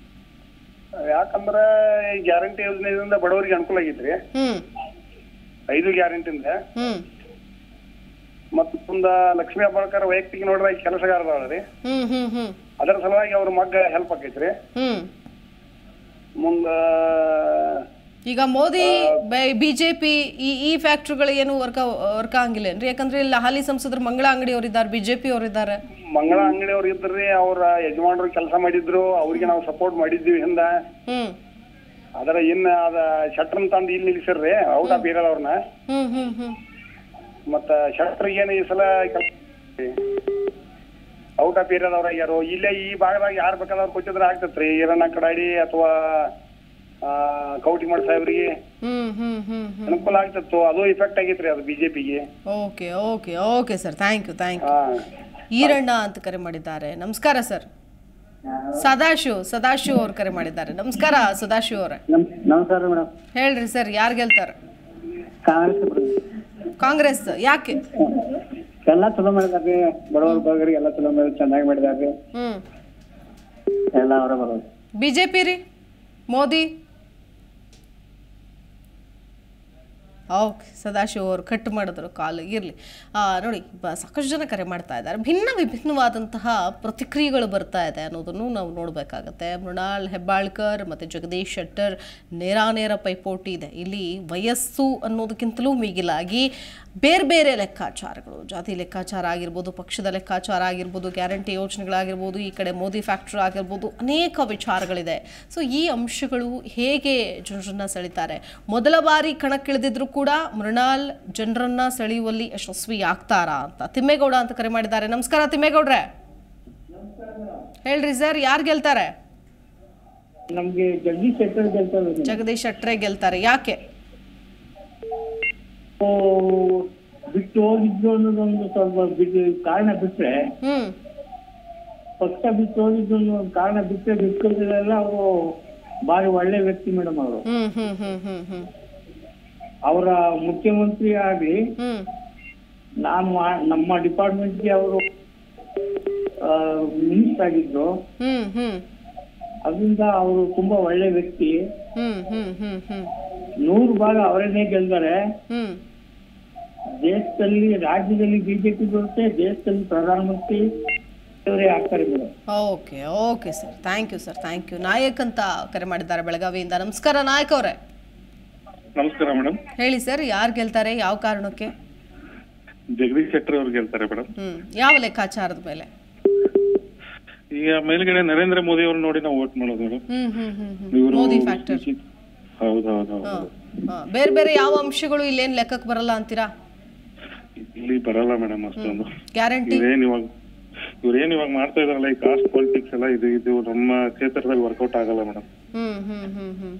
ಯಾಕಂದ್ರ ಈ ಗ್ಯಾರಂಟಿ ಯೋಜನೆಯಿಂದ ಬಡವರಿಗೆ ಅನುಕೂಲ ಆಗೈತ್ರಿ ಹ್ಮ್ ಐದು ಗ್ಯಾರಂಟಿಯಿಂದ ಹ್ಮ್ ಮತ್ತ ಮುಂದ ಲಕ್ಷ್ಮೀ ಹೆಬ್ಬಾಳ್ಕರ್ ವೈಯಕ್ತಿಕ ನೋಡ್ರ ಕೆಲಸಗಾರದವ್ರಿ ಹ್ಮ್ ಹ್ಮ್ ಹ್ಮ್ ಅದರ ಸಲುವಾಗಿ ಅವ್ರ ಮಗ್ಗ ಹೆಲ್ಪ್ ಆಕೈತ್ರಿ ಹ್ಮ್ ಮುಂದ ಈಗ ಮೋದಿ ಬಿಜೆಪಿ ಈ ಈ ಫ್ಯಾಕ್ಟ್ರಿಗಳು ಏನು ವರ್ಕ ವರ್ಕ್ ಆಗಂಗಿಲ್ಲೇನ್ರಿ ಯಾಕಂದ್ರೆ ಇಲ್ಲಿ ಹಾಲಿ ಸಂಸದರು ಮಂಗಳ ಅಂಗಡಿ ಅವರಿದ್ದಾರೆ ಬಿಜೆಪಿ ಅವರಿದ್ದಾರೆ ಮಂಗಳ ಅಂಗಡಿ ಅವ್ರು ಇದ್ರಿ ಅವ್ರ ಯಜಮಾನರು ಕೆಲಸ ಮಾಡಿದ್ರು ಅವ್ರಿಗೆ ನಾವು ಸಪೋರ್ಟ್ ಮಾಡಿದ್ವಿ ಹಿಂದ ಹ್ಮ್ ಅದರ ಇನ್ನ ಅದ ಶಟ್ರನ್ ತಂದು ಇಲ್ಲಿ ನಿಲ್ಸಿರ್ರಿ ಔಟ್ ಆಫ್ ಏರಿಯಾದ ಅವ್ರನ್ನ ಹ್ಮ್ ಹ್ಮ್ ಹ್ಮ್ ಮತ್ತ ಶಟ್ರಿಗೆ ಏನು ಈ ಸಲ ಔಟ್ ಆಫ್ ಏರಿಯಾದವ್ರ ಆಗ್ಯಾರು ಇಲ್ಲೇ ಈ ಭಾಗದಾಗ ಯಾರು ಬೇಕಾದವ್ರು ಕೊಟ್ಟಿದ್ರೆ ಆಗ್ತತ್ರಿ ಈರಣ್ಣ ಕಡಾಡಿ ಅಥವಾ ಕೌಟಿಮಠ ಸಾಹೇಬ್ರಿಗೆ ಹ್ಮ್ ಹ್ಮ್ ಹ್ಮ್ ಹ್ಮ್ ಅನುಕೂಲ ಆಗ್ತಿತ್ತು ಅದು ಇಫೆಕ್ಟ್ ಆಗೈತ್ರಿ ಅದು ಬಿಜೆಪಿಗೆ okay okay okay sir thank you thank you Iranna ಅಂತ ಕರೆ ಮಾಡಿದ್ದಾರೆ ನಮಸ್ಕಾರ ಸರ್ ಸದಾಶಿವ್ ಸದಾಶಿವ್ ಅವ್ರು ಕರೆ ಮಾಡಿದ್ದಾರೆ ನಮಸ್ಕಾರ ಸದಾಶಿವ್ ಅವರೇ ನಮಸ್ಕಾರ ಮೇಡಮ್ ಹೇಳ್ರಿ ಸರ್ ಯಾರು ಗೆಲ್ತಾರೆ ಕಾಂಗ್ರೆಸ್ ಕಾಂಗ್ರೆಸ್ ಯಾಕೆ ಎಲ್ಲ ಚಲೋ ಮಾಡಿದಾರ್ರಿ ಬಡವರ ಬಗ್ಗರಿಗೆ ಎಲ್ಲ ಚಲೋ ಮಾಡಿ ಚೆನ್ನಾಗಿ ಮಾಡಿದಾರ್ರಿ ಹ್ಮ್ ಎಲ್ಲ ಅವರ ಬರೋದು ಬಿಜೆಪಿ ರೀ ಮೋದಿ ಓಕೆ ಸದಾಶಿವ್ ಅವರು ಕಟ್ ಮಾಡಿದ್ರು ಕಾಲು ಇರಲಿ ನೋಡಿ ಬ- ಸಾಕಷ್ಟು ಜನ ಕರೆ ಮಾಡ್ತಾ ಇದ್ದಾರೆ ಭಿನ್ನ ವಿಭಿನ್ನವಾದಂತಹ ಪ್ರತಿಕ್ರಿಯೆಗಳು ಬರ್ತಾ ಇದೆ ಅನ್ನೋದನ್ನು ನಾವು ನೋಡಬೇಕಾಗತ್ತೆ ಮೃಣಾಲ್ ಹೆಬ್ಬಾಳ್ಕರ್ ಮತ್ತು ಜಗದೀಶ್ ಶೆಟ್ಟರ್ ನೇರಾನೇರ ಪೈಪೋಟಿ ಇದೆ ಇಲ್ಲಿ ವಯಸ್ಸು ಅನ್ನೋದಕ್ಕಿಂತಲೂ ಮಿಗಿಲಾಗಿ ಬೇರೆ ಬೇರೆ ಲೆಕ್ಕಾಚಾರಗಳು ಜಾತಿ ಲೆಕ್ಕಾಚಾರ ಆಗಿರ್ಬೋದು ಪಕ್ಷದ ಲೆಕ್ಕಾಚಾರ ಆಗಿರ್ಬೋದು ಗ್ಯಾರಂಟಿ ಯೋಜನೆಗಳಾಗಿರ್ಬೋದು ಈ ಕಡೆ ಮೋದಿ ಫ್ಯಾಕ್ಟ್ರಿ ಆಗಿರ್ಬೋದು ಅನೇಕ ವಿಚಾರಗಳಿದೆ ಸೊ ಈ ಅಂಶಗಳು ಹೇಗೆ ಜನರನ್ನ ಸೆಳಿತಾರೆ ಮೊದಲ ಬಾರಿ ಕಣಕ್ಕಿಳಿದಿದ್ರು ಕೂಡ ಮೃಣಾಲ್ ಜನರನ್ನ ಸೆಳೆಯುವಲ್ಲಿ ಯಶಸ್ವಿ ಆಗ್ತಾರಾ ಅಂತ ತಿಮ್ಮೇಗೌಡ ಅಂತ ಕರೆ ಮಾಡಿದ್ದಾರೆ ನಮಸ್ಕಾರ ತಿಮ್ಮೇಗೌಡ್ರೆ ಹೇಳ್ರಿ ಸರ್ ಯಾರು ಗೆಲ್ತಾರೆ ನಮ್ಗೆ ಜಗದೀಶ್ ಶೆಟ್ಟರ್ ಗೆಲ್ತಾರೆ ಜಗದೀಶ್ ಶೆಟ್ರೆ ಗೆಲ್ತಾರೆ ಯಾಕೆ ಬಿಟ್ಟು ಹೋಗಿದ್ದು ಅನ್ನೋದೊಂದು ಸ್ವಲ್ಪ ಬಿಟ್ಟು ಕಾರಣ ಬಿಟ್ರೆ ಹ್ಮ್ ಪಕ್ಷ ಬಿಟ್ಟು ಹೋಗಿದ್ದು ಅನ್ನೋ ಒಂದು ಕಾರಣ ಬಿಟ್ಟರೆ ಬಿಟ್ಕೊಳ್ತಿಲ್ಲ ಅವರು ಬಾರಿ ಒಳ್ಳೆ ವ್ಯಕ್ತಿ ಮೇಡಮ್ ಅವರು ಹ್ಮ್ ಹ್ಮ್ ಹ್ಮ್ ಹ್ಮ್ ಹ್ಮ್ ಅವರ ಮುಖ್ಯಮಂತ್ರಿ ಆಗಿ ಹ್ಮ್ ನಾನು ಆ- ನಮ್ಮ ಡಿಪಾರ್ಟ್ಮೆಂಟ್ಗೆ ಅವರು ಮಿನಿಸ್ಟರ್ ಆಗಿದ್ರು ಹ್ಮ್ ಹ್ಮ್ ಅದರಿಂದ ಅವರು ತುಂಬಾ ಒಳ್ಳೆ ವ್ಯಕ್ತಿ ಹ್ಮ್ ಹ್ಮ್ ಹ್ಮ್ ಹ್ಮ್ ನೂರು ಭಾಗ ಅವರನ್ನೇ ಗೆಲ್ತಾರೆ ಹ್ಮ್ ದೇಶದಲ್ಲಿ ರಾಜ್ಯದಲ್ಲಿ ಬಿಜೆಪಿ ಬರುತ್ತೆ ದೇಶದಲ್ಲಿ ಪ್ರಧಾನಮಂತ್ರಿ ಅವರೇ ಆಗ್ತಾರೆ madam okay okay sir thank you sir thank you Nayak ಅಂತ ಕರೆ ಮಾಡಿದ್ದಾರೆ ಬೆಳಗಾವಿಯಿಂದ ನಮಸ್ಕಾರ ನಾಯಕ್ ಅವರೇ ನಮಸ್ಕಾರ ಮೇಡಮ್ ಹೇಳಿ ಸರ್ ಯಾರು ಗೆಲ್ತಾರೆ ಯಾವ ಕಾರಣಕ್ಕೆ ಜಗದೀಶ್ ಶೆಟ್ಟರ್ ಅವ್ರು ಗೆಲ್ತಾರೆ ಮೇಡಮ್ ಹ್ಮ್ ಯಾವ ಲೆಕ್ಕಾಚಾರದ ಮೇಲೆ ಈಗ ಮೇಲ್ಗಡೆ ನರೇಂದ್ರ ಮೋದಿ ಅವ್ರು ನೋಡಿ ನಾವು ವೋಟ್ ಮಾಡೋದು ಮೇಡಮ್ ಹ್ಮ್ ಹ್ಮ್ ಹ್ಮ್ ಹ್ಮ್ ಇವರು ಮೋದಿ ಫ್ಯಾಕ್ಟರ್ ಹೌದು ಹೌದು ಹೌದು ಹಾ ಬೇರೆ ಬೇರೆ ಯಾವ ಅಂಶಗಳು ಇಲ್ಲೇನ್ ಲೆಕ್ಕಕ್ಕೆ ಬರಲ್ಲ ಅಂತೀರಾ ಇಲ್ಲಿ ಬರಲ್ಲ ಮೇಡಮ್ ಅಷ್ಟೊಂದು ಗ್ಯಾರಂಟಿ ಇವ್ರೇನ್ ಇವಾಗ ಇವ್ರೇನ್ ಇವಾಗ ಮಾಡ್ತಾ ಇದಾರಲ್ಲ ಈ ಕಾಸ್ಟ್ ಪಾಲಿಟಿಕ್ಸ್ ಎಲ್ಲ ಇದು ಇದು ನಮ್ಮ ಕ್ಷೇತ್ರದಲ್ಲಿ ವರ್ಕೌಟ್ ಆಗಲ್ಲ ಮೇಡಮ್ ಹ್ಮ್ ಹ್ಮ್ ಹ್ಮ್ ಹ್ಮ್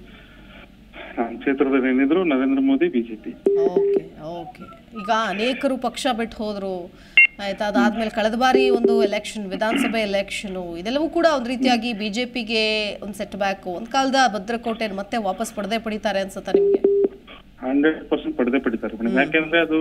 ನಮ್ಮ ಕ್ಷೇತ್ರದಲ್ಲಿ ಏನಿದ್ರು Narendra Modi BJP okay okay ಈಗ ಅನೇಕರು ಪಕ್ಷ ಬಿಟ್ಟು ಹೋದ್ರು ಆಯ್ತಾ ಅದಾದ್ಮೇಲೆ ಕಳೆದ ಬಾರಿ ಒಂದು ಎಲೆಕ್ಷನ್ ವಿಧಾನಸಭೆ ಎಲೆಕ್ಷನು ಇದೆಲ್ಲವೂ ಕೂಡ ಒಂದು ರೀತಿಯಾಗಿ ಬಿಜೆಪಿಗೆ ಒಂದು ಸೆಟ್ ಬ್ಯಾಕ್ ಒಂದು ಕಾಲದ ಭದ್ರಕೋಟೆ ಮತ್ತೆ ವಾಪಸ್ ಪಡೆದೇ ಪಡಿತಾರೆ ಅನ್ಸುತ್ತಾ ನಿಮ್ಗೆ ಹಂಡ್ರೆಡ್ ಪರ್ಸೆಂಟ್ ಪಡೆದೇ ಪಡಿತಾರೆ ಮೇಡಮ್ ಯಾಕೆಂದ್ರೆ ಅದು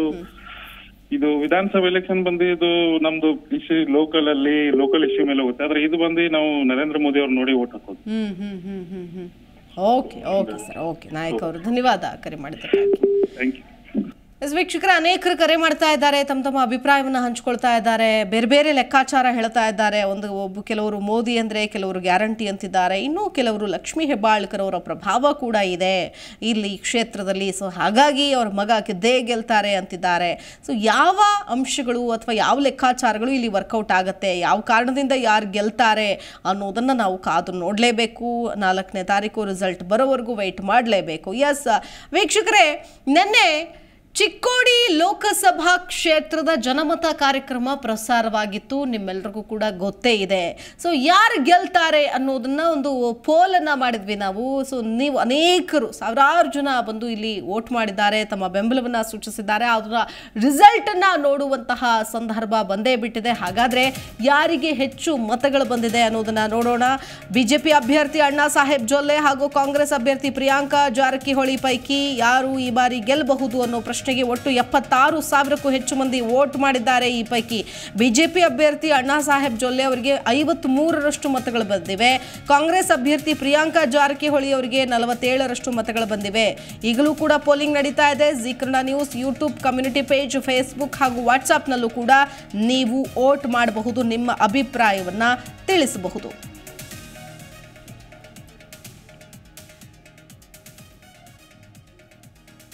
ಇದು ವಿಧಾನಸಭೆ ಎಲೆಕ್ಷನ್ ಬಂದು ಇದು ನಮ್ದು ಇಶ್ಯೂ ಲೋಕಲ್ ಅಲ್ಲಿ ಲೋಕಲ್ ಇಶ್ಯೂ ಮೇಲೆ ಹೋಗುತ್ತೆ ಆದ್ರೆ ಇದು ಬಂದು ನಾವು ನರೇಂದ್ರ ಮೋದಿ ಅವ್ರು ನೋಡಿ ವೋಟ್ ಹಾಕೋದು ಹ್ಮ್ ಹ್ಮ್ ಹ್ಮ್ ಹ್ಮ್ ಹ್ಮ್ okay okay sir okay Nayak ಅವರು ಧನ್ಯವಾದ ಕರೆ ಮಾಡಿದ್ದಕ್ಕಾಗಿ ಥ್ಯಾಂಕ್ ಯು ಎಸ್ ವೀಕ್ಷಕರ ಅನೇಕರು ಕರೆ ಮಾಡ್ತಾ ಇದ್ದಾರೆ ತಮ್ಮ ತಮ್ಮ ಅಭಿಪ್ರಾಯವನ್ನು ಹಂಚ್ಕೊಳ್ತಾ ಇದ್ದಾರೆ ಬೇರೆ ಬೇರೆ ಲೆಕ್ಕಾಚಾರ ಹೇಳ್ತಾ ಇದ್ದಾರೆ ಒಂದು ಒಬ್ಬ ಕೆಲವರು ಮೋದಿ ಅಂದರೆ ಕೆಲವರು ಗ್ಯಾರಂಟಿ ಅಂತಿದ್ದಾರೆ ಇನ್ನೂ ಕೆಲವರು ಲಕ್ಷ್ಮೀ ಹೆಬ್ಬಾಳ್ಕರ್ ಅವರ ಪ್ರಭಾವ ಕೂಡ ಇದೆ ಇಲ್ಲಿ ಕ್ಷೇತ್ರದಲ್ಲಿ ಸೊ ಹಾಗಾಗಿ ಅವ್ರ ಮಗ ಗೆದ್ದೇ ಗೆಲ್ತಾರೆ ಅಂತಿದ್ದಾರೆ ಸೊ ಯಾವ ಅಂಶಗಳು ಅಥವಾ ಯಾವ ಲೆಕ್ಕಾಚಾರಗಳು ಇಲ್ಲಿ ವರ್ಕೌಟ್ ಆಗುತ್ತೆ ಯಾವ ಕಾರಣದಿಂದ ಯಾರು ಗೆಲ್ತಾರೆ ಅನ್ನೋದನ್ನು ನಾವು ಕಾದು ನೋಡಲೇಬೇಕು ನಾಲ್ಕನೇ ತಾರೀಕು ರಿಸಲ್ಟ್ ಬರೋವರೆಗೂ ವೆಯ್ಟ್ ಮಾಡಲೇಬೇಕು ಎಸ್ ವೀಕ್ಷಕರೇ ನಿನ್ನೆ ಚಿಕ್ಕೋಡಿ ಲೋಕಸಭಾ ಕ್ಷೇತ್ರದ ಜನಮತ ಕಾರ್ಯಕ್ರಮ ಪ್ರಸಾರವಾಗಿತ್ತು ನಿಮ್ಮೆಲ್ರಿಗೂ ಕೂಡ ಗೊತ್ತೇ ಇದೆ ಸೊ ಯಾರು ಗೆಲ್ತಾರೆ ಅನ್ನೋದನ್ನ ಒಂದು ಪೋಲನ್ನು ಮಾಡಿದ್ವಿ ನಾವು ಸೊ ನೀವು ಅನೇಕರು ಸಾವಿರಾರು ಜನ ಬಂದು ಇಲ್ಲಿ ವೋಟ್ ಮಾಡಿದ್ದಾರೆ ತಮ್ಮ ಬೆಂಬಲವನ್ನು ಸೂಚಿಸಿದ್ದಾರೆ ಅದರ ರಿಸಲ್ಟನ್ನು ನೋಡುವಂತಹ ಸಂದರ್ಭ ಬಂದೇ ಬಿಟ್ಟಿದೆ ಹಾಗಾದರೆ ಯಾರಿಗೆ ಹೆಚ್ಚು ಮತಗಳು ಬಂದಿದೆ ಅನ್ನೋದನ್ನ ನೋಡೋಣ ಬಿಜೆಪಿ ಅಭ್ಯರ್ಥಿ ಅಣ್ಣಾ ಸಾಹೇಬ್ ಜೊಲ್ಲೆ ಹಾಗೂ ಕಾಂಗ್ರೆಸ್ ಅಭ್ಯರ್ಥಿ ಪ್ರಿಯಾಂಕಾ ಜಾರಕಿಹೊಳಿ ಪೈಕಿ ಯಾರು ಈ ಬಾರಿ ಗೆಲ್ಲಬಹುದು ಅನ್ನೋ ಪ್ರಶ್ನೆಗೆ ಒಟ್ಟು ಎಪ್ಪತ್ತಾರು ಸಾವಿರಕ್ಕೂ ಹೆಚ್ಚು ಮಂದಿ ವೋಟ್ ಮಾಡಿದ್ದಾರೆ ಈ ಪೈಕಿ ಬಿಜೆಪಿ ಅಭ್ಯರ್ಥಿ ಅಣ್ಣಾ ಸಾಹೇಬ್ ಜೊಲ್ಲೆ ಅವರಿಗೆ ಐವತ್ತ್ ಮೂರರಷ್ಟು ಮತಗಳು ಬಂದಿವೆ ಕಾಂಗ್ರೆಸ್ ಅಭ್ಯರ್ಥಿ ಪ್ರಿಯಾಂಕಾ ಜಾರಕಿಹೊಳಿ ಅವರಿಗೆ ನಲವತ್ತೇಳರಷ್ಟು ಮತಗಳು ಬಂದಿವೆ ಈಗಲೂ ಕೂಡ ಪೋಲಿಂಗ್ ನಡೀತಾ ಇದೆ Zee Kannada news YouTube community page Facebook ಹಾಗೂ ವಾಟ್ಸಾಪ್ನಲ್ಲೂ ಕೂಡ ನೀವು ವೋಟ್ ಮಾಡಬಹುದು ನಿಮ್ಮ ಅಭಿಪ್ರಾಯವನ್ನ ತಿಳಿಸಬಹುದು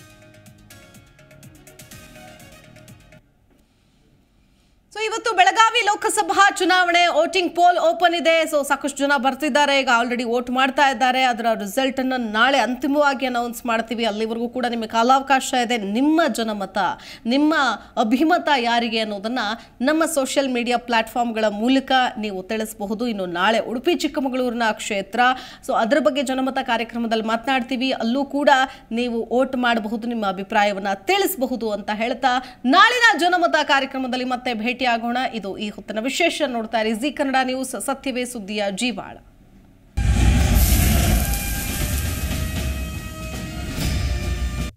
ಸೊ ಇವತ್ತು ಬೆಳಗಾವಿ ಬೆಳಗಾವಿ ಲೋಕಸಭಾ ಚುನಾವಣೆ ವೋಟಿಂಗ್ ಪೋಲ್ ಓಪನ್ ಇದೆ ಸೊ ಸಾಕಷ್ಟು ಜನ ಬರ್ತಿದ್ದಾರೆ ಈಗ ಆಲ್ರೆಡಿ ವೋಟ್ ಮಾಡ್ತಾ ಇದ್ದಾರೆ ಅದರ ರಿಸಲ್ಟ್ ಅನ್ನು ನಾಳೆ ಅಂತಿಮವಾಗಿ ಅನೌನ್ಸ್ ಮಾಡ್ತೀವಿ ಅಲ್ಲಿವರೆಗೂ ಕೂಡ ನಿಮಗೆ ಕಾಲಾವಕಾಶ ಇದೆ ನಿಮ್ಮ ಜನಮತ ನಿಮ್ಮ ಅಭಿಮತ ಯಾರಿಗೆ ಅನ್ನೋದನ್ನ ನಮ್ಮ ಸೋಷಿಯಲ್ ಮೀಡಿಯಾ ಪ್ಲಾಟ್ಫಾರ್ಮ್ಗಳ ಮೂಲಕ ನೀವು ತಿಳಿಸಬಹುದು ಇನ್ನು ನಾಳೆ ಉಡುಪಿ ಚಿಕ್ಕಮಗಳೂರಿನ ಕ್ಷೇತ್ರ ಸೊ ಅದರ ಬಗ್ಗೆ ಜನಮತ ಕಾರ್ಯಕ್ರಮದಲ್ಲಿ ಮಾತನಾಡ್ತೀವಿ ಅಲ್ಲೂ ಕೂಡ ನೀವು ವೋಟ್ ಮಾಡಬಹುದು ನಿಮ್ಮ ಅಭಿಪ್ರಾಯವನ್ನ ತಿಳಿಸಬಹುದು ಅಂತ ಹೇಳ್ತಾ ನಾಳಿನ ಜನಮತ ಕಾರ್ಯಕ್ರಮದಲ್ಲಿ ಮತ್ತೆ ಭೇಟಿಯಾಗೋಣ ಇದು ಈ ಹೊತ್ತಿನ ವಿಶೇಷ ನೋಡ್ತಾ ಇರಿ ಜಿ ಕನ್ನಡ ನ್ಯೂಸ್ ಸತ್ಯವೇ ಸುದ್ದಿಯ ಜೀವಾಳ